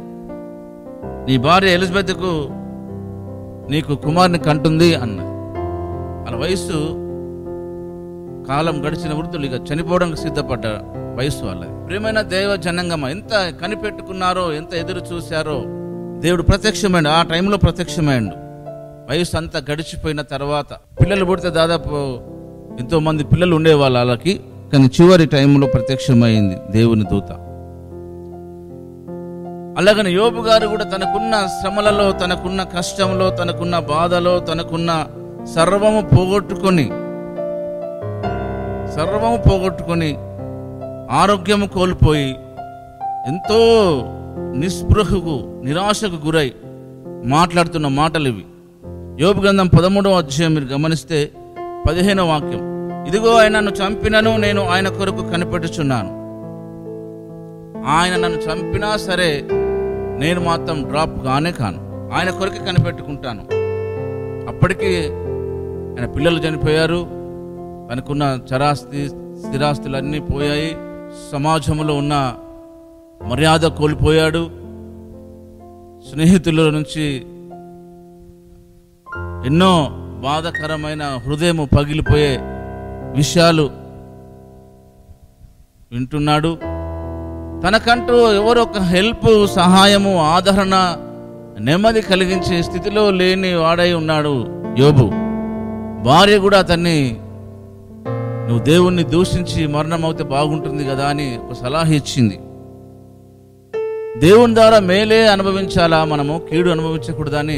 నీ భార్య ఎలిజబెత్కు నీకు కుమారుని కంటుంది అన్నది వాళ్ళ వయస్సు కాలం గడిచిన వృద్ధులు ఇక చనిపోవడానికి సిద్ధపడ్డ వయస్సు వాళ్ళది ప్రియమైన దేవ జనంగమ ఎంత కనిపెట్టుకున్నారో ఎంత ఎదురు చూశారో దేవుడు ప్రత్యక్షమైండు ఆ టైంలో ప్రత్యక్షమైండు వయసు అంతా గడిచిపోయిన తర్వాత పిల్లలు పుడితే దాదాపు ఎంతో మంది పిల్లలు ఉండేవాళ్ళు వాళ్ళకి కానీ చివరి టైంలో ప్రత్యక్షమైంది దేవుని దూత అలాగని యోబు గారు కూడా తనకున్న శ్రమలలో తనకున్న కష్టంలో తనకున్న బాధలో తనకున్న సర్వము పోగొట్టుకొని సర్వము పోగొట్టుకొని ఆరోగ్యము కోల్పోయి ఎంతో నిస్పృహకు నిరాశకు గురై మాట్లాడుతున్న మాటలు ఇవి యోబు గ్రంథం పదమూడవ అధ్యాయం మీరు గమనిస్తే పదిహేనవ వాక్యం ఇదిగో ఆయన నన్ను చంపినను నేను ఆయన కొరకు కనిపెట్టుచున్నాను ఆయన నన్ను చంపినా సరే నేను మాత్రం డ్రాప్ గానే కాను ఆయన కొరకు కనిపెట్టుకుంటాను అప్పటికి ఆయన పిల్లలు చనిపోయారు తనకున్న చరాస్తి స్థిరాస్తులన్నీ పోయాయి సమాజంలో ఉన్న మర్యాద కోల్పోయాడు స్నేహితుల నుంచి ఎన్నో బాధకరమైన హృదయము పగిలిపోయే విషయాలు వింటున్నాడు తనకంటూ ఎవరో ఒక హెల్ప్ సహాయము ఆదరణ నెమ్మది కలిగించే స్థితిలో లేని వాడై ఉన్నాడు యోబు భార్య కూడా అతన్ని నువ్వు దేవుణ్ణి దూషించి మరణం అవుతే బాగుంటుంది కదా అని ఒక సలహా ఇచ్చింది దేవుని ద్వారా మేలే అనుభవించాలా మనము కీడు అనుభవించకూడదని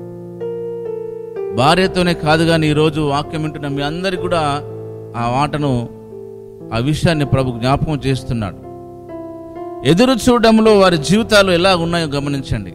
భార్యతోనే కాదు కానీ ఈరోజు వాక్యం వింటున్న మీ అందరికి కూడా ఆ మాటను ఆ విషయాన్ని ప్రభు జ్ఞాపకం చేస్తున్నాడు ఎదురు చూడడంలో వారి జీవితాలు ఎలా ఉన్నాయో గమనించండి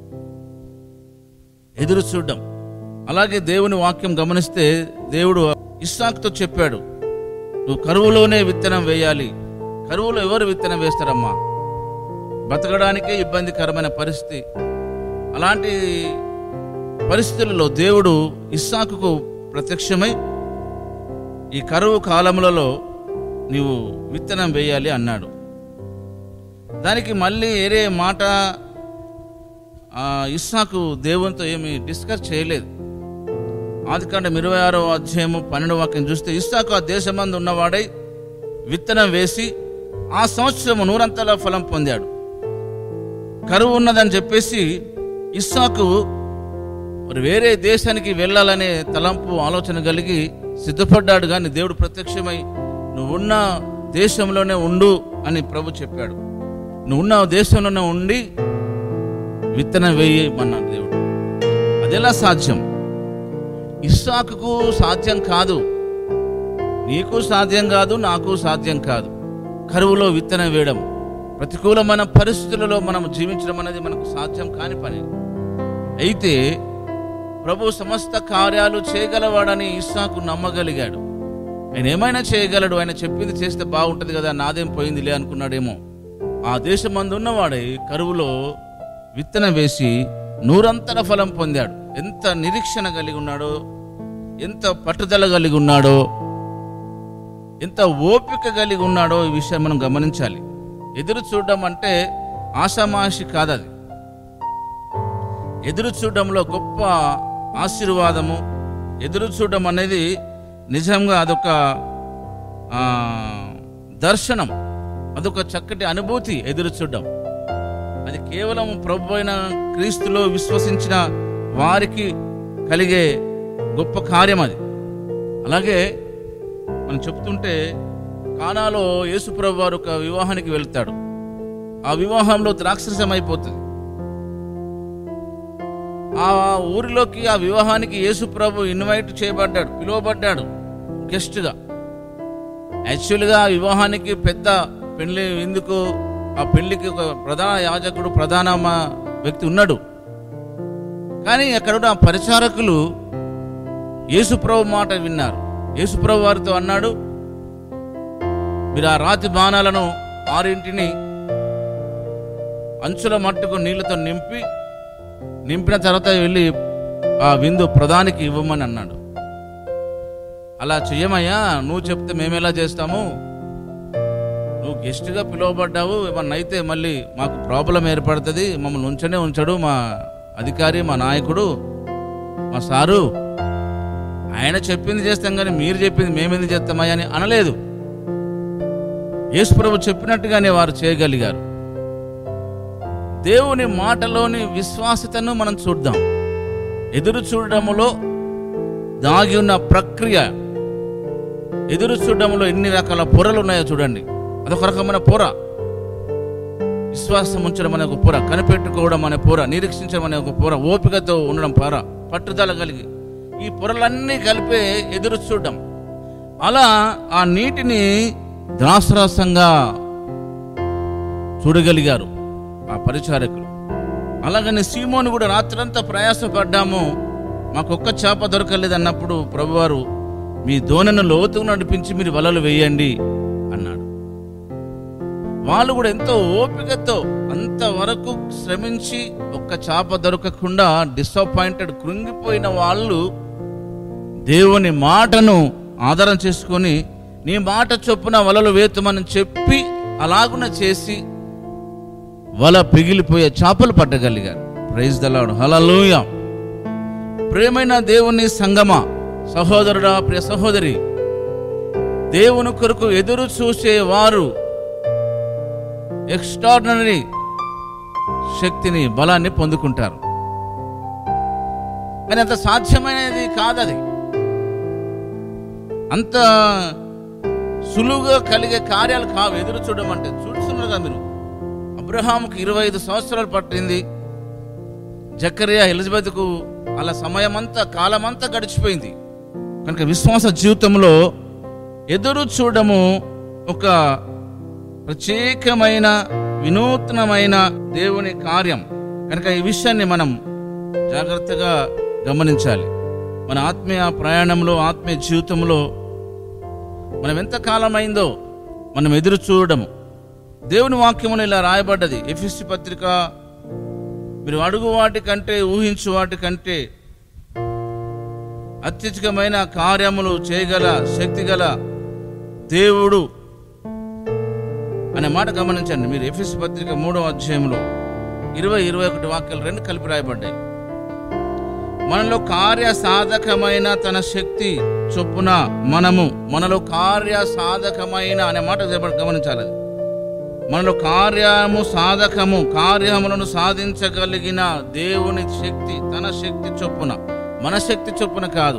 ఎదురు చూడడం అలాగే దేవుని వాక్యం గమనిస్తే దేవుడు ఇస్సాకుతో చెప్పాడు నువ్వు కరువులోనే విత్తనం వేయాలి కరువులో ఎవరు విత్తనం వేస్తారమ్మా బతకడానికే ఇబ్బందికరమైన పరిస్థితి అలాంటి పరిస్థితులలో దేవుడు ఇస్సాకుకు ప్రత్యక్షమై ఈ కరువు కాలములలో నీవు విత్తనం వేయాలి అన్నాడు దానికి మళ్ళీ వేరే మాట ఆ, ఇస్సాకు దేవునితో ఏమి డిస్కస్ చేయలేదు ఆదికాండం ఇరవై ఆరో అధ్యాయము పన్నెండు వాక్యం చూస్తే ఇస్సాకు ఆ దేశమందు ఉన్నవాడై విత్తనం వేసి ఆ సంవత్సరము నూరంతల ఫలం పొందాడు కరువు ఉన్నదని చెప్పేసి ఇస్సాకు మరి వేరే దేశానికి వెళ్ళాలనే తలంపు ఆలోచన కలిగి సిద్ధపడ్డాడు కానీ దేవుడు ప్రత్యక్షమై నువ్వున్న దేశంలోనే ఉండు అని ప్రభు చెప్పాడు నువ్వున్న దేశంలోనే ఉండి విత్తనం వేయమన్నాడు దేవుడు అదెలా సాధ్యం ఇస్సాకుకు సాధ్యం కాదు నీకు సాధ్యం కాదు నాకు సాధ్యం కాదు కరువులో విత్తనం వేయడం ప్రతికూలమైన పరిస్థితులలో మనం జీవించడం అనేది మనకు సాధ్యం కాని పని అయితే ప్రభు సమస్త కార్యాలు చేయగలవాడని ఇస్సాకు నమ్మగలిగాడు ఆయన ఏమైనా చేయగలడు ఆయన చెప్పింది చేస్తే బాగుంటది కదా నాదేం పోయిందిలే అనుకున్నాడేమో ఆ దేశమందు ఉన్నవాడే కరువులో విత్తనం వేసి నూరంతర ఫలం పొందాడు ఎంత నిరీక్షణ కలిగి ఉన్నాడో ఎంత పట్టుదల కలిగి ఉన్నాడో ఎంత ఓపిక కలిగి ఉన్నాడో ఈ విషయం మనం గమనించాలి ఎదురు చూడడం అంటే ఆషామాషి కాదది ఎదురు చూడడంలో గొప్ప ఆశీర్వాదము ఎదురు చూడడం అనేది నిజంగా అదొక ఆ, దర్శనం అదొక చక్కటి అనుభూతి ఎదురు చూడడం అది కేవలం ప్రభు అయిన క్రీస్తులో విశ్వసించిన వారికి కలిగే గొప్ప కార్యం అది అలాగే మనం చెప్తుంటే కానాలో యేసుప్రభు వారు ఒక వివాహానికి వెళ్తాడు ఆ వివాహంలో ద్రాక్షరసం అయిపోతుంది ఆ ఊరిలోకి ఆ వివాహానికి యేసుప్రభు ఇన్వైట్ చేయబడ్డాడు పిలువబడ్డాడు గెస్ట్గా యాక్చువల్గా ఆ వివాహానికి పెద్ద పెళ్లి ఎందుకు ఆ పెళ్లికి ఒక ప్రధాన యాజకుడు ప్రధాన మా- వ్యక్తి ఉన్నాడు కానీ అక్కడ ఆ పరిచారకులు యేసుప్రభు మాట విన్నారు యేసుప్రభు వారితో అన్నాడు మీరు ఆ రాతి బాణాలను ఆరింటిని అంచుల మట్టుకు నీళ్లతో నింపి నింపిన తర్వాత వెళ్ళి ఆ విందు ప్రధానికి ఇవ్వమని అన్నాడు అలా చెయ్యమయ్యా నువ్వు చెప్తే మేము ఎలా చేస్తాము నువ్వు గెస్ట్గా పిలువబడ్డావు ఏమన్నా అయితే మళ్ళీ మాకు ప్రాబ్లం ఏర్పడుతుంది మమ్మల్ని ఉంచనే ఉంచడు మా అధికారి మా నాయకుడు మా సారు ఆయన చెప్పింది చేస్తాం కానీ మీరు చెప్పింది మేమెందుకు చేస్తామయ్యా అని అనలేదు యేసుప్రభు చెప్పినట్టుగానే వారు చేయగలిగారు దేవుని మాటలోని విశ్వాసతను మనం చూద్దాం ఎదురు చూడడంలో దాగి ఉన్న ప్రక్రియ ఎదురు చూడడంలో ఎన్ని రకాల పొరలు ఉన్నాయో చూడండి అదొక రకమైన పొర విశ్వాసం ఉంచడం అనే ఒక పొర కనిపెట్టుకోవడం అనే పొర నిరీక్షించడం అనే ఒక పొర ఓపికతో ఉండడం పొర పట్టుదల కలిగి ఈ పొరలన్నీ కలిపే ఎదురు చూడడం అలా ఆ నీటిని ద్రాసరసంగా చూడగలిగారు ఆ పరిచారకులు అలాగని సీమోను కూడా రాత్రంతా ప్రయాసపడ్డాము మాకొక్క చేప దొరకలేదు అన్నప్పుడు ప్రభువారు మీ దోణను లోతుకు నడిపించి మీరు వలలు వేయండి అన్నాడు వాళ్ళు కూడా ఎంతో ఓపికతో అంతవరకు శ్రమించి ఒక్క చేప దొరకకుండా డిసప్పాయింటెడ్ కృంగిపోయిన వాళ్ళు దేవుని మాటను ఆధారం చేసుకొని నీ మాట చొప్పున వలలు వేతుమని చెప్పి అలాగున చేసి వల పిగిలిపోయే చేపలు పట్టగలిగారు ప్రైజ్ దలాడు హలలోయ ప్రేమైన దేవుని సంగమా సహోదరుడా ప్రియ సహోదరి దేవుని కొరకు ఎదురు చూసే వారు ఎక్స్ట్రాడినరీ శక్తిని బలాన్ని పొందుకుంటారు కానీ అంత సాధ్యమైనది కాదది అంత సులువుగా కలిగే కార్యాలు కావు ఎదురు చూడడం అంటే చూస్తున్నారు కదా మీరు అబ్రహాంకి ఇరవై ఐదు సంవత్సరాలు పట్టింది జకరియా ఎలిజబెత్కు అలా సమయమంతా కాలమంతా గడిచిపోయింది కనుక విశ్వాస జీవితంలో ఎదురు చూడము ఒక ప్రత్యేకమైన వినూత్నమైన దేవుని కార్యం కనుక ఈ విషయాన్ని మనం జాగ్రత్తగా గమనించాలి మన ఆత్మీయ ప్రయాణంలో ఆత్మీయ జీవితంలో మనం ఎంత కాలమైందో మనం ఎదురు చూడడము దేవుని వాక్యములు ఇలా రాయబడ్డది ఎఫ్ఎస్సి పత్రిక మీరు అడుగు వాటి కంటే ఊహించు వాటి కంటే అత్యధికమైన కార్యములు చేయగల శక్తిగల దేవుడు అనే మాట గమనించండి మీరు ఎఫ్ఎస్ పత్రిక మూడవ అధ్యాయంలో ఇరవై ఇరవై ఒకటి వాక్యాలు రెండు కలిపి రాయబడ్డాయి మనలో కార్య సాధకమైన తన శక్తి చొప్పున మనము మనలో కార్య సాధకమైన అనే మాట గమ- గమనించాలి అది. మనలో కార్యము సాధకము కార్యములను సాధించగలిగిన దేవుని శక్తి తన శక్తి చొప్పున మన శక్తి చొప్పున కాదు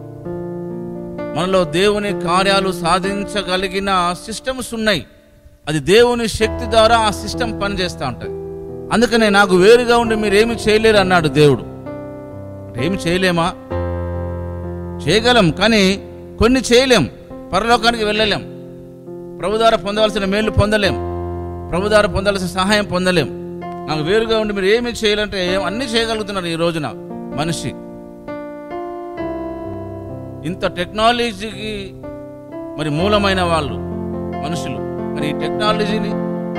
మనలో దేవుని కార్యాలు సాధించగలిగిన సిస్టమ్స్ ఉన్నాయి అది దేవుని శక్తి ద్వారా ఆ సిస్టమ్ పనిచేస్తూ ఉంటుంది అందుకనే నాకు వేరుగా ఉండి మీరేమి చేయలేరు అన్నాడు దేవుడు ఏమి చేయలేమా చేయగలం కానీ కొన్ని చేయలేం పరలోకానికి వెళ్ళలేం ప్రభు ద్వారా పొందవలసిన మేలు పొందలేం ప్రభు ద్వారా పొందాల్సిన సహాయం పొందలేం నాకు వేరుగా ఉండి మీరు ఏమి చేయాలంటే ఏం- అన్ని చేయగలుగుతున్నారు ఈ రోజున మనిషి ఇంత టెక్నాలజీకి మరి మూలమైన వాళ్ళు మనుషులు మరి ఈ టెక్నాలజీని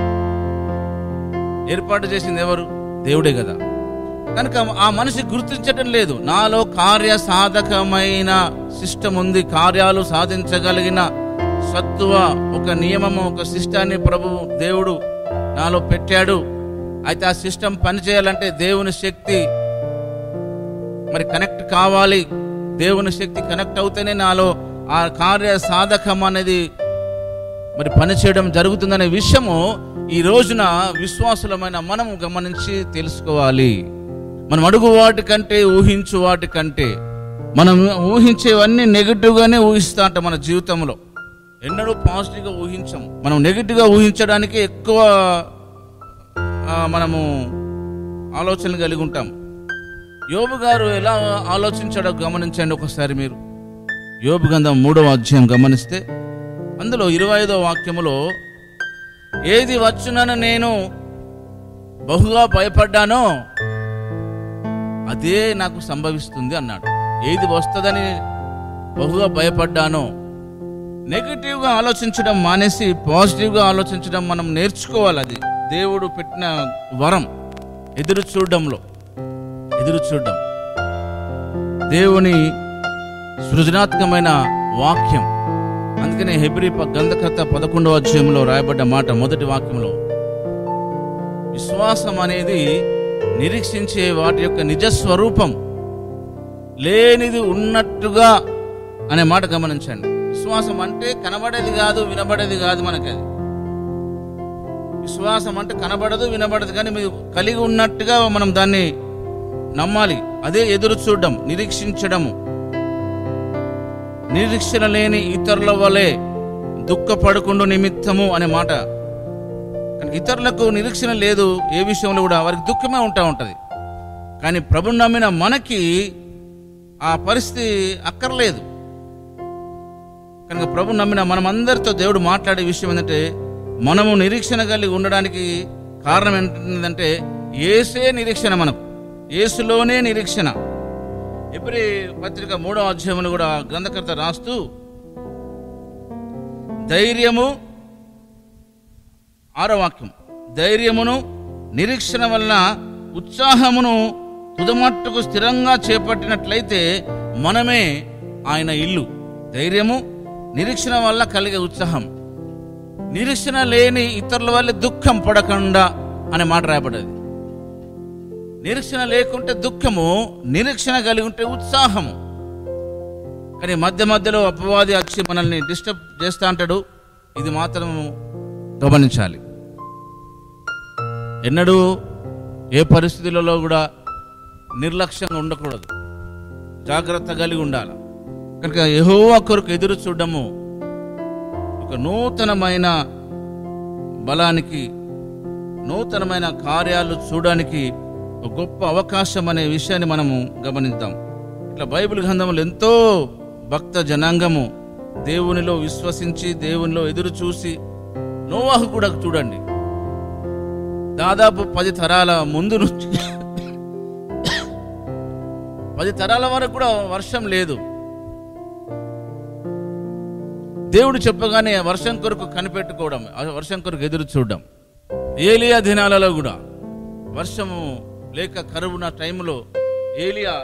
ఏర్పాటు చేసింది ఎవరు దేవుడే కదా కనుక ఆ మనిషి గుర్తించటం లేదు నాలో కార్య సాధకమైన సిస్టమ్ ఉంది కార్యాలు సాధించగలిగిన సత్తువ ఒక నియమము ఒక సిస్టాన్ని ప్రభు దేవుడు నాలో పెట్టాడు అయితే ఆ సిస్టమ్ పనిచేయాలంటే దేవుని శక్తి మరి కనెక్ట్ కావాలి దేవుని శక్తి కనెక్ట్ అవుతేనే నాలో ఆ కార్య సాధకం అనేది మరి పనిచేయడం జరుగుతుందనే విషయము ఈ రోజున విశ్వాసులమైన మనం గమనించి తెలుసుకోవాలి మనం అడుగు వాటి కంటే ఊహించు వాటి కంటే మనం ఊహించేవన్నీ నెగిటివ్గానే ఊహిస్తా అంట మన జీవితంలో ఎన్నడూ పాజిటివ్గా ఊహించం మనం నెగిటివ్గా ఊహించడానికి ఎక్కువ ఆ, మనము ఆలోచనలు కలిగి ఉంటాం యోబు గారు ఎలా ఆలోచించాడో గమనించండి ఒకసారి మీరు యోబు గంధం మూడవ అధ్యాయం గమనిస్తే అందులో ఇరవై ఐదో వాక్యములో ఏది వచ్చునని నేను బహుగా భయపడ్డానో అదే నాకు సంభవిస్తుంది అన్నాడు ఏది వస్తుందని బహుగా భయపడ్డానో నెగిటివ్గా ఆలోచించడం మానేసి పాజిటివ్గా ఆలోచించడం మనం నేర్చుకోవాలి అది దేవుడు పెట్టిన వరం ఎదురు చూడడంలో ఎదురు చూడడం దేవుని సృజనాత్మకమైన వాక్యం అందుకనే హెబ్రి ప- గంధకర్త పదకొండవ అధ్యాయంలో రాయబడ్డ మాట మొదటి వాక్యంలో విశ్వాసం అనేది నిరీక్షించే వాటి యొక్క నిజ స్వరూపం లేనిది ఉన్నట్టుగా అనే మాట గమనించండి విశ్వాసం అంటే కనబడేది కాదు వినబడేది కాదు మనకది విశ్వాసం అంటే కనబడదు వినబడదు కానీ మీరు కలిగి ఉన్నట్టుగా మనం దాన్ని నమ్మాలి అదే ఎదురు చూడడం నిరీక్షించడము నిరీక్షణ లేని ఇతరుల వలె దుఃఖపడుకుండు నిమిత్తము అనే మాట కానీ ఇతరులకు నిరీక్షణ లేదు ఏ విషయంలో కూడా వారికి దుఃఖమే ఉంటా ఉంటది కానీ ప్రభు నమ్మిన మనకి ఆ పరిస్థితి అక్కర్లేదు కనుక ప్రభు నమ్మిన మనమందరితో దేవుడు మాట్లాడే విషయం ఏంటంటే మనము నిరీక్షణ కలిగి ఉండడానికి కారణం ఏంటంటే ఏసే నిరీక్షణ మనకు ఏసులోనే నిరీక్షణ ఎప్పుడు పత్రిక మూడో అధ్యాయమును కూడా గ్రంథకర్త రాస్తూ ధైర్యము ఆరో వాక్యం ధైర్యమును నిరీక్షణ వలన ఉత్సాహమును తుదమట్టుకు స్థిరంగా చేపట్టినట్లయితే మనమే ఆయన ఇల్లు ధైర్యము నిరీక్షణ వల్ల కలిగే ఉత్సాహం నిరీక్షణ లేని ఇతరుల వల్ల దుఃఖం పడకుండా అనే మాట రాయబడ్డది నిరీక్షణ లేకుంటే దుఃఖము నిరీక్షణ కలిగి ఉంటే ఉత్సాహము కానీ మధ్య మధ్యలో అపవాది వచ్చి మనల్ని డిస్టర్బ్ చేస్తా అంటాడు ఇది మాత్రం గమనించాలి ఎన్నడూ ఏ పరిస్థితులలో కూడా నిర్లక్ష్యంగా ఉండకూడదు జాగ్రత్త కలిగి ఉండాలి కనుక యెహోవా కొరకు ఎదురు చూడడము ఒక నూతనమైన బలానికి నూతనమైన కార్యాలు చూడడానికి ఒక గొప్ప అవకాశం అనే విషయాన్ని మనము గమనిద్దాం ఇట్లా బైబిల్ గ్రంథములు ఎంతో భక్త జనాంగము దేవునిలో విశ్వసించి దేవునిలో ఎదురు చూసి నోవాహు కూడా చూడండి దాదాపు పది తరాల ముందు నుంచి పది తరాల వరకు కూడా వర్షం లేదు దేవుడు చెప్పగానే వర్షం కొరకు కనిపెట్టుకోవడం ఆ వర్షం కొరకు ఎదురు చూడడం ఏలియా దినాలలో కూడా వర్షము లేక కరువున టైంలో ఏలియా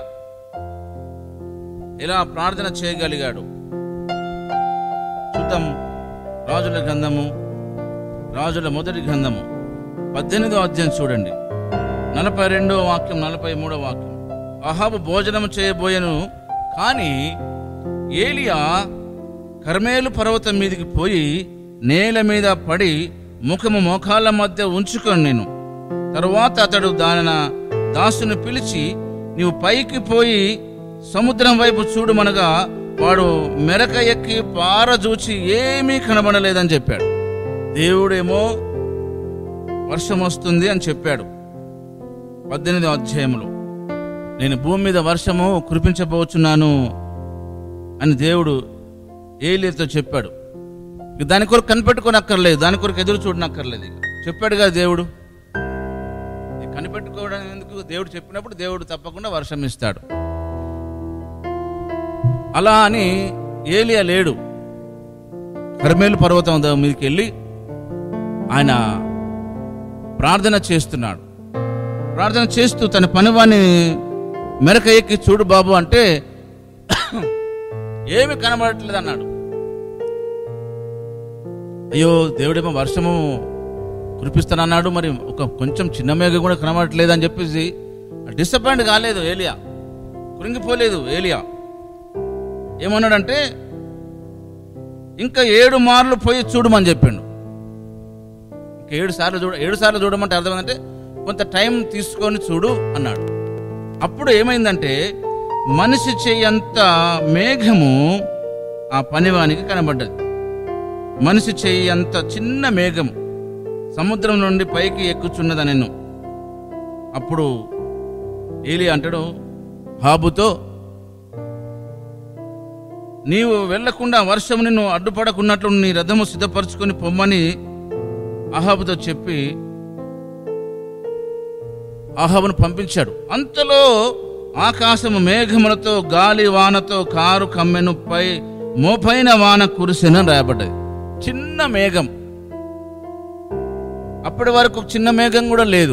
ఎలా ప్రార్థన చేయగలిగాడు చూద్దాం రాజుల గ్రంథము రాజుల మొదటి గ్రంథము పద్దెనిమిదో అధ్యాయం చూడండి నలభై రెండో వాక్యం నలభై మూడో వాక్యం అహాబు భోజనం చేయబోయెను కానీ ఏలియా కర్మేలు పర్వతం మీదకి పోయి నేల మీద పడి ముఖము మోకాళ్ళ మధ్య ఉంచుకొని నేను తరువాత అతడు దానిన దాసుని పిలిచి నీవు పైకి పోయి సముద్రం వైపు చూడమనగా వాడు మెరక ఎక్కి పారజూచి ఏమీ కనబడలేదని చెప్పాడు దేవుడేమో వర్షం వస్తుంది అని చెప్పాడు పద్దెనిమిదో అధ్యాయంలో నేను భూమి మీద వర్షము కురిపించబోచున్నాను అని దేవుడు ఏలియతో చెప్పాడు ఇక దాని కొరకు కనిపెట్టుకోనక్కర్లేదు దాని కొరకు ఎదురు చూడనక్కర్లేదు ఇక. చెప్పాడు కదా దేవుడు ఇక కనిపెట్టుకోవడం ఎందుకు దేవుడు చెప్పినప్పుడు దేవుడు తప్పకుండా వర్షం ఇస్తాడు అలా అని ఏలియా లేడు కర్మేలు పర్వతం ద- మీదకి వెళ్ళి ఆయన ప్రార్థన చేస్తున్నాడు ప్రార్థన చేస్తూ తన పనివాణ్ణి మెరక ఎక్కి చూడు బాబు అంటే ఏమి కనబడట్లేదు అన్నాడు అయ్యో దేవుడేమో వర్షము కురిపిస్తానన్నాడు మరి ఒక కొంచెం చిన్న మేఘ కూడా కనబడట్లేదు అని చెప్పేసి డిసప్పాయింట్ కాలేదు ఏలియా కృంగిపోలేదు ఏలియా ఏమన్నాడంటే ఇంకా ఏడు మార్లు పోయి చూడమని చెప్పిండు ఇంకా ఏడు సార్లు చూడ ఏడు సార్లు చూడమంటే అర్థమైందంటే కొంత టైం తీసుకొని చూడు అన్నాడు అప్పుడు ఏమైందంటే మనిషి చెయ్యంత మేఘము ఆ పనివానికి కనబడ్డది మనిషి చెయ్యంత చిన్న మేఘం సముద్రం నుండి పైకి ఎక్కుచున్నది నేను అప్పుడు ఏలి అంటాడు హాబుతో నీవు వెళ్లకుండా వర్షం నిన్ను అడ్డుపడకున్నట్లు నీ రథము సిద్ధపరచుకొని పొమ్మని అహాబుతో చెప్పి అహాబును పంపించాడు అంతలో ఆకాశము మేఘములతో గాలి వానతో కారు కమ్మెను పై మోపైన వాన కురిసెనని రాయబడ్డది చిన్న మేఘం అప్పటి వరకు చిన్న మేఘం కూడా లేదు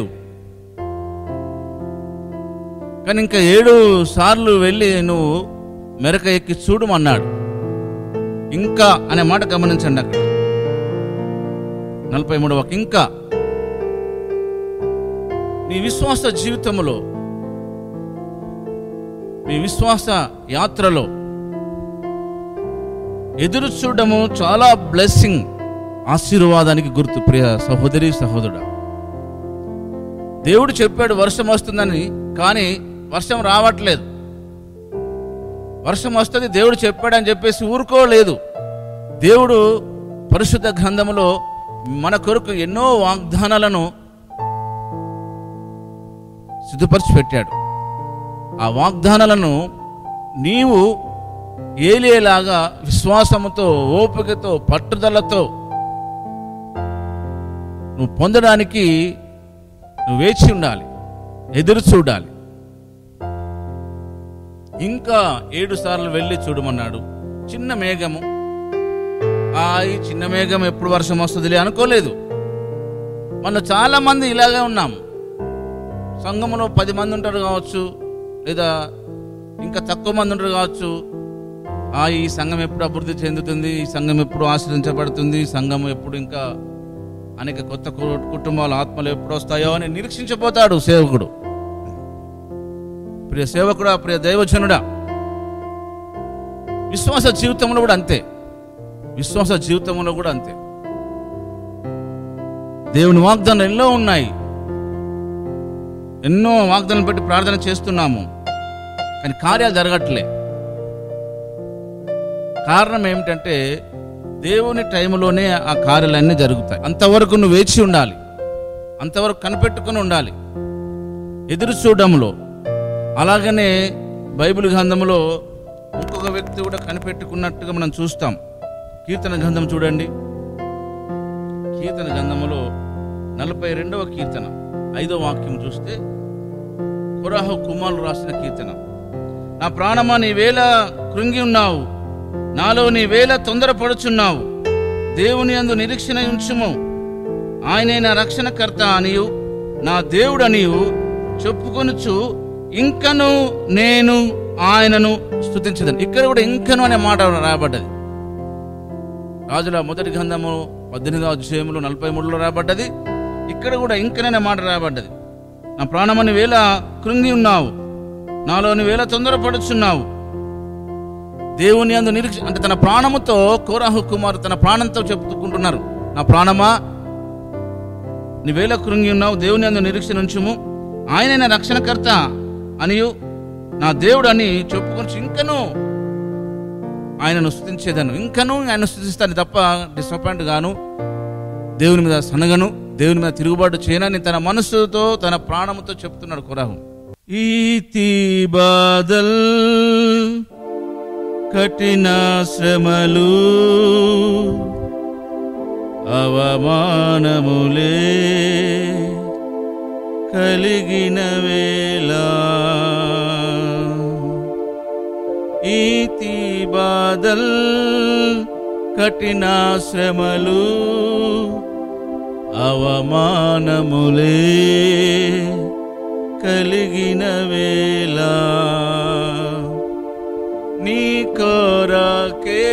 కానీ ఇంకా ఏడు సార్లు వెళ్ళి నువ్వు మెరక ఎక్కి చూడమన్నాడు ఇంకా అనే మాట గమనించండి అక్కడ నలభై మూడవ ఇంకా మీ విశ్వాస జీవితంలో మీ విశ్వాస యాత్రలో ఎదురు చూడడము చాలా బ్లెస్సింగ్ ఆశీర్వాదానికి గుర్తు ప్రియ సహోదరి సహోదరుడా దేవుడు చెప్పాడు వర్షం వస్తుందని కానీ వర్షం రావట్లేదు వర్షం వస్తుంది దేవుడు చెప్పాడని చెప్పేసి ఊరుకోలేదు దేవుడు పరిశుద్ధ గ్రంథములో మన కొరకు ఎన్నో వాగ్దానాలను సిద్ధపరిచి పెట్టాడు ఆ వాగ్దానాలను నీవు ఏలేలాగా విశ్వాసముతో ఓపికతో పట్టుదలతో నువ్వు పొందడానికి నువ్వు వేచి ఉండాలి ఎదురు చూడాలి ఇంకా ఏడు సార్లు వెళ్ళి చూడమన్నాడు చిన్న మేఘము ఆ ఈ చిన్న మేఘం ఎప్పుడు వర్షం వస్తుందిలే అనుకోలేదు మనం చాలా మంది ఇలాగే ఉన్నాము సంఘంలో పది మంది ఉంటారు కావచ్చు లేదా ఇంకా తక్కువ మంది ఉంటారు కావచ్చు ఆ ఈ సంఘం ఎప్పుడు అభివృద్ధి చెందుతుంది ఈ సంఘం ఎప్పుడు ఆశ్రయించబడుతుంది ఈ సంఘం ఎప్పుడు ఇంకా అనేక కొత్త కు- కుటుంబాల ఆత్మలు ఎప్పుడు వస్తాయో అని నిరీక్షించబోతాడు సేవకుడు ప్రియ సేవకుడా ప్రియ దైవజనుడా విశ్వాస జీవితంలో కూడా అంతే విశ్వాస జీవితంలో కూడా అంతే దేవుని వాగ్దానాలు ఎన్నో ఉన్నాయి ఎన్నో వాగ్దానాలు పెట్టి ప్రార్థన చేస్తున్నాము కానీ కార్యాలు జరగట్లే కారణం ఏమిటంటే దేవుని టైంలోనే ఆ కార్యాలన్నీ జరుగుతాయి అంతవరకు నువ్వు వేచి ఉండాలి అంతవరకు కనిపెట్టుకుని ఉండాలి ఎదురు చూడడంలో అలాగనే బైబిల్ గ్రంథంలో ఇంకొక వ్యక్తి కూడా కనిపెట్టుకున్నట్టుగా మనం చూస్తాం కీర్తన గ్రంథం చూడండి కీర్తన గ్రంథములో నలభై రెండవ కీర్తన ఐదో వాక్యం చూస్తే కొరాహు కుమారులు రాసిన కీర్తన నా ప్రాణమా నీ వేళ కృంగి ఉన్నావు నాలో నీ వేళ తొందరపడుచున్నావు దేవుని అందు నిరీక్షణ ఉంచుము ఆయనే నా రక్షణకర్త అనియు నా దేవుడు అనియు చెప్పుకొనుచు ఇంకను నేను ఆయనను స్తుతించదని ఇక్కడ కూడా ఇంకను అనే మాట రాయబడ్డది రాజుల మొదటి గ్రంథము పద్దెనిమిదవ అధ్యాయంలో నలభై మూడులో రాయబడ్డది ఇక్కడ కూడా ఇంకననే మాట రాయబడ్డది నా ప్రాణమని వేళ కృంగి ఉన్నావు నాలోని వేళ తొందరపడుచున్నావు దేవుని అందు నిరీక్ష అంటే తన ప్రాణముతో కోరాహు కుమారు తన ప్రాణంతో చెప్పుకుంటున్నారు నా ప్రాణమా నీ వేళ కృంగి ఉన్నావు దేవుని అందు నిరీక్షణ ఉంచుము ఆయనే నా రక్షణకర్త అనియు నా దేవుడు అని చెప్పుకొని ఇంకను ఆయనను స్థుతించేదను ఇంకను ఆయన స్థుతిస్తాను తప్ప డిసప్పాయింట్ గాను దేవుని మీద సనగను దేవుని మీద తిరుగుబాటు చేయనని తన మనస్సుతో తన ప్రాణముతో చెప్తున్నాడు కురాహు ఈతి బాదల్ కఠిన శ్రమలు అవమానములే కలిగిన వేళ ఈతి బాదల్ కఠిన శ్రమలు అవమానములే కలిగిన వేళ నీ కోరాకే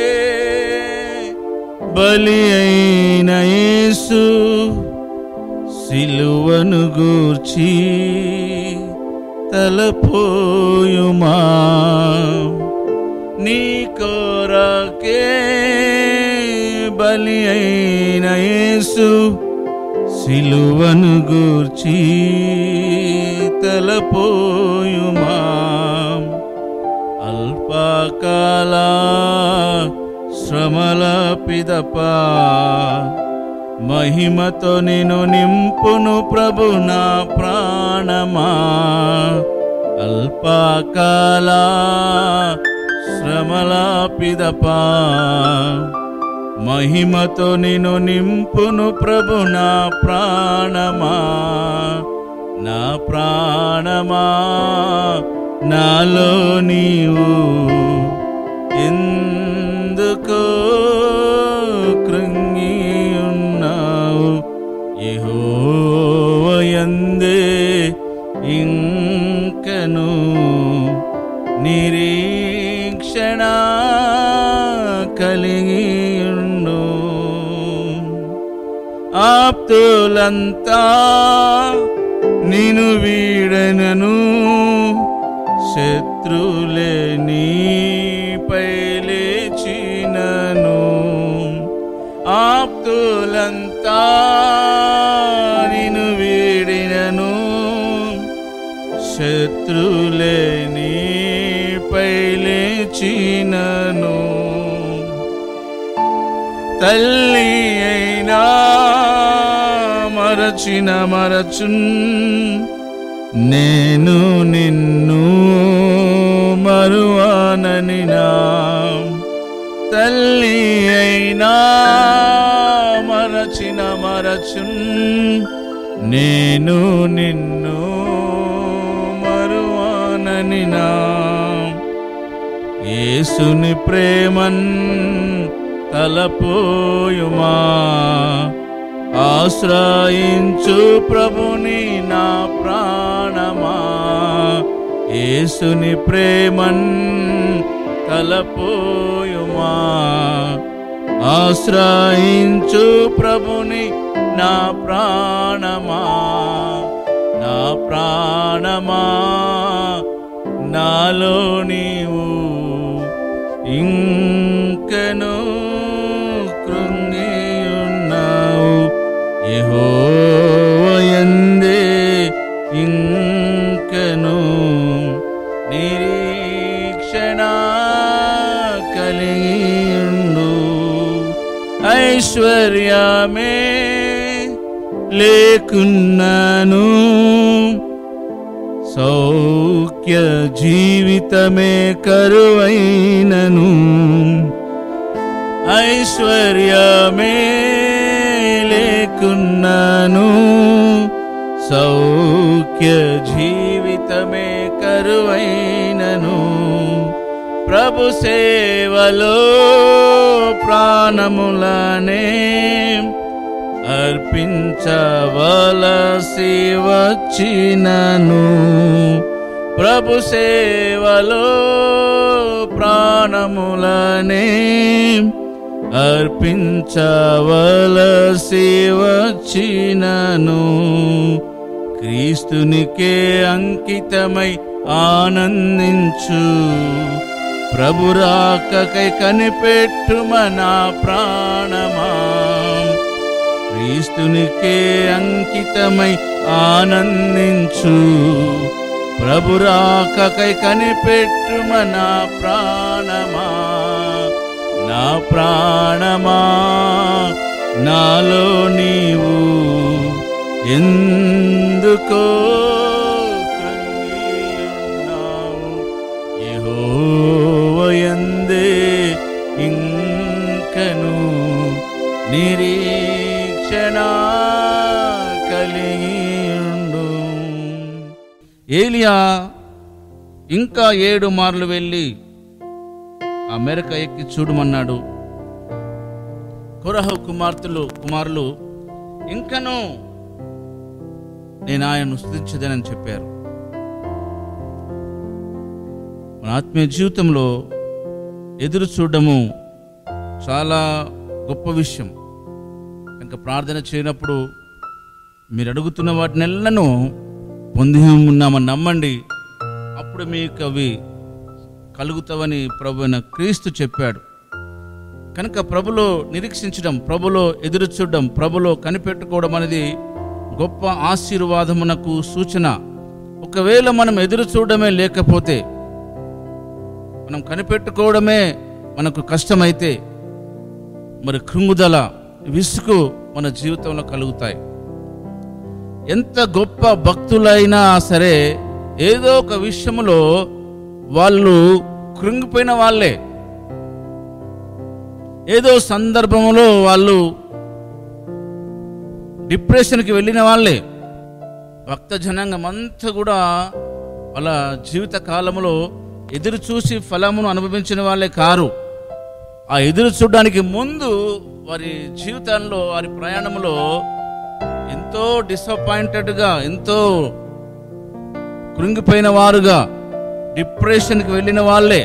బలి అయిన యేసు సిలువను గూర్చి తలపోయుమా నీ కోరకే బలి అయిన యేసు సిలువను గూర్చి తలపోయుమా అల్పకాల శ్రమల పిదప మహిమతో నేను నింపును ప్రభు నా ప్రాణమా అల్పకాల శ్రమల పిదప మహిమతో నేను నింపును ప్రభు నా ప్రాణమా నా ప్రాణమా నాలో నీవు ఎందుకో కృంగి ఉన్నావు యెహోవయందే ఇంకను నిరీక్షణ కలిగి ఉండు ఆప్తులంతా నిను వీడనను శత్రులే నీపై లేచినను ఆప్తులంతా నిను వీడినను శత్రులే నీపై లేచినను తల్లి అయినా మరచిన మరచున్ నేను నిన్ను మరువానని నా తల్లి అయినా మరచిన మరచున్ నేను నిన్ను మరువానని నా యేసుని ప్రేమన్ తలపోయుమా ఆశ్రయించు ప్రభుని నా ప్రాణమా యేసుని ప్రేమన్ తలపోయుమా ఆశ్రయించు ప్రభుని నా ప్రాణమా నా ప్రాణమా నాలో నీవు ఇంకను కృంగి ఉన్నావు యెహోవయందే ఇంకను నిరీక్షణ కలిగి ఉండు ఐశ్వర్యమే లేకున్నాను సౌఖ్య జీవితమే కరువైనను ఐశ్వర్యమే లేకున్నాను సౌఖ్య జీవితమే కరువైనను ప్రభు సేవలో ప్రాణములనే అర్పించవలసి వచ్చినను ప్రభు సేవలో ప్రాణములనే అర్పించవలసి వచ్చినను క్రీస్తునికే అంకితమై ఆనందించు ప్రభు రాకకై కనిపెట్టుమనా ప్రాణమా క్రీస్తునికే అంకితమై ఆనందించు ప్రభు రాకకై కనిపెట్టుమనా ప్రాణమా నా ప్రాణమా నాలో నీవు ఎందుకో కృంగియున్నావు? యెహోవయందే ఇంకను నిరీక్షణ కలిగియుండు ఏలియా ఇంకా ఏడు మార్లు వెళ్ళి ఆ మెరక ఎక్కి చూడమన్నాడు కురహ కుమార్తెలు కుమారులు ఇంకను నేను ఆయనను స్థుతించదనని చెప్పారు మన ఆత్మీయ జీవితంలో ఎదురు చూడడము చాలా గొప్ప విషయం కనుక ప్రార్థన చేయనప్పుడు మీరు అడుగుతున్న వాటినెల్లను పొంది ఉన్నామని నమ్మండి అప్పుడు మీకు అవి కలుగుతావని ప్రభు అయిన క్రీస్తు చెప్పాడు కనుక ప్రభులో నిరీక్షించడం ప్రభులో ఎదురు చూడడం ప్రభులో కనిపెట్టుకోవడం అనేది గొప్ప ఆశీర్వాదమునకు సూచన ఒకవేళ మనం ఎదురు చూడడమే లేకపోతే మనం కనిపెట్టుకోవడమే మనకు కష్టమైతే మరి కృంగుదల విసుగు మన జీవితంలో కలుగుతాయి ఎంత గొప్ప భక్తులైనా సరే ఏదో ఒక విషయంలో వాళ్ళు కృంగిపోయిన వాళ్ళే ఏదో సందర్భంలో వాళ్ళు డిప్రెషన్కి వెళ్ళిన వాళ్ళే భక్త జనాంగం అంతా కూడా వాళ్ళ జీవిత కాలంలో ఎదురు చూసి ఫలమును అనుభవించిన వాళ్ళే కారు ఆ ఎదురు చూడడానికి ముందు వారి జీవితంలో వారి ప్రయాణంలో ఎంతో డిసప్పాయింటెడ్గా ఎంతో కృంగిపోయిన వారుగా డిప్రెషన్కి వెళ్ళిన వాళ్ళే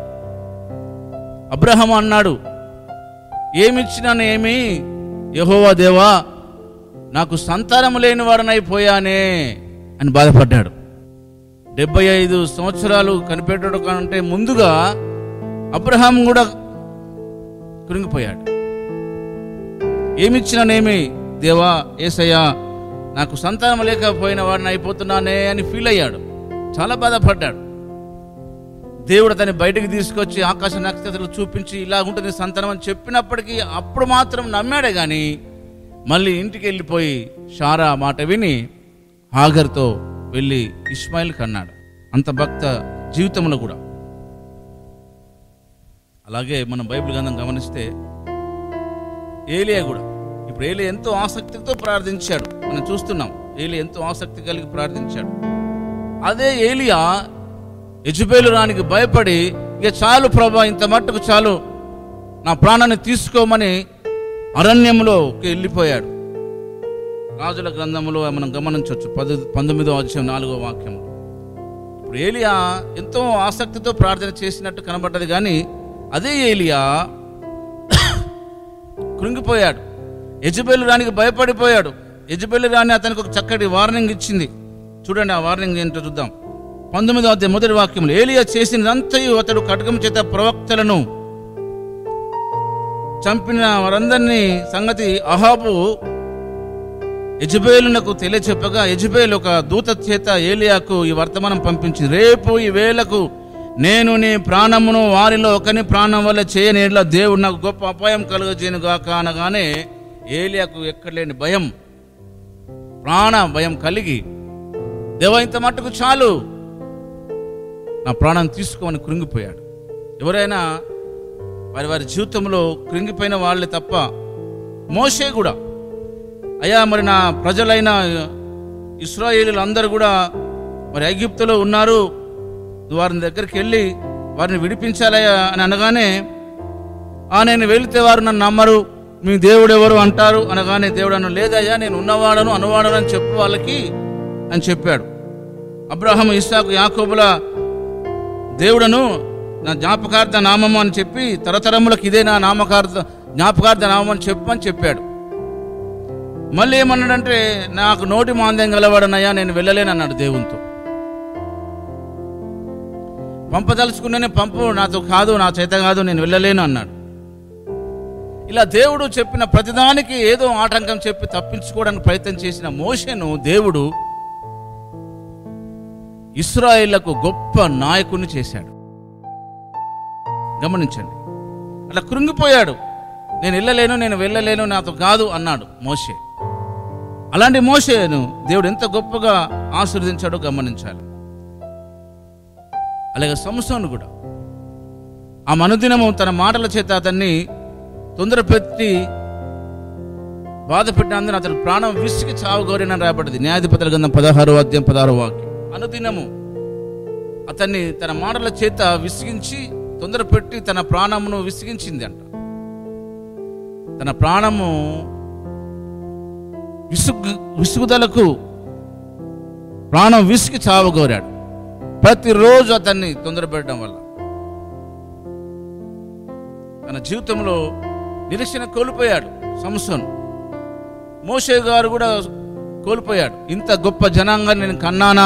అబ్రహం అన్నాడు ఏమిచ్చినాను ఏమి యహోవా దేవా నాకు సంతానం లేని వాడనైపోయానే అని బాధపడ్డాడు డెబ్బై ఐదు సంవత్సరాలు కనిపెట్టడం కంటే ముందుగా అబ్రహాం కూడా కృంగిపోయాడు ఏమిచ్చినానేమి దేవా ఏసయ్యా నాకు సంతానం లేకపోయిన వాడిని అయిపోతున్నానే అని ఫీల్ అయ్యాడు చాలా బాధపడ్డాడు దేవుడు అతన్ని బయటకు తీసుకొచ్చి ఆకాశ నక్షత్రాలు చూపించి ఇలా ఉంటుంది సంతానం అని చెప్పినప్పటికీ అప్పుడు మాత్రం నమ్మాడే కానీ మళ్ళీ ఇంటికి వెళ్ళిపోయి షారా మాట విని హాగర్తో వెళ్ళి ఇస్మాయిల్ కన్నాడు అంత భక్త జీవితంలో కూడా అలాగే మనం బైబిల్ గ్రంథం గమనిస్తే ఏలియా కూడా ఇప్పుడు ఏలియా ఎంతో ఆసక్తితో ప్రార్థించాడు మనం చూస్తున్నాం ఏలియా ఎంతో ఆసక్తి కలిగి ప్రార్థించాడు అదే ఏలియా యజుబేలు రానికి భయపడి ఇక చాలు ప్రభా ఇంత మట్టుకు చాలు నా ప్రాణాన్ని తీసుకోమని అరణ్యంలోకి వెళ్ళిపోయాడు రాజుల గ్రంథములో మనం గమనించవచ్చు పది పంతొమ్మిదో అధ్యాయం నాలుగో వాక్యం ఇప్పుడు ఏలియా ఎంతో ఆసక్తితో ప్రార్థన చేసినట్టు కనబడ్డది కానీ అదే ఏలియా కృంగిపోయాడు యజబేలు రానికి భయపడిపోయాడు యజబేలు రాని అతనికి ఒక చక్కటి వార్నింగ్ ఇచ్చింది చూడండి ఆ వార్నింగ్ ఏంటో చూద్దాం పంతొమ్మిదో అధ్యాయం మొదటి వాక్యంలో ఏలియా చేసినంతయు అతడు ఖడ్గం చేత ప్రవక్తలను చంపిన వారందరినీ సంగతి అహాబు యజబేలునకు తెలియచెప్పగా యజబేలు ఒక దూత చేత ఏలియాకు ఈ వర్తమానం పంపించింది రేపు ఈ వేళకు నేను నీ ప్రాణమును వారిలో ఒకని ప్రాణం వల్ల చేయనేలా దేవుడు నాకు గొప్ప అపాయం కలుగజేయను గాక అనగానే ఏలియాకు ఎక్కడలేని భయం ప్రాణ భయం కలిగి దేవ ఇంత మట్టుకు చాలు నా ప్రాణం తీసుకోమని కృంగిపోయాడు ఎవరైనా వారి వారి జీవితంలో కృంగిపోయిన వాళ్ళే తప్ప మోషే కూడా అయ్యా మరి నా ప్రజలైన ఇస్రాయేలీలు అందరూ కూడా మరి ఐగిప్తులో ఉన్నారు నువ్వు వారి దగ్గరికి వెళ్ళి వారిని విడిపించాలయ్యా అని అనగానే ఆ నేను వెళితే వారు నన్ను నమ్మరు మీ దేవుడు ఎవరు అంటారు అనగానే దేవుడు అన్న లేదయ్యా నేను ఉన్నవాడను అనువాడను అని చెప్పు వాళ్ళకి అని చెప్పాడు అబ్రహం ఇస్సాకు యాకోబుల దేవుడను నా జ్ఞాపకార్థ నామము అని చెప్పి తరతరములకు ఇదే నా నామకార్థ జ్ఞాపకార్థ నామం అని చెప్పమని చెప్పాడు మళ్ళీ ఏమన్నాడంటే నాకు నోటి మాంద్యం గలవాడనయ్యా నేను వెళ్ళలేను అన్నాడు దేవునితో పంపదలుచుకున్నానే పంపు నాతో కాదు నా చేత కాదు నేను వెళ్ళలేను అన్నాడు ఇలా దేవుడు చెప్పిన ప్రతిదానికి ఏదో ఆటంకం చెప్పి తప్పించుకోవడానికి ప్రయత్నం చేసిన మోషను దేవుడు ఇస్రాయిళ్లకు గొప్ప నాయకుని చేశాడు గమనించండి అట్లా కృంగిపోయాడు నేను వెళ్ళలేను నేను వెళ్ళలేను నాతో కాదు అన్నాడు మోషే అలాంటి మోషేను దేవుడు ఎంత గొప్పగా ఆశీర్వదించాడో గమనించాలి అలాగే సంస్థను కూడా ఆ మనుదినము తన మాటల చేత అతన్ని తొందర పెట్టి బాధ పెట్టినందున అతని ప్రాణం విసిగి చావుగోరిన రాబడింది న్యాయాధిపతుల గంధం పదహారో అధ్యాయం పదహారో వాక్యం అనుదినము అతన్ని తన మాటల చేత విసిగించి తొందర పెట్టి తన ప్రాణమును విసిగించింది అంట తన ప్రాణము విసుగు విసుగుదలకు ప్రాణం విసిగి చావగోరాడు ప్రతిరోజు అతన్ని తొందరపెట్టడం వల్ల తన జీవితంలో నిరీక్షణ కోల్పోయాడు సంసోన్ మోషే గారు కూడా కోల్పోయాడు ఇంత గొప్ప జనాంగాన్ని నేను కన్నానా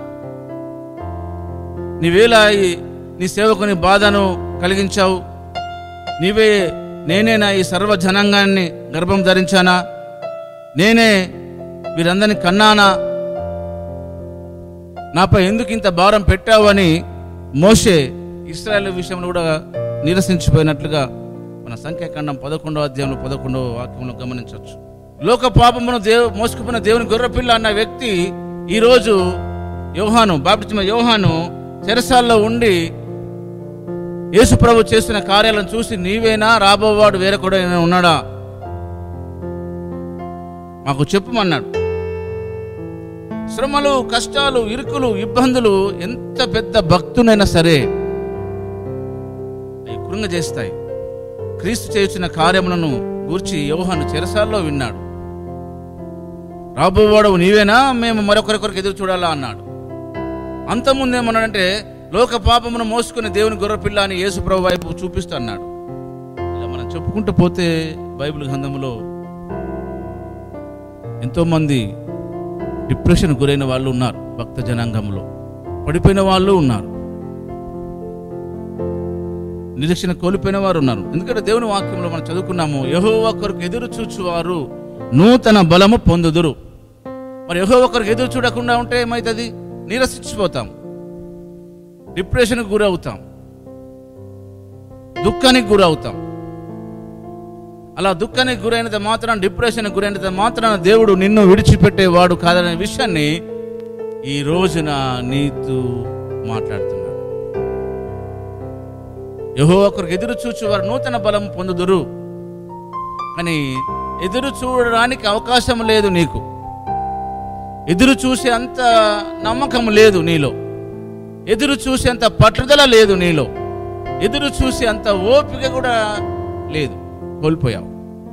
నీవేలా ఈ- నీ సేవకుని బాధను కలిగించావు నీవే నేనే నా ఈ సర్వ జనాంగాన్ని గర్భం ధరించానా నేనే వీరందరిని కన్నానా నాపై ఎందుకు ఇంత భారం పెట్టావు అని మోషే ఇస్రాయల్ విషయంలో కూడా నిరసించిపోయినట్లుగా మన సంఖ్యాఖండం పదకొండవ అధ్యాయంలో పదకొండవ వాక్యంలో గమనించవచ్చు లోక పాపమును దేవు మోసుకుపోయిన దేవుని గొర్రెపిల్ల అన్న వ్యక్తి ఈరోజు యోహాను బాప్టిజమ యోహాను చెరసాల్లో ఉండి యేసు ప్రభు చేస్తున్న కార్యాలను చూసి నీవేనా రాబోవాడు వేరొకడు ఉన్నాడా మాకు చెప్పుమన్నాడు శ్రమలు కష్టాలు ఇరుకులు ఇబ్బందులు ఎంత పెద్ద భక్తునైనా సరే అవి కృంగజేస్తాయి క్రీస్తు చేసిన కార్యములను గూర్చి యోహాను చెరసాల్లో విన్నాడు రాబోవాడవు నీవేనా మేము మరొకరికొరకు ఎదురు చూడాలా అన్నాడు అంతకుముందు ఏమన్నాడంటే లోక పాపమును మోసుకుని దేవుని గొర్రెపిల్ల అని యేసు ప్రభు వైపు చూపిస్తూ అన్నాడు ఇలా మనం చెప్పుకుంటూ పోతే బైబిల్ గ్రంథంలో ఎంతోమంది డిప్రెషన్ గురైన వాళ్ళు ఉన్నారు భక్త జనాంగంలో పడిపోయిన వాళ్ళు ఉన్నారు నిరీక్షణ కోల్పోయిన వారు ఉన్నారు ఎందుకంటే దేవుని వాక్యంలో మనం చదువుకున్నాము యహోవా కొరకు ఎదురు చూచువారు నూతన బలము పొందుదురు మరి యహోవా కొరకు ఎదురు చూడకుండా ఉంటే ఏమవుతుంది నీరసించిపోతాం డిప్రెషన్కి గురవుతాం దుఃఖానికి గురవుతాం అలా దుఃఖానికి గురైనంత మాత్రాన డిప్రెషన్కి గురైనంత మాత్రాన దేవుడు నిన్ను విడిచిపెట్టేవాడు కాదనే విషయాన్ని ఈ రోజున నీతో మాట్లాడుతున్నాడు యహో ఒకరికి ఎదురు చూచు వారు నూతన బలం పొందుదురు కానీ ఎదురు చూడడానికి అవకాశం లేదు నీకు ఎదురు చూసే అంత నమ్మకం లేదు నీలో ఎదురు చూసే అంత పట్టుదల లేదు నీలో ఎదురు చూసే అంత ఓపిక కూడా లేదు కోల్పోయావు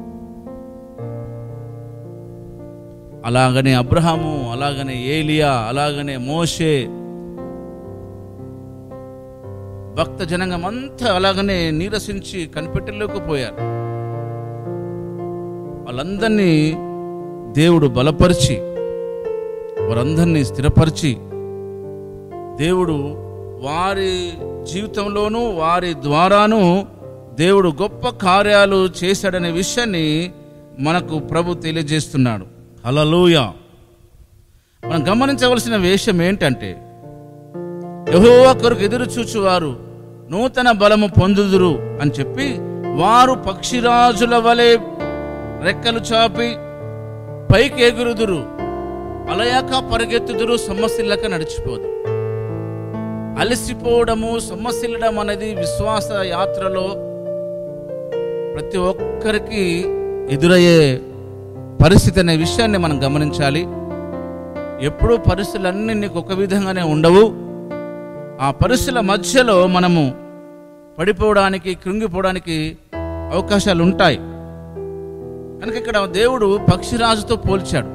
అలాగనే అబ్రహాము అలాగనే ఏలియా అలాగనే మోషే భక్త జనంగం అంతా అలాగనే నీరసించి కనిపెట్టలేకపోయారు వాళ్ళందరినీ దేవుడు బలపరిచి వారందరినీ స్థిరపరిచి దేవుడు వారి జీవితంలోనూ వారి ద్వారాను దేవుడు గొప్ప కార్యాలు చేశాడనే విషయాన్ని మనకు ప్రభు తెలియజేస్తున్నాడు హలలోయ మనం గమనించవలసిన విషయం ఏంటంటే యెహోవా కొరకు ఎదురు చూచువారు నూతన బలము పొందుదురు అని చెప్పి వారు పక్షిరాజుల వలె రెక్కలు చాపి పైకి ఎగురుదురు అలయాక పరిగెత్తుదురు సమస్యలక నడిచిపోదు అలసిపోవడము సొమ్మసిల్లడం అనేది విశ్వాస యాత్రలో ప్రతి ఒక్కరికి ఎదురయ్యే పరిస్థితి అనే విషయాన్ని మనం గమనించాలి ఎప్పుడూ పరిస్థితులన్నీ నీకు ఒక విధంగానే ఉండవు ఆ పరిస్థితుల మధ్యలో మనము పడిపోవడానికి కృంగిపోవడానికి అవకాశాలు ఉంటాయి కనుక ఇక్కడ దేవుడు పక్షిరాజుతో పోల్చాడు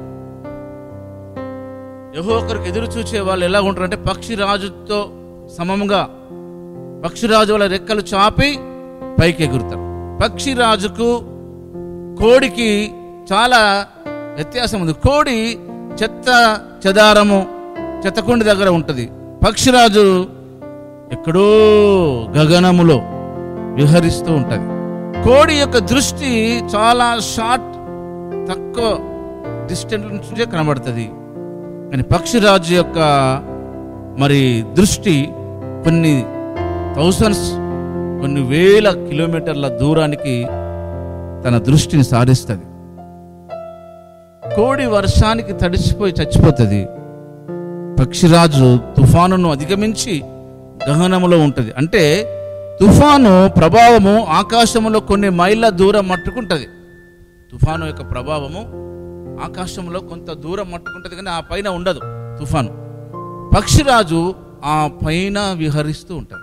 యహో ఒకరికి ఎదురు చూచే వాళ్ళు ఎలా ఉంటారంటే పక్షిరాజుతో సమముగా పక్షిరాజు వాళ్ళ రెక్కలు చాపి పైకి ఎగురుతారు పక్షిరాజుకు కోడికి చాలా వ్యత్యాసం ఉంది కోడి చెత్త చెదారము చెత్తకుండి దగ్గర ఉంటుంది పక్షిరాజు ఎక్కడో గగనములో విహరిస్తూ ఉంటుంది కోడి యొక్క దృష్టి చాలా షార్ట్ తక్కువ డిస్టెన్స్ నుంచే కనబడుతుంది కానీ పక్షిరాజు యొక్క మరి దృష్టి కొన్ని థౌసండ్స్ కొన్ని వేల కిలోమీటర్ల దూరానికి తన దృష్టిని సారిస్తుంది కోడి వర్షానికి తడిసిపోయి చచ్చిపోతుంది పక్షిరాజు తుఫానును అధిగమించి గహనములో ఉంటుంది అంటే తుఫాను ప్రభావము ఆకాశంలో కొన్ని మైళ్ళ దూరం మట్టుకుంటుంది తుఫాను యొక్క ప్రభావము ఆకాశంలో కొంత దూరం మట్టుకుంటుంది కానీ ఆ పైన ఉండదు తుఫాను పక్షిరాజు ఆ పైన విహరిస్తూ ఉంటుంది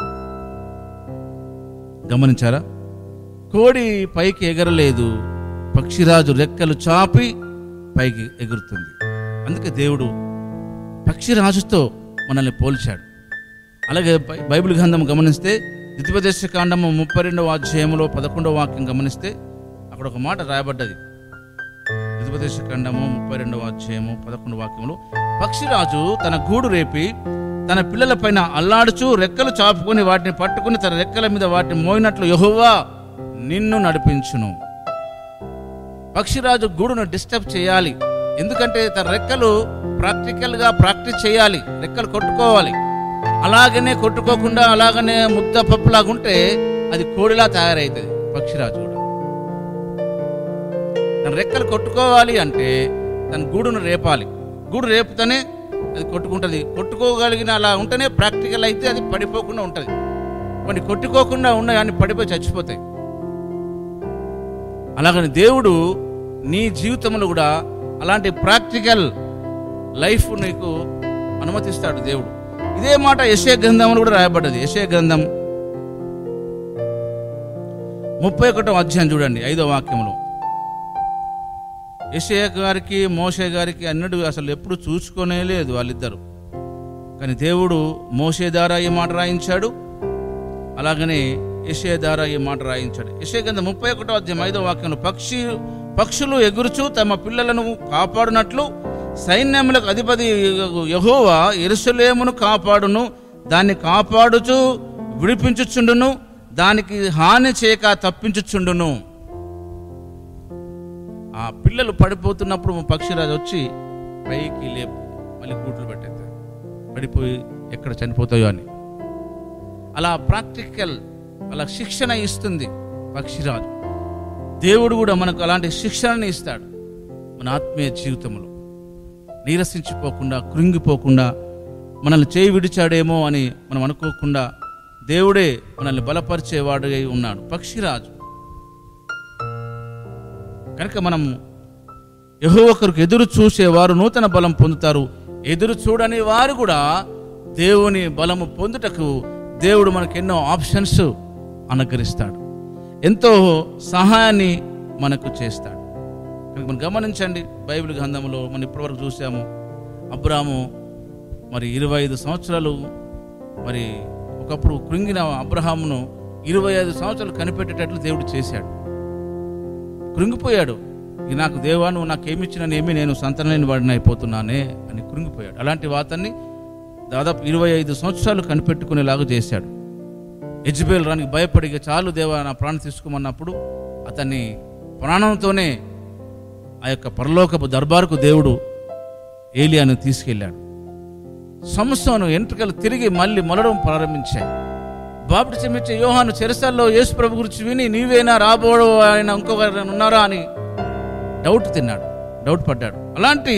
గమనించారా కోడి పైకి ఎగరలేదు పక్షిరాజు రెక్కలు చాపి పైకి ఎగురుతుంది అందుకే దేవుడు పక్షిరాజుతో మనల్ని పోల్చాడు అలాగే బై- బైబిల్ గ్రంథం గమనిస్తే ద్వితీయోపదేశ కాండము ముప్పై రెండవ అధ్యాయంలో పదకొండవ వాక్యం గమనిస్తే అక్కడ ఒక మాట రాయబడ్డది ద్వితీయోపదేశ కాండము ముప్పై రెండవ అధ్యాయము పదకొండవ వాక్యంలో పక్షిరాజు తన గూడు రేపి తన పిల్లలపైన అల్లాడుచు రెక్కలు చాపుకొని వాటిని పట్టుకుని తన రెక్కల మీద వాటిని మోయినట్లు యెహోవా నిన్ను నడిపించును పక్షిరాజు గూడును డిస్టర్బ్ చేయాలి ఎందుకంటే తన రెక్కలు ప్రాక్టికల్ గా ప్రాక్టీస్ చేయాలి రెక్కలు కొట్టుకోవాలి అలాగనే కొట్టుకోకుండా అలాగనే ముద్ద పప్పులాగా ఉంటే అది కోడిలా తయారవుతుంది పక్షిరాజు కూడా తన రెక్కలు కొట్టుకోవాలి అంటే తన గూడును రేపాలి గూడు రేపుతేనే అది కొట్టుకుంటుంది కొట్టుకోగలిగిన అలా ఉంటేనే ప్రాక్టికల్ అయితే అది పడిపోకుండా ఉంటుంది కొన్ని కొట్టుకోకుండా ఉన్నాయి అని పడిపోయి చచ్చిపోతాయి అలాగని దేవుడు నీ జీవితంలో కూడా అలాంటి ప్రాక్టికల్ లైఫ్ నీకు అనుమతిస్తాడు దేవుడు ఇదే మాట యశయ గ్రంథంలో కూడా రాయబడ్డది యశయ గ్రంథం ముప్పై ఒకటో అధ్యాయం చూడండి ఐదో వాక్యంలో యశయ గారికి మోషే గారికి అన్నడు అసలు ఎప్పుడు చూసుకొనే లేదు వాళ్ళిద్దరు కానీ దేవుడు మోషే ద్వారా ఈ మాట రాయించాడు అలాగనే యశయ ద్వారా ఈ మాట రాయించాడు యశయ గ్రంథం ముప్పై ఒకటో అధ్యాయం ఐదో వాక్యంలో పక్షి పక్షులు ఎగురుచు తమ పిల్లలను కాపాడునట్లు సైన్యములకు అధిపతి యహోవా ఎరుసలేమును కాపాడును దాన్ని కాపాడుచు విడిపించుచుండును దానికి హాని చేయక తప్పించుచుండును ఆ పిల్లలు పడిపోతున్నప్పుడు మా పక్షిరాజు వచ్చి పైకి లేపు మళ్ళీ గూట్లు పెట్టేది పడిపోయి ఎక్కడ చనిపోతాయో అని అలా ప్రాక్టికల్ అలా శిక్షణ ఇస్తుంది పక్షిరాజు దేవుడు కూడా మనకు అలాంటి శిక్షణని ఇస్తాడు మన ఆత్మీయ జీవితంలో నీరసించిపోకుండా కృంగిపోకుండా మనల్ని చేయి విడిచాడేమో అని మనం అనుకోకుండా దేవుడే మనల్ని బలపరిచేవాడు ఉన్నాడు పక్షిరాజు కనుక మనం యహో ఒకరికి ఎదురు చూసేవారు నూతన బలం పొందుతారు ఎదురు చూడని వారు కూడా దేవుని బలము పొందుటకు దేవుడు మనకు ఎన్నో ఆప్షన్స్ అనుగ్రహిస్తాడు ఎంతో సహాయాన్ని మనకు చేస్తాడు కనుక మనం గమనించండి బైబిల్ గ్రంథంలో మనం ఇప్పటివరకు చూసాము అబ్రాము మరి ఇరవై ఐదు సంవత్సరాలు మరి ఒకప్పుడు కృంగిన అబ్రహామును ఇరవై ఐదు సంవత్సరాలు కనిపెట్టేటట్లు దేవుడు చేశాడు కృంగిపోయాడు ఇక నాకు దేవా నువ్వు నాకేమిచ్చిననేమి నేను సంతానలేని వాడిని అయిపోతున్నానే అని కృంగిపోయాడు అలాంటి వాతాన్ని దాదాపు ఇరవై ఐదు సంవత్సరాలు కనిపెట్టుకునేలాగా చేశాడు ఎజ్బేల్ రానికి భయపడి "ఇక చాలు దేవా నా ప్రాణం తీసుకోమన్నప్పుడు అతన్ని ప్రాణంతోనే ఆ యొక్క పరలోకపు దర్బారుకు దేవుడు ఏలియాను తీసుకెళ్ళాడు సంస్థను ఎంట్రుకలు తిరిగి మళ్ళీ మొలడం ప్రారంభించాయి బాప్టిజం ఇచ్చే యోహాను చెరసల్లో యేసు ప్రభు గురించి విని నీవేనా రాబోడు ఆయన ఇంకొకరు ఉన్నారా అని డౌట్ తిన్నాడు డౌట్ పడ్డాడు అలాంటి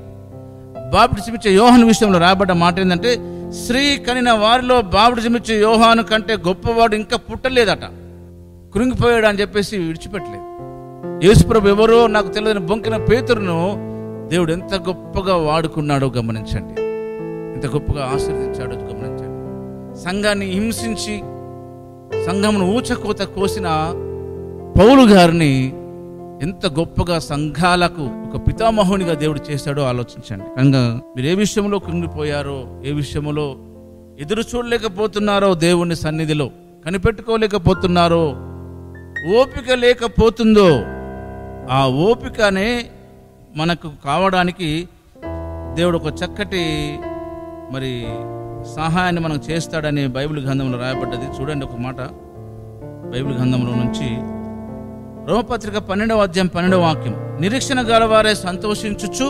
బాప్టిజం ఇచ్చే యోహాను విషయంలో రాబడ్డ మాట ఏంటంటే స్త్రీ కనిన వారిలో బాప్టిజం ఇచ్చే యోహాను కంటే గొప్పవాడు ఇంకా పుట్టలేదట కృంగిపోయాడు అని చెప్పేసి విడిచిపెట్టలేదు యేసుప్రభు ఎవరో నాకు తెలియని బొంకిన పేతురును దేవుడు ఎంత గొప్పగా వాడుకున్నాడో గమనించండి ఎంత గొప్పగా ఆశీర్వదించాడో గమనించండి సంఘాన్ని హింసించి సంఘమును ఊచకోత కోసిన పౌలు గారిని ఎంత గొప్పగా సంఘాలకు ఒక పితామహునిగా దేవుడు చేశాడో ఆలోచించండి కనుక మీరు ఏ విషయంలో కృంగిపోయారో ఏ విషయంలో ఎదురు చూడలేకపోతున్నారో దేవుని సన్నిధిలో కనిపెట్టుకోలేకపోతున్నారో ఓపిక లేకపోతుందో ఆ ఓపికనే మనకు కావడానికి దేవుడు ఒక చక్కటి మరి సహాయాన్ని మనకు చేస్తాడని బైబిల్ గ్రంథంలో రాయబడ్డది చూడండి ఒక మాట బైబిల్ గ్రంథంలో నుంచి రోమపత్రిక పన్నెండవ అధ్యాయం పన్నెండవ వాక్యం నిరీక్షణ గలవారే సంతోషించుచు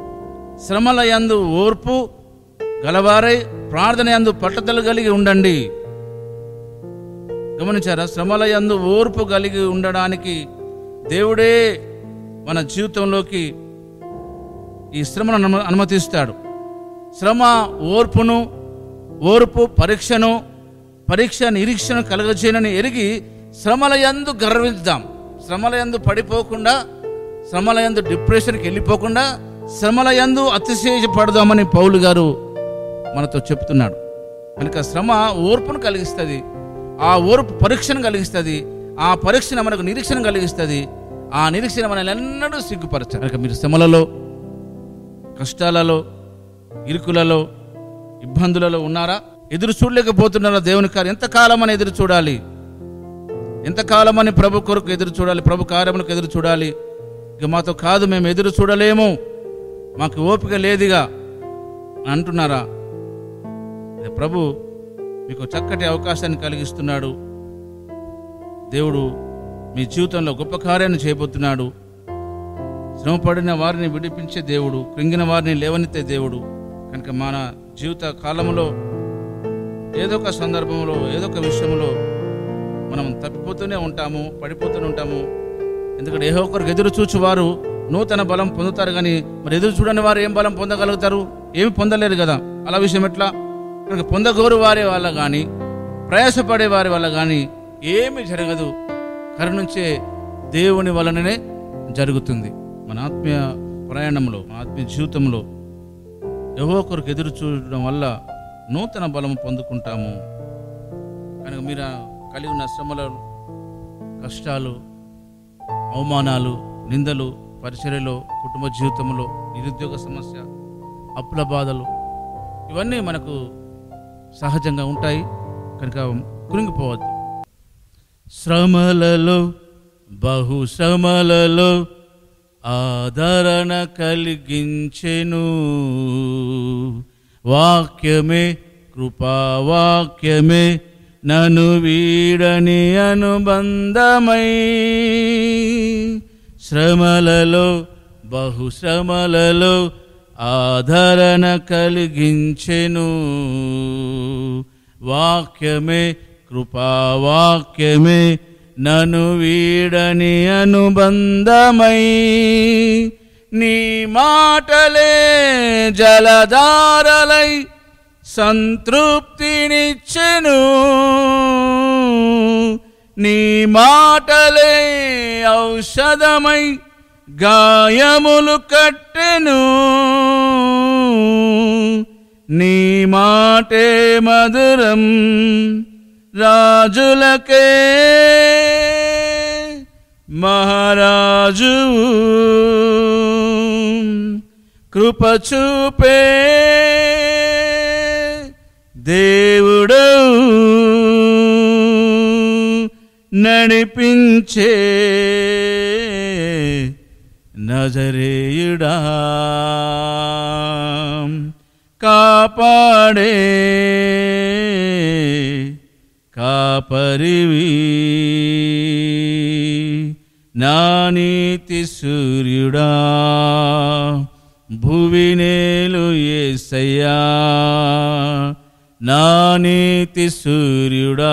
శ్రమల యందు ఓర్పు గలవారై ప్రార్థన యందు పట్టుదల కలిగి ఉండండి గమనించారా శ్రమల యందు ఓర్పు కలిగి ఉండడానికి దేవుడే మన జీవితంలోకి ఈ శ్రమను అనుమ- అనుమతిస్తాడు శ్రమ ఓర్పును ఓర్పు పరీక్షను పరీక్ష నిరీక్షణ కలగచేయనని ఎరిగి శ్రమల యందు గర్విద్దాం శ్రమల యందు పడిపోకుండా శ్రమల యందు డిప్రెషన్కి వెళ్ళిపోకుండా శ్రమల యందు అతిశయపడదామని పౌలు గారు మనతో చెప్తున్నాడు కనుక శ్రమ ఓర్పును కలిగిస్తుంది ఆ ఓర్పు పరీక్షను కలిగిస్తుంది ఆ పరీక్షను మనకు నిరీక్షణ కలిగిస్తుంది ఆ నిరీక్షణ మనల్ని ఎన్నడూ సిగ్గుపరచాలి కనుక మీరు శ్రమలలో కష్టాలలో ఇరుకులలో ఇబ్బందులలో ఉన్నారా ఎదురు చూడలేకపోతున్నారా దేవుని కార్యం ఎంతకాలం అని ఎదురు చూడాలి ఎంతకాలం అని ప్రభు కొరకు ఎదురు చూడాలి ప్రభు కార్యములకు ఎదురు చూడాలి ఇక మాతో కాదు మేము ఎదురు చూడలేము మాకు ఓపిక లేదుగా అని అంటున్నారా అదే ప్రభు మీకు చక్కటి అవకాశాన్ని కలిగిస్తున్నాడు దేవుడు మీ జీవితంలో గొప్ప కార్యాన్ని చేయబోతున్నాడు శ్రమపడిన వారిని విడిపించే దేవుడు కృంగిన వారిని లేవనెత్తే దేవుడు కనుక మన జీవిత కాలంలో ఏదో ఒక సందర్భంలో ఏదో ఒక విషయంలో మనం తప్పిపోతూనే ఉంటాము పడిపోతూనే ఉంటాము ఎందుకంటే ఏ ఒక్కరికి ఎదురు చూచు వారు నూతన బలం పొందుతారు కానీ మరి ఎదురు చూడని వారు ఏం బలం పొందగలుగుతారు ఏమి పొందలేరు కదా అలా విషయం ఎట్లా కనుక పొందగోరు వారి వల్ల కానీ ప్రయాసపడే వారి వల్ల కానీ ఏమీ జరగదు కరుణించే దేవుని వలననే జరుగుతుంది మన ఆత్మీయ ప్రయాణంలో మన ఆత్మీయ జీవితంలో ఎవో ఒకరికి ఎదురు చూడడం వల్ల నూతన బలం పొందుకుంటాము కనుక మీరు ఆ కలిగి ఉన్న శ్రమలు కష్టాలు అవమానాలు నిందలు పరిచర్యలో కుటుంబ జీవితంలో నిరుద్యోగ సమస్య అప్పుల బాధలు ఇవన్నీ మనకు సహజంగా ఉంటాయి కనుక కురింగిపోవద్దు శ్రమలలో బహు శ్రమలలో ఆదరణ కలిగించెను వాక్యమే కృపావాక్యమే నను వీడని అనుబంధమై శ్రమలలో బహు శ్రమలలో ఆదరణ కలిగించెను వాక్యమే కృపావాక్యమే నను వీడని అనుబంధమై నీ మాటలే జలధారలై సంతృప్తినిచ్చెను నీ మాటలే ఔషధమై గాయములు కట్టెను నీ మాటే మధురం రాజులకే మహారాజు కృప చూపే దేవుడు నడిపించే నజరేయుడా కాపాడే కాపరివి నా నీతి సూర్యుడా భువినేలు ఏసయ్యా నా నీతి సూర్యుడా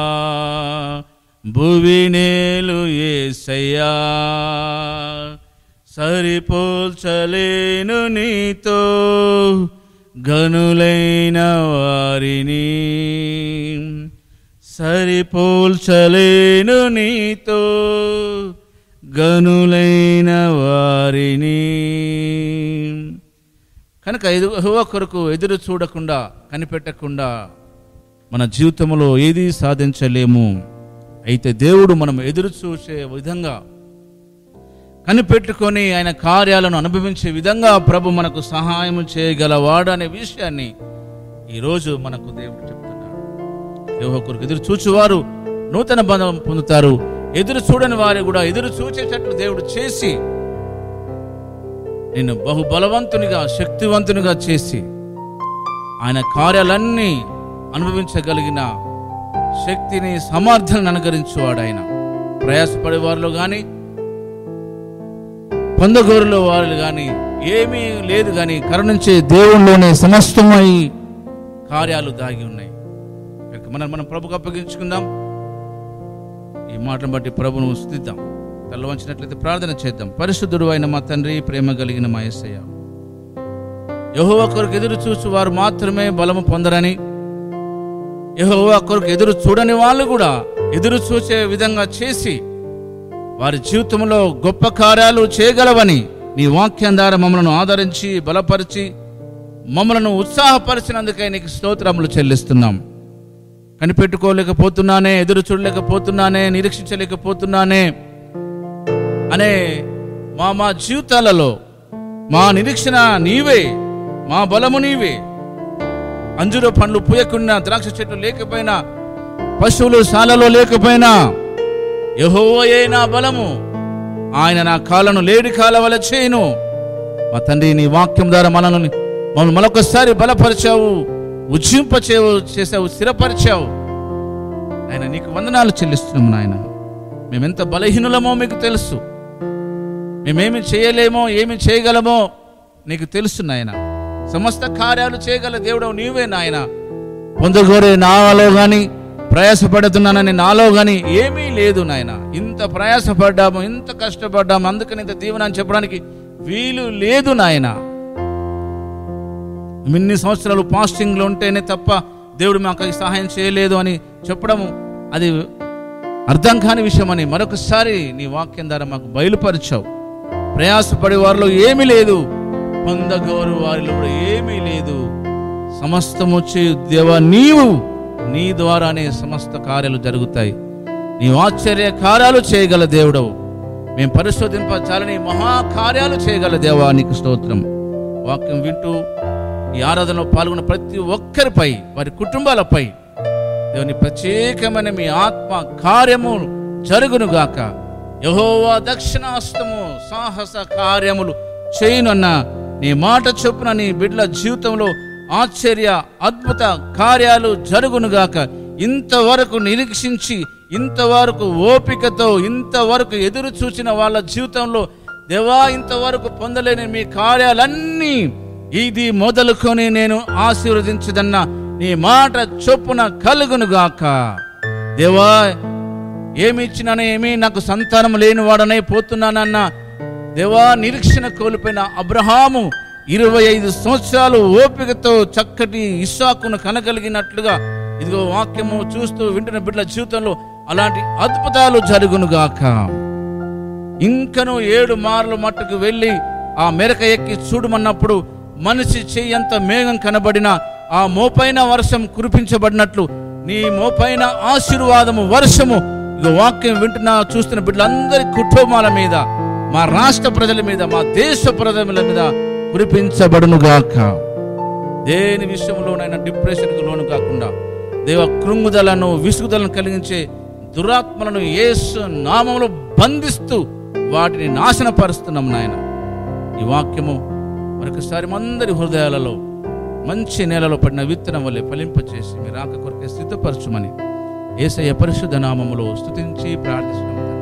భువినేలు ఏసయ్యా సరిపోల్చలేను నీతో గనులైన వారిని సరిపోల్చలేను నీతో గనులైన వారిని కనుక ఎదు యెహోవా కొరకు ఎదురు చూడకుండా కనిపెట్టకుండా మన జీవితంలో ఏది సాధించలేము అయితే దేవుడు మనం ఎదురు చూసే విధంగా కనిపెట్టుకొని ఆయన కార్యాలను అనుభవించే విధంగా ప్రభు మనకు సహాయం చేయగలవాడు అనే విషయాన్ని ఈరోజు మనకు దేవుడు చెప్తున్నాడు యెహోవా కొరకు ఎదురు చూచువారు నూతన బంధం పొందుతారు ఎదురు చూడని వారు కూడా ఎదురు చూచేటట్లు దేవుడు చేసి నిన్ను బహు బలవంతునిగా శక్తివంతునిగా చేసి ఆయన కార్యాలన్నీ అనుభవించగలిగిన శక్తిని సమర్థనను అనుగరించేవాడు ఆయన ప్రయాసపడే వారిలో కానీ పొందగోరులో వారు కానీ ఏమీ లేదు కానీ కరుణించే దేవుళ్ళలోనే సమస్తమై కార్యాలు దాగి ఉన్నాయి కనుక మనం మనం ప్రభుకు అప్పగించుకుందాం ఈ మాటను బట్టి ప్రభును స్థుతిద్దాం తల్ల వంచినట్లయితే ప్రార్థన చేద్దాం పరిశుద్ధుడు అయిన మా తండ్రి ప్రేమ కలిగిన మా యేసయ్య యెహోవా కొరకు ఎదురు చూసి వారు మాత్రమే బలము పొందరని యెహోవా కొరకు ఎదురు చూడని వాళ్ళు కూడా ఎదురు చూసే విధంగా చేసి వారి జీవితంలో గొప్ప కార్యాలు చేయగలవని నీ వాక్యం ద్వారా మమ్మల్ని ఆదరించి బలపరిచి మమ్మలను ఉత్సాహపరిచినందుకై నీకు స్తోత్రములు చెల్లిస్తున్నాం కనిపెట్టుకోలేకపోతున్నానే ఎదురు చూడలేకపోతున్నానే నిరీక్షించలేకపోతున్నానే అనే మా మా జీవితాలలో మా నిరీక్షణ నీవే మా బలము నీవే అంజుర పండ్లు పూయకున్నా ద్రాక్ష చెట్లు లేకపోయినా పశువులు శాలలో లేకపోయినా యెహోవాయే నా బలము ఆయన నా కాళ్ళను లేడి కాల వల్ల చేయను మా తండ్రి నీ వాక్యం ద్వారా మనల్ని మమ్మల్ని మరొకసారి బలపరిచావు ఉజ్జింప చేసావు స్థిరపరిచావు ఆయన నీకు వందనాలు చెల్లిస్తున్నాము నాయన మేమెంత బలహీనులమో మీకు తెలుసు మేమేమి చేయలేమో ఏమి చేయగలమో నీకు తెలుసు నాయన సమస్త కార్యాలు చేయగల దేవుడు నీవే నాయన పొందగోరే నాలో గాని ప్రయాసపడుతున్నానని నాలో గాని ఏమీ లేదు నాయన ఇంత ప్రయాసపడ్డాము ఇంత కష్టపడ్డాము అందుకని ఇంత దీవెన అని చెప్పడానికి వీలు లేదు నాయన ఇన్ని సంవత్సరాలు పాస్టింగ్లో ఉంటేనే తప్ప దేవుడు మాకు సహాయం చేయలేదు అని చెప్పడము అది అర్థం కాని విషయం అని మరొకసారి నీ వాక్యం ద్వారా మాకు బయలుపరిచావు ప్రయాసపడే వారిలో ఏమీ లేదు పొందగోరు వారిలో కూడా ఏమీ లేదు సమస్తము చేయు దేవా నీవు నీ ద్వారానే సమస్త కార్యాలు జరుగుతాయి నీవు ఆశ్చర్య కార్యాలు చేయగల దేవుడవు మేము పరిశోధింప చాలని మహా కార్యాలు చేయగల దేవా నీకు స్తోత్రం వాక్యం వింటూ ఈ ఆరాధనలో పాల్గొన్న ప్రతి ఒక్కరిపై వారి కుటుంబాలపై దేవుని ప్రత్యేకమైన మీ ఆత్మ కార్యము జరుగునుగాక యహోవా దక్షిణాస్తము సాహస కార్యములు చేయునన్న నీ మాట చొప్పున నీ బిడ్డల జీవితంలో ఆశ్చర్య అద్భుత కార్యాలు జరుగునుగాక ఇంతవరకు నిరీక్షించి ఇంతవరకు ఓపికతో ఇంతవరకు ఎదురు చూసిన వాళ్ళ జీవితంలో దేవా ఇంతవరకు పొందలేని మీ కార్యాలన్నీ ఇది మొదలుకొని నేను ఆశీర్వదించదన్న నీ మాట చొప్పున కలుగునుగాక దేవా ఏమి ఇచ్చినానో ఏమి నాకు సంతానం లేని వాడనై పోతున్నానన్న దేవా నిరీక్షణ కోల్పోయిన అబ్రహాము ఇరవై ఐదు సంవత్సరాలు ఓపికతో చక్కటి ఇస్సాకును కనగలిగినట్లుగా ఇదిగో వాక్యము చూస్తూ వింటున్న బిడ్డల జీవితంలో అలాంటి అద్భుతాలు జరుగునుగాక ఇంకను ఏడు మార్లు మట్టుకు వెళ్ళి ఆ మెరక ఎక్కి చూడమన్నప్పుడు మనిషి చెయ్యంత మేఘం కనబడిన ఆ మోపైన వర్షం కురిపించబడినట్లు నీ మోపైన ఆశీర్వాదము వర్షము ఇక వాక్యం వింటున్నా చూస్తున్న బిడ్డలందరి కుటుంబాల మీద మా రాష్ట్ర ప్రజల మీద మా దేశ ప్రజల మీద కురిపించబడునుగాక దేని విషయంలోనైనా డిప్రెషన్కు లోను కాకుండా దేవ కృంగుదలను విసుగుదలను కలిగించే దురాత్మలను యేసు నామములో బంధిస్తూ వాటిని నాశనపరుస్తున్నాం నాయన ఈ వాక్యము మరొకసారి మందరి హృదయాలలో మంచి నేలలో పడిన విత్తనం వల్లే ఫలింపచేసి మీరు రాక కొరకే స్థితపరచుమని ఏసయ్య పరిశుద్ధ నామములో స్తుతించి ప్రార్థిస్తున్నాం